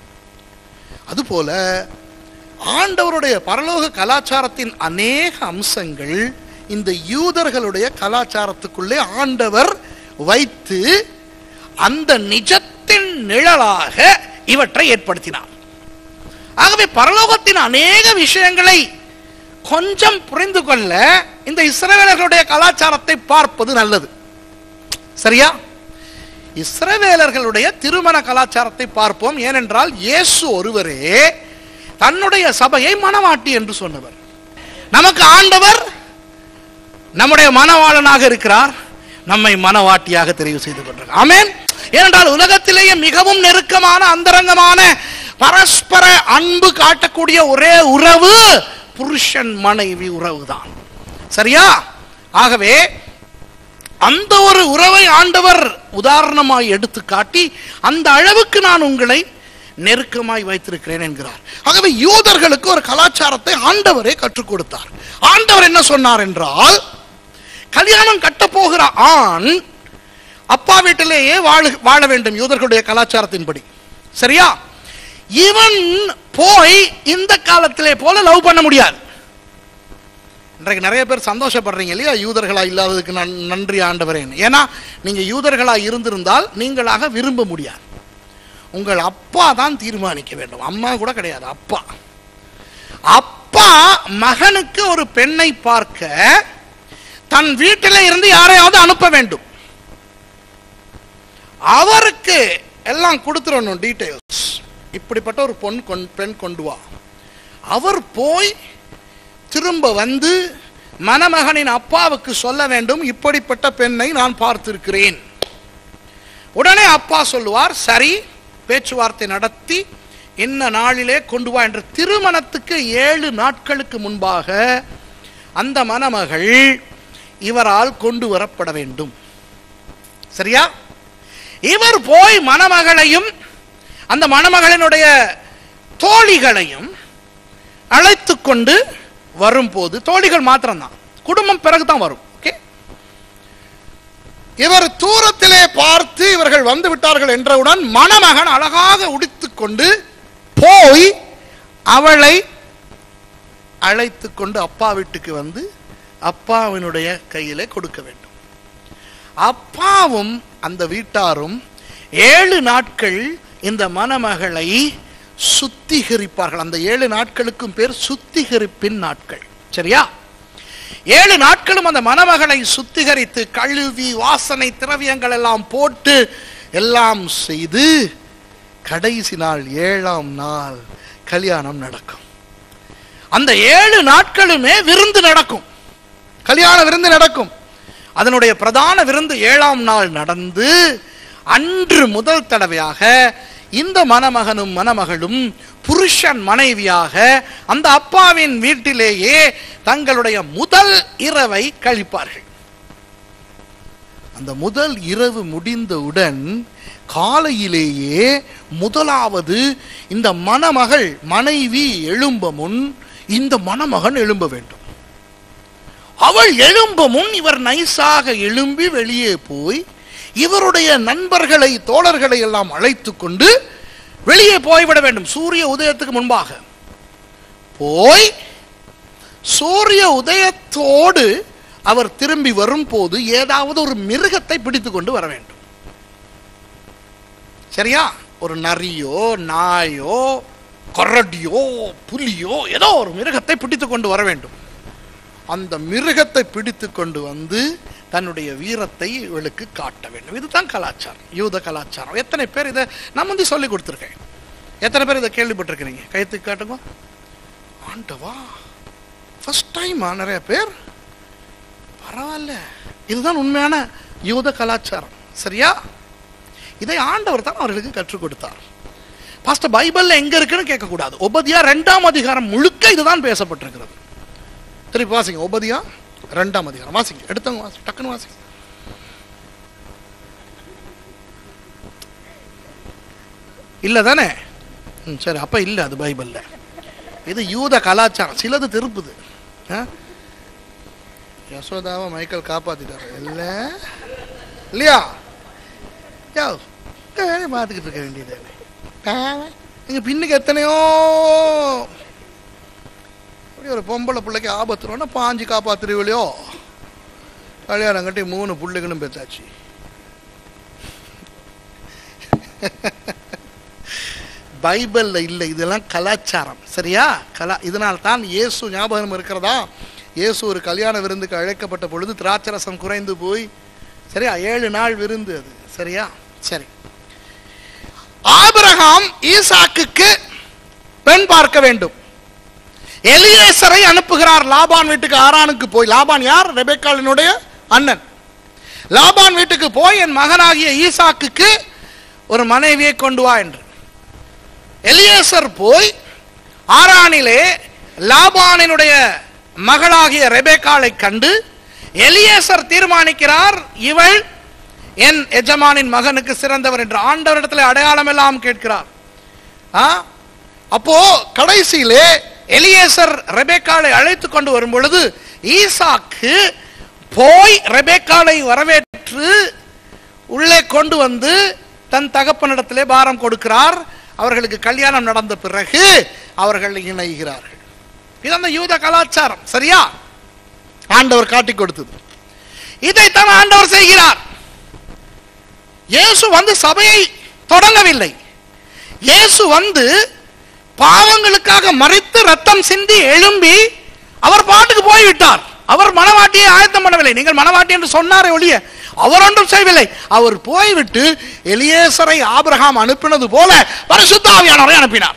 அதுபோல ஆண்டவருடைய பரலோக கலாச்சாரத்தின் அநேக அம்சங்கள் இந்த யூதர்களுடைய கலாச்சாரத்துக்குள்ளே ஆண்டவர் வைத்து அந்த நிஜத்தின் நிழலாக இவற்றை ஏற்படுத்தினார் ஆகவே பரலோகத்தின் அநேக விஷயங்களை கொஞ்சம் புரிந்து கொள்ள இந்த இஸ்ரவேலர்களுடைய கலாச்சாரத்தை பார்ப்பது நல்லது சரியா இஸ்ரவேலர்களுடைய திருமண கலாச்சாரத்தை பார்ப்போம் ஏனென்றால் இயேசு ஒருவரே தன்னுடைய சபையை மணவாட்டி என்று சொன்னவர் நமக்கு ஆண்டவர் நம்முடைய மணவாளனாக இருக்கிறார் நம்மை மனவாட்டியாக தெரிவு செய்து கொண்டார் ஆமென் ஏனென்றால் உலகத்திலேயே மிகவும் நெருக்கமான அந்தரங்கமான பரஸ்பர அன்பு காட்டக்கூடிய ஒரே உறவு புருஷன் மனைவி உறவுதான் சரியா ஆகவே அந்த ஒரு உறவை ஆண்டவர் உதாரணமாய் எடுத்து காட்டி அந்த அளவுக்கு நான் உங்களை நெருக்கமாய் வைத்திருக்கிறேன் என்கிறார் ஆகவே யூதர்களுக்கு ஒரு கலாச்சாரத்தை ஆண்டவரே கற்றுக் கொடுத்தார் ஆண்டவர் என்ன சொன்னார் என்றால் கல்யாணம் கட்ட போகிற ஆண் அப்பா வீட்டிலேயே வாழ வாழ வேண்டும் யூதர்களுடைய கலாச்சாரத்தின்படி சரியா இவன் போய் இந்த காலத்திலே போல லவ் பண்ண முடியாது இன்றைக்கு நிறைய பேர் சந்தோஷப்படுறீங்க இல்லையா யூதர்களா இல்லாததுக்கு நன் நன்றி ஆண்டவரேன் ஏன்னா நீங்க யூதர்களா இருந்திருந்தால் நீங்களாக விரும்ப முடியாது உங்கள் அப்பா தான் தீர்மானிக்க வேண்டும் அம்மா கூட கிடையாது அப்பா அப்பா மகனுக்கு ஒரு பெண்ணை பார்க்க தன் வீட்டில் இருந்து யாரையாவது அனுப்ப வேண்டும் அவருக்கு எல்லாம் கொடுத்துடணும் டீடைல்ஸ் இப்படிப்பட்ட ஒரு பொன் கொண் பெண் கொண்டு வா அவர் போய் திரும்ப வந்து மணமகனின் அப்பாவுக்கு சொல்ல வேண்டும் இப்படிப்பட்ட பெண்ணை நான் பார்த்திருக்கிறேன் உடனே அப்பா சொல்லுவார் சரி பேச்சுவார்த்தை நடத்தி என்ன நாளிலே கொண்டு வா என்று திருமணத்துக்கு ஏழு நாட்களுக்கு முன்பாக அந்த மணமகள் இவரால் கொண்டு வரப்பட வேண்டும் சரியா இவர் போய் மணமகளையும் அந்த மணமகளினுடைய தோழிகளையும் அழைத்து கொண்டு வரும்போது தோழிகள் மாத்திரம்தான் குடும்பம் பிறகுதான் வரும் ஓகே இவர் தூரத்திலே பார்த்து இவர்கள் வந்து விட்டார்கள் என்றவுடன் மணமகன் அழகாக உடித்துக் கொண்டு போய் அவளை அழைத்து கொண்டு அப்பா வீட்டுக்கு வந்து அப்பாவினுடைய கையிலே கொடுக்க வேண்டும் அப்பாவும் அந்த வீட்டாரும் ஏழு நாட்கள் இந்த மணமகளை சுத்திகரிப்பார்கள் அந்த ஏழு நாட்களுக்கும் பேர் சுத்திகரிப்பின் நாட்கள் சரியா ஏழு நாட்களும் அந்த மணமகளை சுத்திகரித்து கழுவி வாசனை திரவியங்கள் எல்லாம் போட்டு எல்லாம் செய்து கடைசி நாள் ஏழாம் நாள் கல்யாணம் நடக்கும் அந்த ஏழு நாட்களுமே விருந்து நடக்கும் கல்யாண விருந்து நடக்கும் அதனுடைய பிரதான விருந்து ஏழாம் நாள் நடந்து அன்று முதல் தடவையாக இந்த மணமகனும் மணமகளும் புருஷன் மனைவியாக அந்த அப்பாவின் வீட்டிலேயே தங்களுடைய முதல் இரவை கழிப்பார்கள் அந்த முதல் இரவு முடிந்தவுடன் காலையிலேயே முதலாவது இந்த மணமகள் மனைவி எழும்ப முன் இந்த மணமகன் எழும்ப வேண்டும் அவள் எழும்ப முன் இவர் நைஸாக எழும்பி வெளியே போய் இவருடைய நண்பர்களை தோழர்களை எல்லாம் அழைத்து கொண்டு வெளியே போய்விட வேண்டும் சூரிய உதயத்துக்கு முன்பாக போய் சூரிய உதயத்தோடு அவர் திரும்பி வரும்போது ஏதாவது ஒரு மிருகத்தை பிடித்து கொண்டு வர வேண்டும் சரியா ஒரு நரியோ நாயோ கரடியோ புலியோ ஏதோ ஒரு மிருகத்தை பிடித்து கொண்டு வர வேண்டும் அந்த மிருகத்தை பிடித்து கொண்டு வந்து தன்னுடைய வீரத்தை இவளுக்கு காட்ட வேண்டும் இதுதான் கலாச்சாரம் யூத கலாச்சாரம் எத்தனை பேர் இதை நான் வந்து சொல்லி கொடுத்துருக்கேன் எத்தனை பேர் இதை கேள்விப்பட்டிருக்கிறீங்க கைத்துக்கு காட்டுங்க ஆண்டவா ஃபர்ஸ்ட் டைமா நிறைய பேர் பரவாயில்ல இதுதான் உண்மையான யூத கலாச்சாரம் சரியா இதை ஆண்டவர் தான் அவர்களுக்கு கற்றுக் கொடுத்தார் பாஸ்டர் பைபிள்ல எங்க இருக்குன்னு கேட்கக்கூடாது ஒபதியா ரெண்டாம் அதிகாரம் முழுக்க இதுதான் பேசப்பட்டிருக்கிறது திருப்பி வாசிங்க ஒபதியா ரெண்டாம் அதிகாரம் வாசிங்க எடுத்தவங்க வாசி டக்குன்னு வாசிங்க இல்ல தானே ம், சரி அப்ப இல்ல அது பைபிள்ல இது யூத கலாச்சாரம் சிலது திருப்புது ஆ? யசோதாவை மைக்கேல் காப்பாத்திட்டாரு இல்ல இல்லையா யோ இந்த வேலையை பார்த்துக்கிட்டு இருக்க வேண்டியது இங்க பின்னுக்கு எத்தனையோ அப்படி ஒரு பொம்பளை பிள்ளைக்கு ஆபத்துனா பாஞ்சு காப்பாத்துருவிலையோ கல்யாணம் கட்டி மூணு பிள்ளைகளும் பெற்றாச்சு பைபிள்ல இல்லை இதெல்லாம் கலாச்சாரம் சரியா கலா இதனால் தான் இயேசு ஞாபகம் இருக்கிறதா இயேசு ஒரு கல்யாண விருந்துக்கு அழைக்கப்பட்ட பொழுது திராட்சரசம் குறைந்து போய் சரியா ஏழு நாள் விருந்து அது சரியா சரி ஆபிரகாம் ஈசாக்குக்கு பெண் பார்க்க வேண்டும் எலியேசரை அனுப்புகிறார் லாபான் வீட்டுக்கு ஆரானுக்கு போய் லாபான் யார் ரெபேக்காளினுடைய அண்ணன் லாபான் வீட்டுக்கு போய் என் மகனாகிய ஈசாக்குக்கு ஒரு மனைவியை கொண்டு வா என்று எலியேசர் போய் ஆரானிலே லாபானினுடைய மகளாகிய ரெபேக்காளை கண்டு எலியேசர் தீர்மானிக்கிறார் இவள் என் எஜமானின் மகனுக்கு சிறந்தவர் என்று ஆண்டவரிடத்தில் அடையாளம் எல்லாம் கேட்கிறார் ஆ? அப்போ கடைசியிலே எலியேசர் ரெபேக்காளை அழைத்து கொண்டு வரும் பொழுது ஈசாக்கு போய் ரெபேக்காளை வரவேற்று உள்ளே கொண்டு வந்து தன் தகப்பனிடத்திலே பாரம் கொடுக்கிறார் அவர்களுக்கு கல்யாணம் நடந்த பிறகு அவர்கள் இணைகிறார்கள் இது அந்த யூத கலாச்சாரம் சரியா ஆண்டவர் காட்டி கொடுத்தது இதைத்தான் ஆண்டவர் செய்கிறார் இயேசு வந்து சபையை தொடங்கவில்லை இயேசு வந்து பாவங்களுக்காக மறித்து ரத்தம் சிந்தி எழும்பி அவர் பாட்டுக்கு போய்விட்டார் அவர் மனவாட்டியை ஆயத்தம் பண்ணவில்லை நீங்கள் மனவாட்டி என்று சொன்னாரே ஒழிய அவர் ஒன்றும் செய்யவில்லை அவர் போய்விட்டு எலியேசரை ஆபிரகாம் அனுப்பினது போல பரிசுத்தாவியானவரை அனுப்பினார்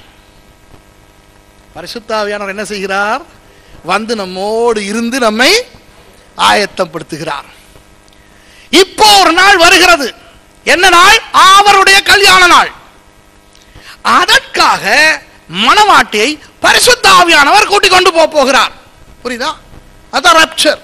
பரிசுத்தாவியானவர் என்ன செய்கிறார் வந்து நம்மோடு இருந்து நம்மை ஆயத்தப்படுத்துகிறார் இப்போ ஒரு நாள் வருகிறது என்ன நாள் அவருடைய கல்யாண நாள் அதற்காக மணவாட்டியை பரிசுத்த ஆவியானவர் கூட்டிக் கொண்டு போக போகிறார் புரியுதா அதான் ரப்சர்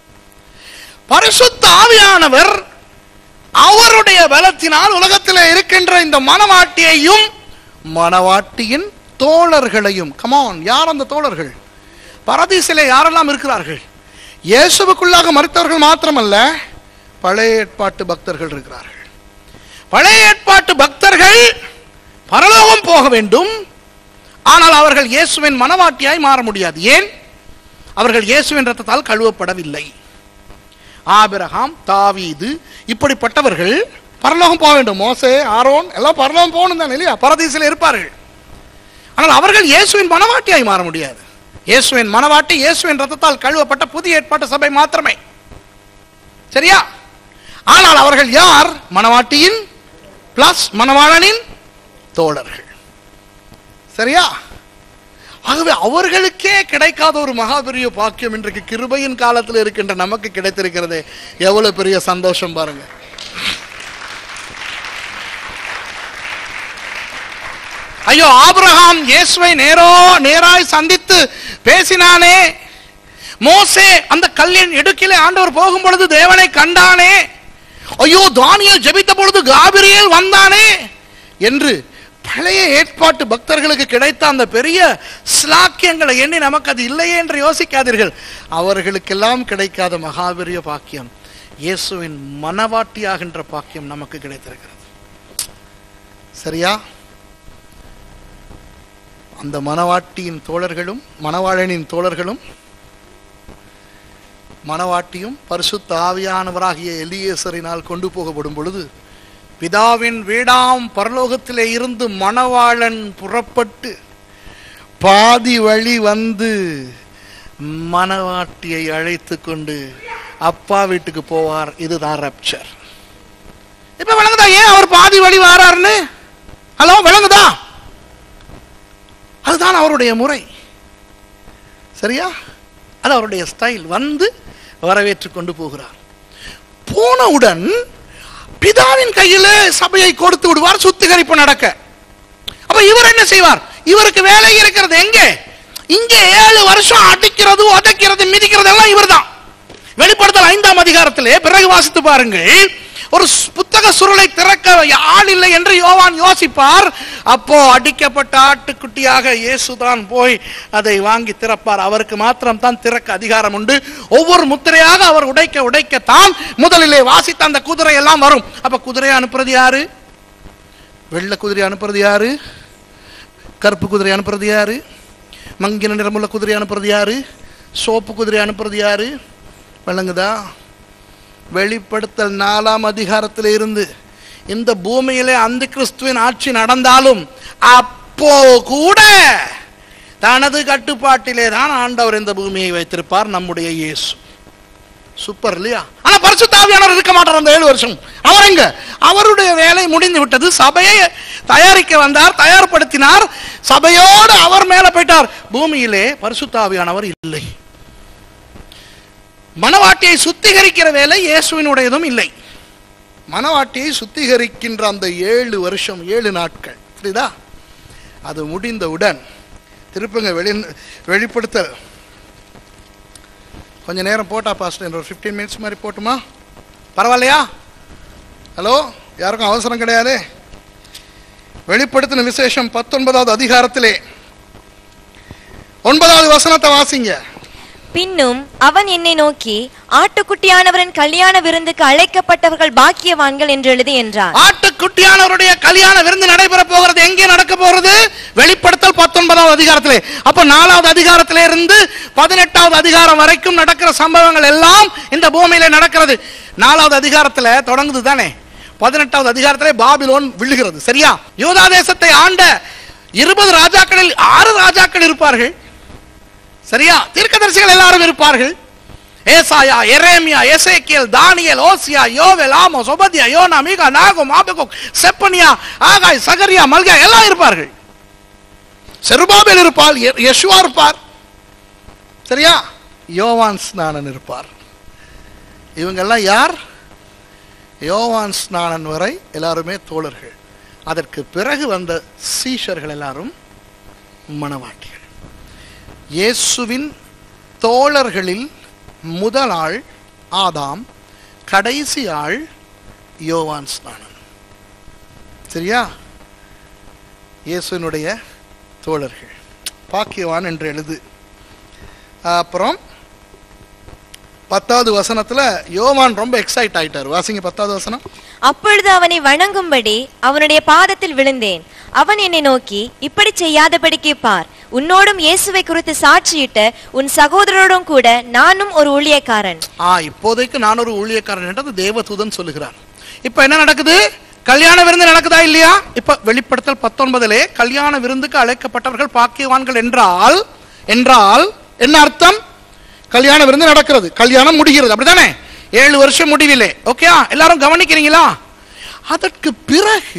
பரிசுத்த ஆவியானவர் அவருடைய பலத்தினால் உலகத்தில் இருக்கின்ற இந்த மணவாட்டியையும் மணவாட்டியின் தோழர்களையும் கமான் யார் அந்த தோழர்கள் பரதீசிலே யாரெல்லாம் இருக்கிறார்கள் இயேசுவுக்குள்ளாக மறித்தவர்கள் மாத்திரமல்ல பழைய ஏற்பாட்டு பக்தர்கள் இருக்கிறார்கள் பழைய ஏற்பாட்டு பக்தர்கள் பரலோகம் போக வேண்டும் ஆனால் அவர்கள் இயேசுவின் மனவாட்டியாய் மாற முடியாது ஏன் அவர்கள் இயேசுவின் ரத்தத்தால் கழுவப்படவில்லை ஆபிரகாம் தாவீது இப்படிப்பட்டவர்கள் பரலோகம் போக வேண்டும் மோசே ஆரோன் எல்லாம் பரலோகம் போகணும் தானே இல்லையா பரதீசில் இருப்பார்கள் ஆனால் அவர்கள் இயேசுவின் மனவாட்டியாய் மாற முடியாது இயேசுவின் மனவாட்டி இயேசுவின் ரத்தத்தால் கழுவப்பட்ட புதிய ஏற்பாட்டு சபை மாத்திரமே சரியா ஆனால் அவர்கள் யார் மனவாட்டியின் பிளஸ் மணவாளனின் தோழர்கள் சரியா ஆகவே அவர்களுக்கே கிடைக்காத ஒரு மகாபெரிய பாக்கியம் இன்றைக்கு கிருபையின் காலத்தில் இருக்கின்ற நமக்கு கிடைத்திருக்கிறதே எவ்வளவு பெரிய சந்தோஷம் பாருங்க ஐயோ ஆபிரகாம் இயேசுவை நேரோ நேராய் சந்தித்து பேசினானே மோசே அந்த கல்லின் இடுக்கிலே ஆண்டவர் போகும் பொழுது தேவனை கண்டானே ஐயோ தானியேல் ஜெபித்த பொழுது காபிரியேல் வந்தானே என்று பழைய ஏற்பாட்டு பக்தர்களுக்கு கிடைத்த அந்த பெரிய ஸ்லாக்கியங்களை எண்ணி நமக்கு அது இல்லையே என்று யோசிக்காதீர்கள் அவர்களுக்கெல்லாம் கிடைக்காத மகாபெரிய பாக்கியம் இயேசுவின் மனவாட்டியாகின்ற பாக்கியம் நமக்கு கிடைத்திருக்கிறது சரியா அந்த மணவாட்டியின் தோழர்களும் மணவாளனின் தோழர்களும் மணவாட்டியும் பரிசுத்த ஆவியானவராகிய எலியேசரினால் கொண்டு போகப்படும் பொழுது பிதாவின் வீடாம் பரலோகத்திலே இருந்து மணவாளன் புறப்பட்டு பாதி வழி வந்து மணவாட்டியை அழைத்து கொண்டு அப்பா வீட்டுக்கு போவார் இதுதான் ரப்சர் இப்ப விளங்குதா ஏன் அவர் பாதி வழி வாராருன்னு ஹலோ விளங்குதா அதுதான் அவருடைய முறை சரியா அது அவருடைய ஸ்டைல் வந்து வரவேற்று கொண்டு போகிறார் போனவுடன் பிதாவின் கையில சபையை கொடுத்து விடுவார் சுத்திகரிப்பு நடக்க அப்ப இவர் என்ன செய்வார் இவருக்கு வேலை இருக்கிறது எங்கே இங்கே ஏழு வருஷம் அடிக்கிறது உதைக்கிறது மிதிக்கிறது எல்லாம் இவர்தான் வெளிப்படுத்தல் ஐந்தாம் அதிகாரத்திலே பிறகு வாசித்து பாருங்கள் ஒரு ஸ்- புத்தக சுருளை திறக்க ஆள் இல்லை என்று யோவான் யோசிப்பார் அப்போ அடிக்கப்பட்ட ஆட்டுக்குட்டியாக இயேசுதான் போய் அதை வாங்கி திறப்பார் அவருக்கு மாத்திரம் தான் திறக்க அதிகாரம் உண்டு ஒவ்வொரு முத்திரையாக அவர் உடைக்க உடைக்கத்தான் முதலிலே வாசித்த அந்த குதிரை எல்லாம் வரும் அப்ப குதிரையை அனுப்புறது யாரு வெள்ளை குதிரை அனுப்புறது யாரு கருப்பு குதிரை அனுப்புறது யாரு மங்கின நிறமுள்ள குதிரை அனுப்புறது யாரு சோப்பு குதிரை அனுப்புறது யாரு விளங்குதா வெளிப்படுத்தல் நாலாம் அதிகாரத்தில் இருந்து இந்த பூமியிலே அந்த கிறிஸ்துவின் ஆட்சி நடந்தாலும் அப்போ கூட தனது கட்டுப்பாட்டிலே தான் ஆண்டவர் இந்த பூமியை வைத்திருப்பார் நம்முடைய இயேசு சூப்பர் இல்லையா ஆனா பரிசுத்தாவியானவர் இருக்க மாட்டார் அந்த ஏழு வருஷம் அவர் எங்க அவருடைய வேலை முடிந்து விட்டது சபையை தயாரிக்க வந்தார் தயார்படுத்தினார் சபையோடு அவர் மேல போயிட்டார் பூமியிலே பரிசுத்தாவியானவர் இல்லை மனவாட்டியை சுத்திகரிக்கிற வேலை இயேசுவினுடையதும் இல்லை மனவாட்டியை சுத்திகரிக்கின்ற அந்த ஏழு வருஷம் ஏழு நாட்கள் புரியுதா அது முடிந்தவுடன் திருப்புங்க வெளி வெளிப்படுத்த கொஞ்ச நேரம் போட்டா பாஸ்டர் ஒரு ஃபிஃப்டீன் மினிட்ஸ் மாதிரி போட்டுமா பரவாயில்லையா ஹலோ யாருக்கும் அவசரம் கிடையாது வெளிப்படுத்தின விசேஷம் பத்தொன்பதாவது அதிகாரத்திலே ஒன்பதாவது வசனத்தை வாசிங்க பின்னும் அவன் என்னை நோக்கி ஆட்டுக்குட்டியானவரின் கல்யாண விருந்துக்கு அழைக்கப்பட்டவர்கள் பாக்கியவான்கள் என்று எழுதி என்றார் ஆட்டுக்குட்டியானவருடைய கல்யாண விருந்து நடைபெற போகிறது எங்கே நடக்க போகிறது வெளிப்படுத்தல் பத்தொன்பதாவது அதிகாரத்திலே அப்ப நாலாவது அதிகாரத்திலே இருந்து பதினெட்டாவது அதிகாரம் வரைக்கும் நடக்கிற சம்பவங்கள் எல்லாம் இந்த பூமியில நடக்கிறது நாலாவது அதிகாரத்துல தொடங்குது தானே பதினெட்டாவது அதிகாரத்திலே பாபிலோன் விழுகிறது சரியா யூதா தேசத்தை ஆண்ட இருபது ராஜாக்களில் ஆறு ராஜாக்கள் இருப்பார்கள் சரியா தீர்க்கதரிசிகள் எல்லாரும் இருப்பார்கள் ஏசாயா எரேமியா எசேக்கியல் தானியேல் ஓசியா யோவேல் ஆமோஸ் ஒபதியா யோனா மீகா நாகும் ஆபகுக் செப்பனியா ஆகாய் சகரியா மல்கா எல்லாம் இருப்பார்கள் செருபாபேல் இருப்பார் யெ- யெஷுவா இருப்பார் சரியா யோவான் ஸ்நானன் இருப்பார் இவங்கெல்லாம் யார் யோவான் ஸ்நானன் வரை எல்லாருமே தோழர்கள் அதற்கு பிறகு வந்த சீஷர்கள் எல்லாரும் மணவாட்டிகள் இயேசுவின் தோழர்களில் முதல் ஆள் ஆதாம் கடைசி ஆள் யோவான் ஸ்நானன் சரியா இயேசுவினுடைய தோழர்கள் பாக்கியவான் என்று எழுது அப்புறம் பத்தாவது வசனத்துல யோவான் ரொம்ப எக்ஸைட் ஆயிட்டார் வாசிங்க பத்தாவது வசனம் அப்பொழுது அவனை வணங்கும்படி அவனுடைய பாதத்தில் விழுந்தேன் அவன் என்னை நோக்கி இப்படி செய்யாதபடிக்கு பார் உன்னோடும் இயேசுவை குறித்து சாட்சியிட்ட உன் சகோதரரோடும் கூட நானும் ஒரு ஊழியக்காரன் ஆ இப்போதைக்கு நான் ஒரு ஊழியக்காரன் என்றது தேவதூதன் சொல்லுகிறார் இப்ப என்ன நடக்குது கல்யாண விருந்து நடக்குதா இல்லையா இப்ப வெளிப்படுத்தல் பத்தொன்பதிலே கல்யாண விருந்துக்கு அழைக்கப்பட்டவர்கள் பாக்கியவான்கள் என்றால் என்றால் என்ன அர்த்தம் கல்யாண விருந்து நடக்கிறது கல்யாணம் முடிகிறது அப்படிதானே ஏழு வருஷம் முடிவிலே ஓகே எல்லாரும் கவனிக்கிறீங்களா அதற்கு பிறகு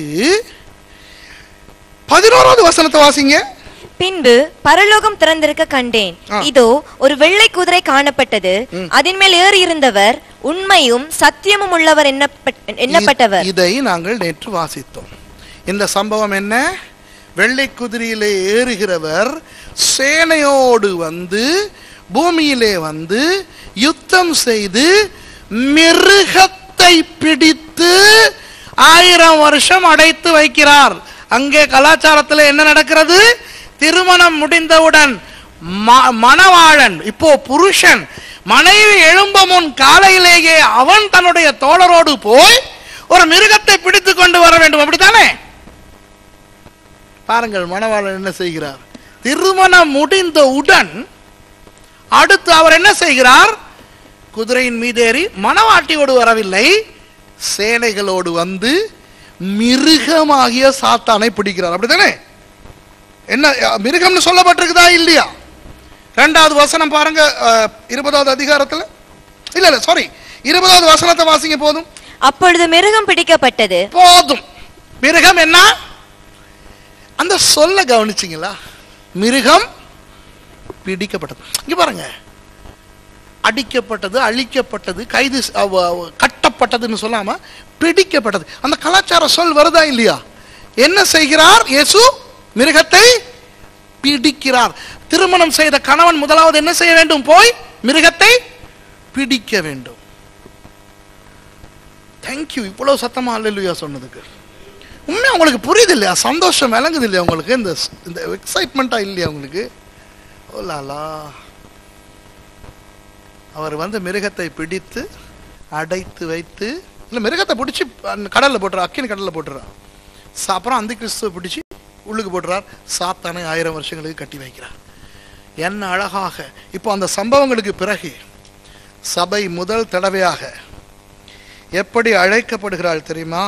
பதினோராவது வசனத்தை வாசிங்க பின்பு பரலோகம் திறந்திருக்க கண்டேன் ஆ. இதோ ஒரு வெள்ளை குதிரை காணப்பட்டது அதன் மேல் ஏறி இருந்தவர் உண்மையும் சத்தியமும் உள்ளவர் எண்ணப்பட்- எண்ணப்பட்டவர் இதை நாங்கள் நேற்று வாசித்தோம் இந்த சம்பவம் என்ன வெள்ளை குதிரையிலே ஏறுகிறவர் சேனையோடு வந்து பூமியிலே வந்து யுத்தம் செய்து மிருகத்தை பிடித்து பிடித்து ஆயிரம் வருஷம் அடைத்து வைக்கிறார் அங்கே கலாச்சாரத்தில் என்ன நடக்கிறது திருமணம் முடிந்தவுடன் ம- மணவாளன் இப்போ புருஷன் மனைவி எழும்ப முன் காலையிலேயே அவன் தன்னுடைய தோழரோடு போய் ஒரு மிருகத்தை பிடித்து கொண்டு வர வேண்டும் அப்படித்தானே பாருங்கள் மணவாளன் என்ன செய்கிறார் திருமணம் முடிந்தவுடன் அடுத்து அவர் என்ன செய்கிறார் குதிரையின் மீதேறி மணவாட்டியோடு வரவில்லை சேனைகளோடு வந்து மிருகமாகிய சாத்தானை பிடிக்கிறார் அப்படிதானே என்ன அஹ், மிருகம்னு சொல்லப்பட்டிருக்குதா இல்லையா ரெண்டாவது வசனம் பாருங்க அஹ், இருபதாவது அதிகாரத்துல இல்ல இல்ல சாரி இருபதாவது வசனத்தை வாசிங்க போதும் அப்பொழுது மிருகம் பிடிக்கப்பட்டது போதும் மிருகம் என்ன அந்த சொல்ல கவனிச்சிங்களா மிருகம் பிடிக்கப்பட்டது இங்க பாருங்க அடிக்கப்பட்டது அழிக்கப்பட்டது கைது ச- அவ- அவ- கட்டப்பட்டதுன்னு சொல்லாம பிடிக்கப்பட்டது அந்த கலாச்சார சொல் வருதா இல்லையா என்ன செய்கிறார் இயேசு மிருகத்தை பிடிக்கிறார் திருமணம் செய்த கணவன் முதலாவது என்ன செய்ய வேண்டும் போய் மிருகத்தை பிடிக்க வேண்டும் தேங்க்யூ இவ்வளவு சத்தமா அல்லையா சொன்னதுக்கு உண்மையா உங்களுக்கு புரியுது இல்லையா சந்தோஷம் விளங்குது இல்லையா உங்களுக்கு இந்த இந்த எக்ஸைட்மெண்ட்டா இல்லையா உங்களுக்கு ஓ லாலா அவர் வந்து மிருகத்தை பிடித்து அடைத்து வைத்து இல்லை மிருகத்தை பிடிச்சி கடலில் போட்டுறார் அக்கினி கடலில் போட்டுறார் சா- அப்புறம் அந்த கிறிஸ்துவை பிடிச்சி உள்ளுக்கு போட்டுறார் சாத்தானை ஆயிரம் வருஷங்களுக்கு கட்டி வைக்கிறார் என்ன அழகாக இப்போ அந்த சம்பவங்களுக்கு பிறகு சபை முதல் தடவையாக எப்படி அழைக்கப்படுகிறாள் தெரியுமா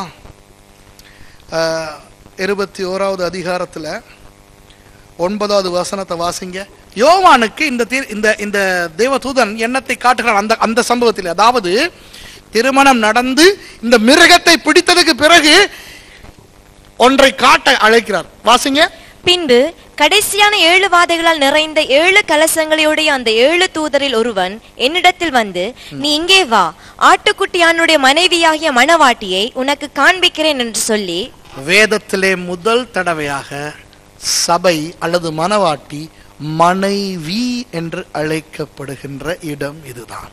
இருபத்தி ஓராவது அதிகாரத்தில் ஒன்பதாவது வசனத்தை வாசிங்க யோவானுக்கு இந்த தீர் இந்த இந்த தேவதூதன் எண்ணத்தை காட்டுகிறான் அந்த அந்த சம்பவத்தில் அதாவது திருமணம் நடந்து இந்த மிருகத்தை பிடித்ததுக்கு பிறகு ஒன்றை காட்ட அழைக்கிறார் வாசிங்க பின்பு கடைசியான ஏழு வாதைகளால் நிறைந்த ஏழு கலசங்களையுடைய அந்த ஏழு தூதரில் ஒருவன் என்னிடத்தில் வந்து நீ இங்கே வா ஆட்டுக்குட்டியானுடைய மனைவியாகிய மணவாட்டியை உனக்கு காண்பிக்கிறேன் என்று சொல்லி வேதத்திலே முதல் தடவையாக சபை அல்லது மணவாட்டி மனைவி என்று அழைக்கப்படுகின்ற இடம் இதுதான்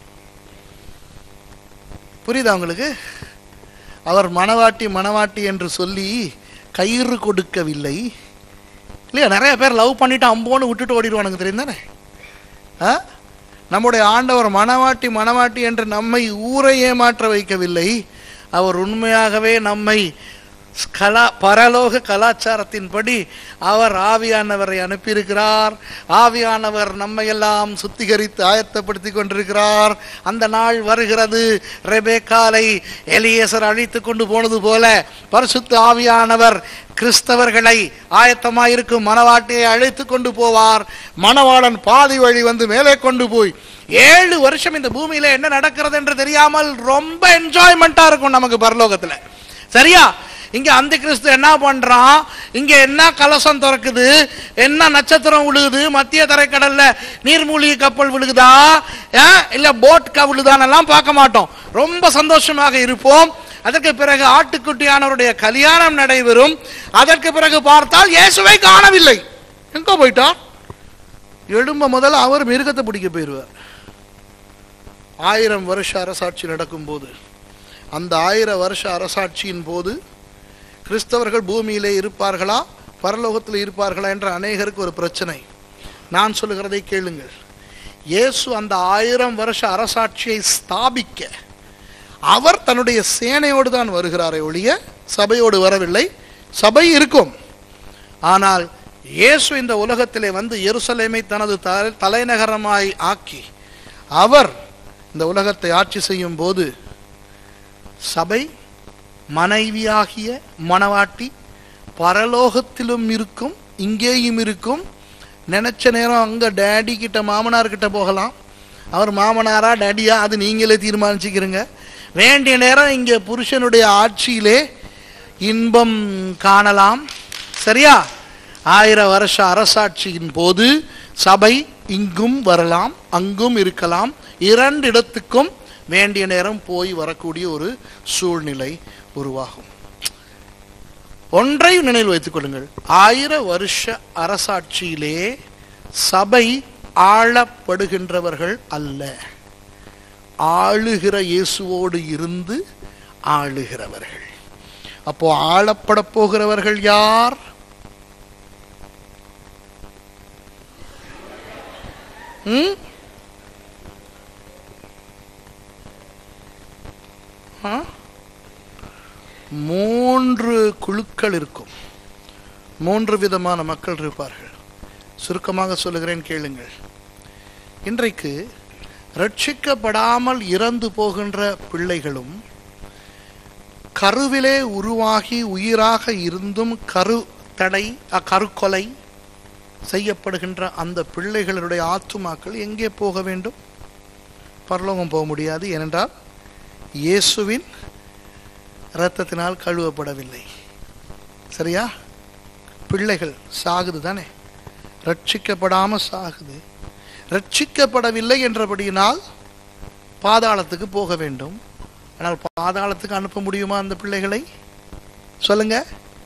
புரியுதா உங்களுக்கு அவர் மணவாட்டி மணவாட்டி என்று சொல்லி கயிறு கொடுக்கவில்லை இல்லையா நிறைய பேர் லவ் பண்ணிட்டு அம்போன்னு விட்டுட்டு ஓடிடுவானுங்க தெரியும் தானே ஆ? நம்முடைய ஆண்டவர் மணவாட்டி மணவாட்டி என்று நம்மை ஊரை ஏமாற்ற வைக்கவில்லை அவர் உண்மையாகவே நம்மை கலா பரலோக கலாச்சாரத்தின்படி அவர் ஆவியானவரை அனுப்பியிருக்கிறார் ஆவியானவர் நம்மை எல்லாம் சுத்திகரித்து ஆயத்தப்படுத்தி கொண்டிருக்கிறார் அந்த நாள் வருகிறது ரெபேக்காலை எலியேசர் அழைத்து கொண்டு போனது போல பரிசுத்த ஆவியானவர் கிறிஸ்தவர்களை ஆயத்தமாயிருக்கும் மணவாட்டியை அழைத்து கொண்டு போவார் மணவாளன் பாதி வழி வந்து மேலே கொண்டு போய் ஏழு வருஷம் இந்த பூமியில என்ன நடக்கிறது என்று தெரியாமல் ரொம்ப என்ஜாய்மெண்டா இருக்கும் நமக்கு பரலோகத்துல சரியா இங்க அந்த கிறிஸ்து என்ன பண்றான் இங்க என்ன கலசம் திறக்குது என்ன நட்சத்திரம் விழுகுது மத்திய தரைக்கடல்ல நீர்மூழ்கி கப்பல் விழுகுதா ஆ, இல்ல போட் விழுதானெல்லாம் பார்க்க மாட்டோம் ரொம்ப சந்தோஷமாக இருப்போம் அதற்கு பிறகு ஆட்டுக்குட்டியானவருடைய கல்யாணம் நடைபெறும் அதற்கு பிறகு பார்த்தால் இயேசுவை காணவில்லை எங்க போயிட்டார் எழும்ப முதல்ல அவர் மிருகத்தை பிடிக்க போயிடுவார் ஆயிரம் வருஷ அரசாட்சி நடக்கும்போது அந்த ஆயிரம் வருஷ அரசாட்சியின் போது கிறிஸ்தவர்கள் பூமியிலே இருப்பார்களா பரலோகத்தில் இருப்பார்களா என்ற அநேகருக்கு ஒரு பிரச்சனை நான் சொல்லுகிறதை கேளுங்கள் இயேசு அந்த ஆயிரம் வருஷ அரசாட்சியை ஸ்தாபிக்க அவர் தன்னுடைய சேனையோடு தான் வருகிறாரே ஒழிய சபையோடு வரவில்லை சபை இருக்கும் ஆனால் இயேசு இந்த உலகத்திலே வந்து எருசலேமை தனது த- தலைநகரமாய் ஆக்கி அவர் இந்த உலகத்தை ஆட்சி செய்யும் போது சபை மனைவியாகிய மணவாட்டி பரலோகத்திலும் இருக்கும் இங்கேயும் இருக்கும் நினைச்ச நேரம் அங்க டேடி கிட்ட மாமனார் கிட்ட போகலாம் அவர் மாமனாரா டேடியா அது நீங்களே தீர்மானிச்சுக்கிறீங்க வேண்டிய நேரம் இங்க புருஷனுடைய ஆட்சியிலே இன்பம் காணலாம் சரியா ஆயிரம் வருஷ அரசாட்சியின் போது சபை இங்கும் வரலாம் அங்கும் இருக்கலாம் இரண்டு இடத்துக்கும் வேண்டிய நேரம் போய் வரக்கூடிய ஒரு சூழ்நிலை உருவாகும் ஒன்றை நினைவில் வைத்துக் கொள்ளுங்கள் ஆயிர வருஷ அரசாட்சியிலே சபை ஆளப்படுகின்றவர்கள் அல்ல ஆளுகிற இயேசுவோடு இருந்து ஆளுகிறவர்கள் அப்போ ஆளப்பட போகிறவர்கள் யார் ம்? ஆ? மூன்று குழுக்கள் இருக்கும் மூன்று விதமான மக்கள் இருப்பார்கள் சுருக்கமாக சொல்லுகிறேன் கேளுங்கள் இன்றைக்கு ரட்சிக்கப்படாமல் இறந்து போகின்ற பிள்ளைகளும் கருவிலே உருவாகி உயிராக இருந்தும் கரு தடை அ, கருக்கொலை செய்யப்படுகின்ற அந்த பிள்ளைகளுடைய ஆத்துமாக்கள் எங்கே போக வேண்டும் பரலோகம் போக முடியாது ஏனென்றால் இயேசுவின் இரத்தத்தினால் கழுவப்படவில்லை சரியா பிள்ளைகள் சாகுது தானே ரட்சிக்கப்படாம சாகுது ரட்சிக்கப்படவில்லை என்றபடியினால் பாதாளத்துக்கு போக வேண்டும் ஆனால் பாதாளத்துக்கு அனுப்ப முடியுமா அந்த பிள்ளைகளை சொல்லுங்க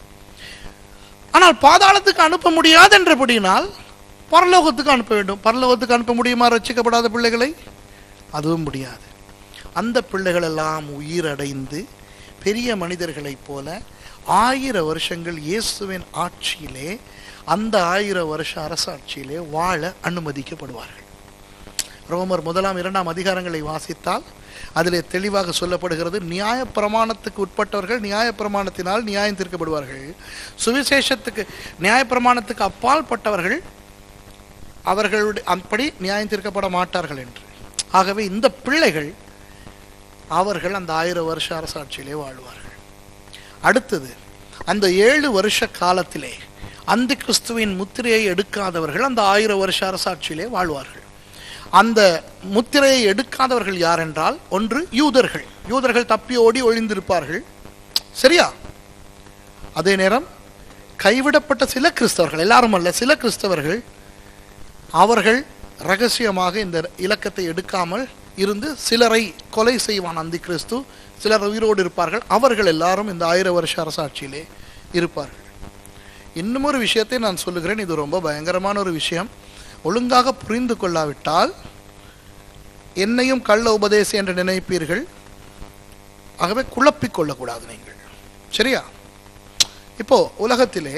ஆனால் பாதாளத்துக்கு அனுப்ப முடியாது என்றபடியினால் பரலோகத்துக்கு அனுப்ப வேண்டும் பரலோகத்துக்கு அனுப்ப முடியுமா ரட்சிக்கப்படாத பிள்ளைகளை அதுவும் முடியாது அந்த பிள்ளைகள் எல்லாம் உயிரடைந்து பெரிய மனிதர்களைப் போல ஆயிர வருஷங்கள் இயேசுவின் ஆட்சியிலே அந்த ஆயிர வருஷ அரசாட்சியிலே வாழ அனுமதிக்கப்படுவார்கள் ரோமர் முதலாம் இரண்டாம் அதிகாரங்களை வாசித்தால் அதிலே தெளிவாக சொல்லப்படுகிறது நியாய பிரமாணத்துக்கு உட்பட்டவர்கள் நியாய பிரமாணத்தினால் நியாயம் தீர்க்கப்படுவார்கள் சுவிசேஷத்துக்கு நியாய பிரமாணத்துக்கு அப்பால் பட்டவர்கள் அவர்களுடைய அப்படி நியாயம் தீர்க்கப்பட மாட்டார்கள் என்று ஆகவே இந்த பிள்ளைகள் அவர்கள் அந்த ஆயிரம் வருஷ அரசாட்சியிலே வாழ்வார்கள் அடுத்தது அந்த ஏழு வருஷ காலத்திலே அந்த கிறிஸ்துவின் முத்திரையை எடுக்காதவர்கள் அந்த ஆயிரம் வருஷ அரசாட்சியிலே வாழ்வார்கள் அந்த முத்திரையை எடுக்காதவர்கள் யார் என்றால் ஒன்று யூதர்கள் யூதர்கள் தப்பி ஓடி ஒழிந்திருப்பார்கள் சரியா அதே நேரம் கைவிடப்பட்ட சில கிறிஸ்தவர்கள் எல்லாரும் அல்ல சில கிறிஸ்தவர்கள் அவர்கள் ரகசியமாக இந்த இலக்கத்தை எடுக்காமல் இருந்து சிலரை கொலை செய்வான் அந்தி கிறிஸ்து சிலர் உயிரோடு இருப்பார்கள் அவர்கள் எல்லாரும் இந்த ஆயிரம் வருஷ அரசாட்சியிலே இருப்பார்கள் இன்னும் ஒரு விஷயத்தை நான் சொல்லுகிறேன் இது ரொம்ப பயங்கரமான ஒரு விஷயம் ஒழுங்காக புரிந்து கொள்ளாவிட்டால் என்னையும் கள்ள உபதேசி என்று நினைப்பீர்கள் ஆகவே குழப்பிக் கொள்ளக்கூடாது நீங்கள் சரியா இப்போ உலகத்திலே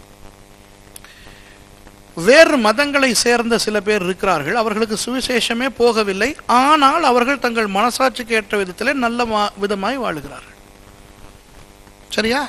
வேறு மதங்களை சேர்ந்த சில பேர் இருக்கிறார்கள் அவர்களுக்கு சுவிசேஷமே போகவில்லை ஆனால் அவர்கள் தங்கள் மனசாட்சிக்கு ஏற்ற விதத்திலே நல்ல மா- விதமாய் வாழுகிறார்கள் சரியா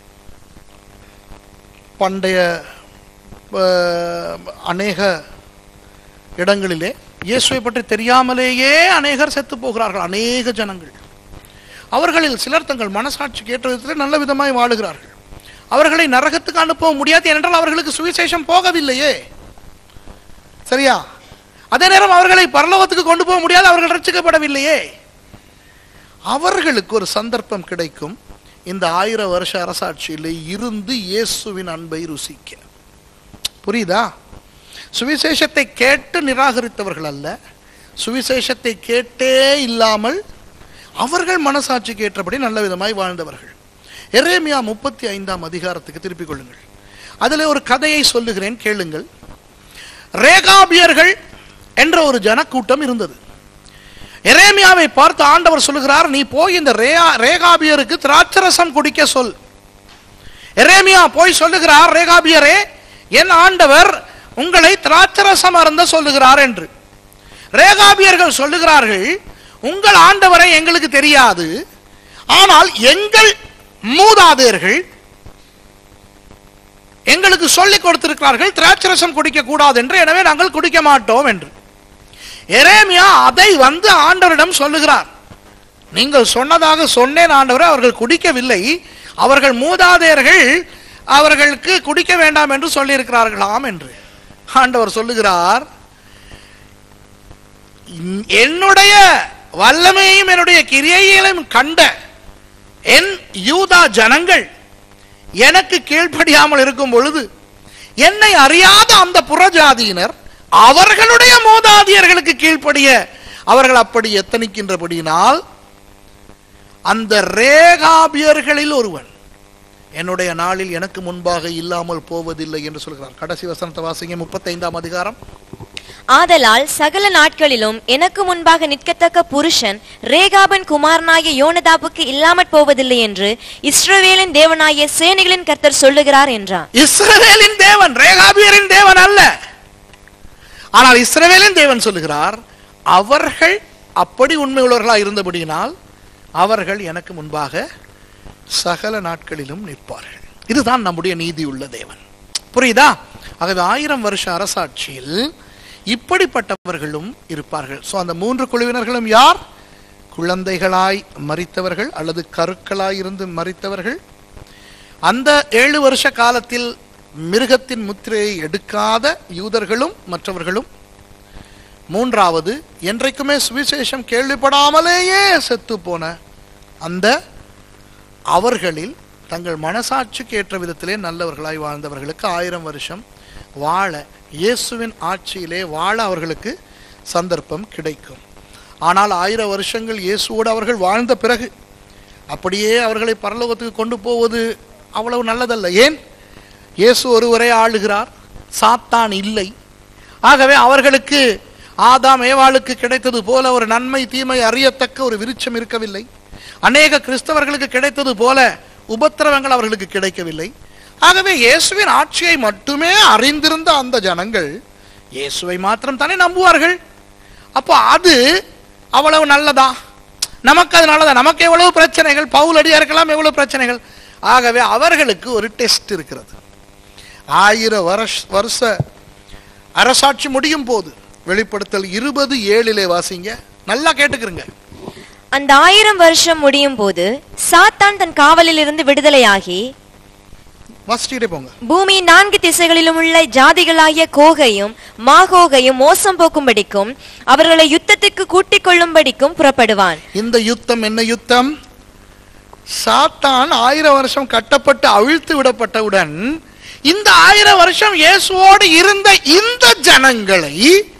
பண்டைய அஹ், அநேக இடங்களிலே இயேசுவை பற்றி தெரியாமலேயே அநேகர் செத்து போகிறார்கள் அநேக ஜனங்கள் அவர்களில் சிலர் தங்கள் மனசாட்சிக்கு ஏற்ற விதத்தில் நல்ல விதமாய் வாழுகிறார்கள் அவர்களை நரகத்துக்கு அனுப்ப முடியாது ஏனென்றால் அவர்களுக்கு சுவிசேஷம் போகவில்லையே சரியா அதே நேரம் அவர்களை பரலோகத்துக்கு கொண்டு போக முடியாது அவர்கள் ரட்சிக்கப்படவில்லையே அவர்களுக்கு ஒரு சந்தர்ப்பம் கிடைக்கும் இந்த ஆயிரம் வருஷ அரசாட்சியில் இருந்து இயேசுவின் அன்பை ருசிக்க புரியுதா சுவிசேஷத்தை கேட்டு நிராகரித்தவர்கள் அல்ல சுவிசேஷத்தை கேட்டே இல்லாமல் அவர்கள் மனசாட்சிக்கு ஏற்றபடி நல்ல விதமாய் வாழ்ந்தவர்கள் எரேமியா முப்பத்தி ஐந்தாம் அதிகாரத்துக்கு திருப்பிக் கொள்ளுங்கள் அதில் ஒரு கதையை சொல்லுகிறேன் கேளுங்கள் ரேகாபியர்கள் என்ற ஒரு ஜனக்கூட்டம் இருந்தது எரேமியாவை பார்த்து ஆண்டவர் சொல்லுகிறார் நீ போய் இந்த ரேயா ரேகாபியருக்கு திராட்சரசம் குடிக்க சொல் எரேமியா போய் சொல்லுகிறார் ரேகாபியரே என் ஆண்டவர் உங்களை திராட்சரசம் அருந்த சொல்லுகிறார் என்று ரேகாபியர்கள் சொல்லுகிறார்கள் உங்கள் ஆண்டவரை எங்களுக்கு தெரியாது ஆனால் எங்கள் மூதாதையர்கள் எங்களுக்கு சொல்லிக் கொடுத்திருக்கிறார்கள் திராட்சரசம் குடிக்க கூடாது என்று எனவே நாங்கள் குடிக்க மாட்டோம் என்று எரேமியா அதை வந்து ஆண்டவரிடம் சொல்லுகிறார் நீங்கள் சொன்னதாக சொன்னேன் ஆண்டவரே அவர்கள் குடிக்கவில்லை அவர்கள் மூதாதையர்கள் அவர்களுக்கு குடிக்க வேண்டாம் என்று சொல்லியிருக்கிறார்களாம் என்று ஆண்டவர் சொல்லுகிறார் "இன்- என்னுடைய வல்லமையையும் என்னுடைய கிரியைகளையும் கண்ட என் யூதா ஜனங்கள் எனக்கு கீழ்ப்படியாமல் இருக்கும் பொழுது என்னை அறியாத அந்த புறஜாதியினர் அவர்களுடைய மூதாதியர்களுக்கு கீழ்ப்படிய அவர்கள் அப்படி எத்தனிக்கின்றபடியினால் அந்த ரேகாபியர்களில் ஒருவன் என்னுடைய நாளில் எனக்கு முன்பாக இல்லாமல் போவதில்லை என்று சொல்கிறார் கடைசி வசனத்தை வாசிங்க முப்பத்தைந்தாம் அதிகாரம் ஆதலால் சகல நாட்களிலும் எனக்கு முன்பாக நிற்கத்தக்க புருஷன் ரேகாபன் குமாரனாகிய யோனதாபுக்கு இல்லாமற் போவதில்லை என்று இஸ்ரவேலின் தேவனாகிய சேனைகளின் கர்த்தர் சொல்லுகிறார் என்றான் இஸ்ரவேலின் தேவன் ரேகாபியரின் தேவன் அல்ல ஆனால் இஸ்ரவேலின் தேவன் சொல்லுகிறார் அவர்கள் அப்படி உண்மை உள்ளவர்களாக இருந்தபடியினால் அவர்கள் எனக்கு முன்பாக சகல நாட்களிலும் நிற்பார்கள் இதுதான் நம்முடைய நீதி உள்ள தேவன் புரியுதா ஆகவே ஆயிரம் வருஷ அரசாட்சியில் இப்படிப்பட்டவர்களும் இருப்பார்கள் சோ அந்த மூன்று குழுவினர்களும் யார் குழந்தைகளாய் மறித்தவர்கள் அல்லது கருக்களாய் இருந்து மறித்தவர்கள் அந்த ஏழு வருஷ காலத்தில் மிருகத்தின் முத்திரையை எடுக்காத யூதர்களும் மற்றவர்களும் மூன்றாவது என்றைக்குமே சுவிசேஷம் கேள்விப்படாமலேயே செத்து போன அந்த அவர்களில் தங்கள் மனசாட்சிக்கு ஏற்ற விதத்திலே நல்லவர்களாய் வாழ்ந்தவர்களுக்கு ஆயிரம் வருஷம் வாழ இயேசுவின் ஆட்சியிலே வாழ அவர்களுக்கு சந்தர்ப்பம் கிடைக்கும் ஆனால் ஆயிரம் வருஷங்கள் இயேசுவோடு அவர்கள் வாழ்ந்த பிறகு அப்படியே அவர்களை பரலோகத்துக்கு கொண்டு போவது அவ்வளவு நல்லதல்ல ஏன் இயேசு ஒருவரே ஆளுகிறார் சாத்தான் இல்லை ஆகவே அவர்களுக்கு ஆதாம் ஏவாளுக்கு கிடைத்தது போல ஒரு நன்மை தீமை அறியத்தக்க ஒரு விருட்சம் இருக்கவில்லை அநேக கிறிஸ்தவர்களுக்கு கிடைத்தது போல உபத்திரவங்கள் அவர்களுக்கு கிடைக்கவில்லை ஆகவே இயேசுவின் ஆட்சியை மட்டுமே அறிந்திருந்த அந்த ஜனங்கள் இயேசுவை மாத்திரம் தானே நம்புவார்கள் அப்போ அது அவ்வளவு நல்லதா நமக்கு அது நல்லதா நமக்கு எவ்வளவு பிரச்சனைகள் பவுல் அடியாருக்கெல்லாம் எவ்வளவு பிரச்சனைகள் ஆகவே அவர்களுக்கு ஒரு டெஸ்ட் இருக்கிறது ஆயிரம் வருஷ வருஷ அரசாட்சி முடியும் போது வெளிப்படுத்தல் இருபது ஏழிலே வாசிங்க நல்லா கேட்டுக்கிறங்க அந்த ஆயிரம் வருஷம் முடியும் போது சாத்தான் தன் காவலில் இருந்து விடுதலையாகி வாசிச்சுட்டே போங்க பூமியின் நான்கு திசைகளிலும் உள்ள ஜாதிகளாகிய கோகையும் மாகோகையும் மோசம் போக்கும்படிக்கும் அவர்களை யுத்தத்துக்கு கூட்டிக் கொள்ளும்படிக்கும் புறப்படுவான் இந்த யுத்தம் என்ன யுத்தம் சாத்தான் ஆயிரம் வருஷம் கட்டப்பட்டு அவிழ்த்து விடப்பட்டவுடன் இந்த ஆயிரம் வருஷம் இயேசுவோடு இருந்த இந்த ஜனங்களை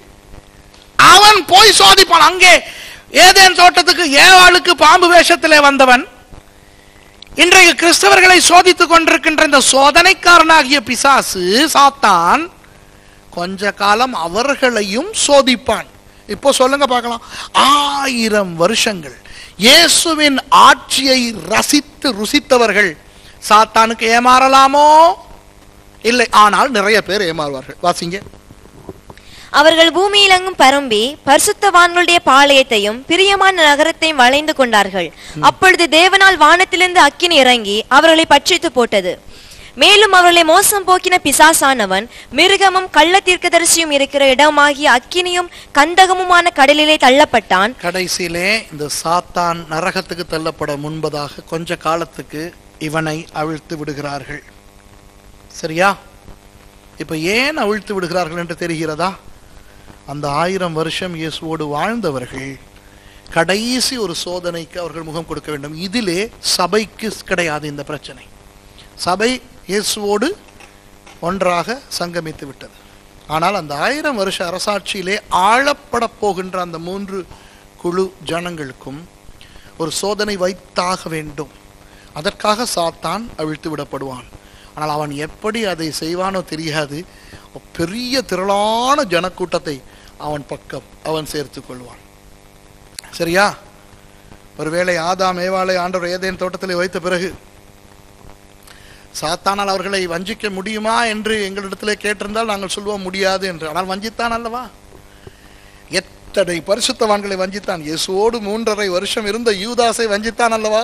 அவன் போய் சோதிப்பான் அங்கே ஏதேன் தோட்டத்துக்கு ஏவாளுக்கு பாம்பு வேஷத்திலே வந்தவன் இன்றைக்கு கிறிஸ்தவர்களை சோதித்துக் கொண்டிருக்கின்ற இந்த சோதனைக்காரனாகிய பிசாசு சாத்தான் கொஞ்ச காலம் அவர்களையும் சோதிப்பான் இப்போ சொல்லுங்க பார்க்கலாம் ஆயிரம் வருஷங்கள் இயேசுவின் ஆட்சியை ரசித்து ருசித்தவர்கள் சாத்தானுக்கு ஏமாறலாமோ இல்லை ஆனால் நிறைய பேர் ஏமாறுவார்கள் வாசிங்க அவர்கள் பூமியிலெங்கும் பரம்பி பரிசுத்தவான்களுடைய பாளையத்தையும் பிரியமான நகரத்தையும் வளைந்து கொண்டார்கள் அப்பொழுது தேவனால் வானத்திலிருந்து அக்கினி இறங்கி அவர்களை பட்சித்து போட்டது மேலும் அவர்களை மோசம் போக்கின பிசாசானவன் மிருகமும் கள்ள தீர்க்கதரிசியும் இருக்கிற இடமாகிய அக்கினியும் கந்தகமுமான கடலிலே தள்ளப்பட்டான் கடைசியிலே இந்த சாத்தான் நரகத்துக்கு தள்ளப்பட முன்பதாக கொஞ்ச காலத்துக்கு இவனை அவிழ்த்து விடுகிறார்கள் சரியா இப்ப ஏன் அவிழ்த்து விடுகிறார்கள் என்று தெரிகிறதா அந்த ஆயிரம் வருஷம் இயேசுவோடு வாழ்ந்தவர்கள் கடைசி ஒரு சோதனைக்கு அவர்கள் முகம் கொடுக்க வேண்டும் இதிலே சபைக்கு கிடையாது இந்த பிரச்சனை சபை இயேசுவோடு ஒன்றாக சங்கமித்து விட்டது ஆனால் அந்த ஆயிரம் வருஷ அரசாட்சியிலே ஆழப்பட போகின்ற அந்த மூன்று குழு ஜனங்களுக்கும் ஒரு சோதனை வைத்தாக வேண்டும் அதற்காக சாத்தான் அவிழ்த்து விடப்படுவான் ஆனால் அவன் எப்படி அதை செய்வானோ தெரியாது பெரிய திரளான ஜனக்கூட்டத்தை அவன் பக்கம் அவன் சேர்த்து கொள்வான் சரியா ஒருவேளை ஆதாம் ஏவாளை ஆண்டவர் ஏதேன் தோட்டத்திலே வைத்த பிறகு சாத்தானால் அவர்களை வஞ்சிக்க முடியுமா என்று எங்களிடத்திலே கேட்டிருந்தால் நாங்கள் சொல்லுவோம் முடியாது என்று ஆனால் வஞ்சித்தான் அல்லவா எத்தனை பரிசுத்தவான்களை வஞ்சித்தான் இயேசுவோடு மூன்றரை வருஷம் இருந்த யூதாசை வஞ்சித்தான் அல்லவா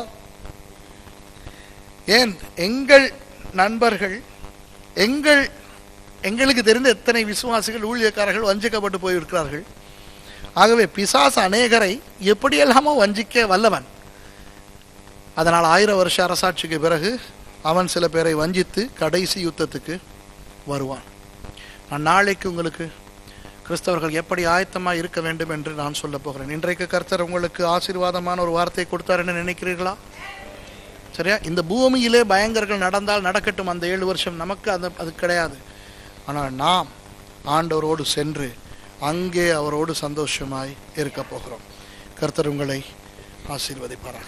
ஏன் எங்கள் நண்பர்கள் எங்கள் எங்களுக்கு தெரிந்த எத்தனை விசுவாசிகள் ஊழியக்காரர்கள் வஞ்சிக்கப்பட்டு போயிருக்கிறார்கள் ஆகவே பிசாசு அநேகரை எப்படியெல்லாமோ வஞ்சிக்க வல்லவன் அதனால் ஆயிரம் வருஷ அரசாட்சிக்கு பிறகு அவன் சில பேரை வஞ்சித்து கடைசி யுத்தத்துக்கு வருவான் நான் நாளைக்கு உங்களுக்கு கிறிஸ்தவர்கள் எப்படி ஆயத்தமாக இருக்க வேண்டும் என்று நான் சொல்ல போகிறேன் இன்றைக்கு கர்த்தர் உங்களுக்கு ஆசீர்வாதமான ஒரு வார்த்தையை கொடுத்தார் என்று நினைக்கிறீர்களா சரியா இந்த பூமியிலே பயங்கரங்கள் நடந்தால் நடக்கட்டும் அந்த ஏழு வருஷம் நமக்கு அது அது கிடையாது ஆனால் நாம் ஆண்டவரோடு சென்று அங்கே அவரோடு சந்தோஷமாய் இருக்க போகிறோம் கர்த்தர் உங்களை ஆசீர்வதிப்பாராக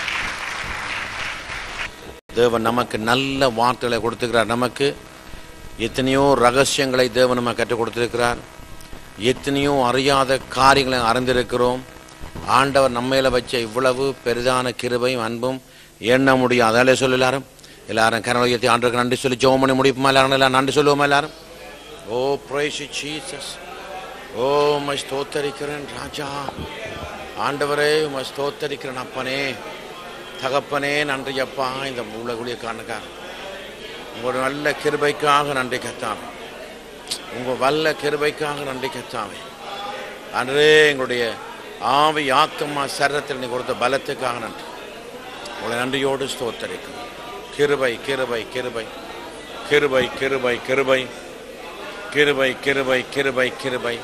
தேவன் நமக்கு நல்ல வார்த்தைகளை கொடுத்துக்கிறார் நமக்கு எத்தனையோ ரகசியங்களை தேவன் நம்ம கற்றுக் கொடுத்திருக்கிறார் எத்தனையோ அறியாத காரியங்களை அறிந்திருக்கிறோம் ஆண்டவர் நம்மையில வச்ச இவ்வளவு பெரிதான கிருபையும் அன்பும் எண்ண முடியும் அதாலே சொல்லு எல்லாரும் எல்லாரும் கனவயத்தை ஆண்டுக்கு நன்றி சொல்லி ஜெபம் பண்ணி முடிப்போமா எல்லாரும் எல்லாம் நன்றி சொல்லுவோமா எல்லாரும் ஓ பிரைசி ஜீசஸ் ஓ உம்மை ஸ்தோத்தரிக்கிறேன் ராஜா ஆண்டவரே உம்மை ஸ்தோத்தரிக்கிறேன் அப்பனே தகப்பனே நன்றி அப்பா இந்த உலகுடைய காரணக்கார உங்களோட நல்ல கிருபைக்காக நன்றி கத்தாமே உங்க வல்ல கிருபைக்காக நன்றி கத்தாமே அன்றே எங்களுடைய ஆவி ஆத்மா சரத்தில் நீ கொடுத்த பலத்துக்காக நன்றி உங்களை நன்றியோடு ஸ்தோத்தரிக்கும் கிருபை கிருபை கிருபை கிருபை கிருபை கிருபை கிருபை கிருபை கிருபை கிருபை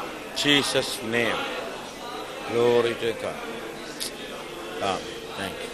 Jesus name Glory to God. Amen. Thank you.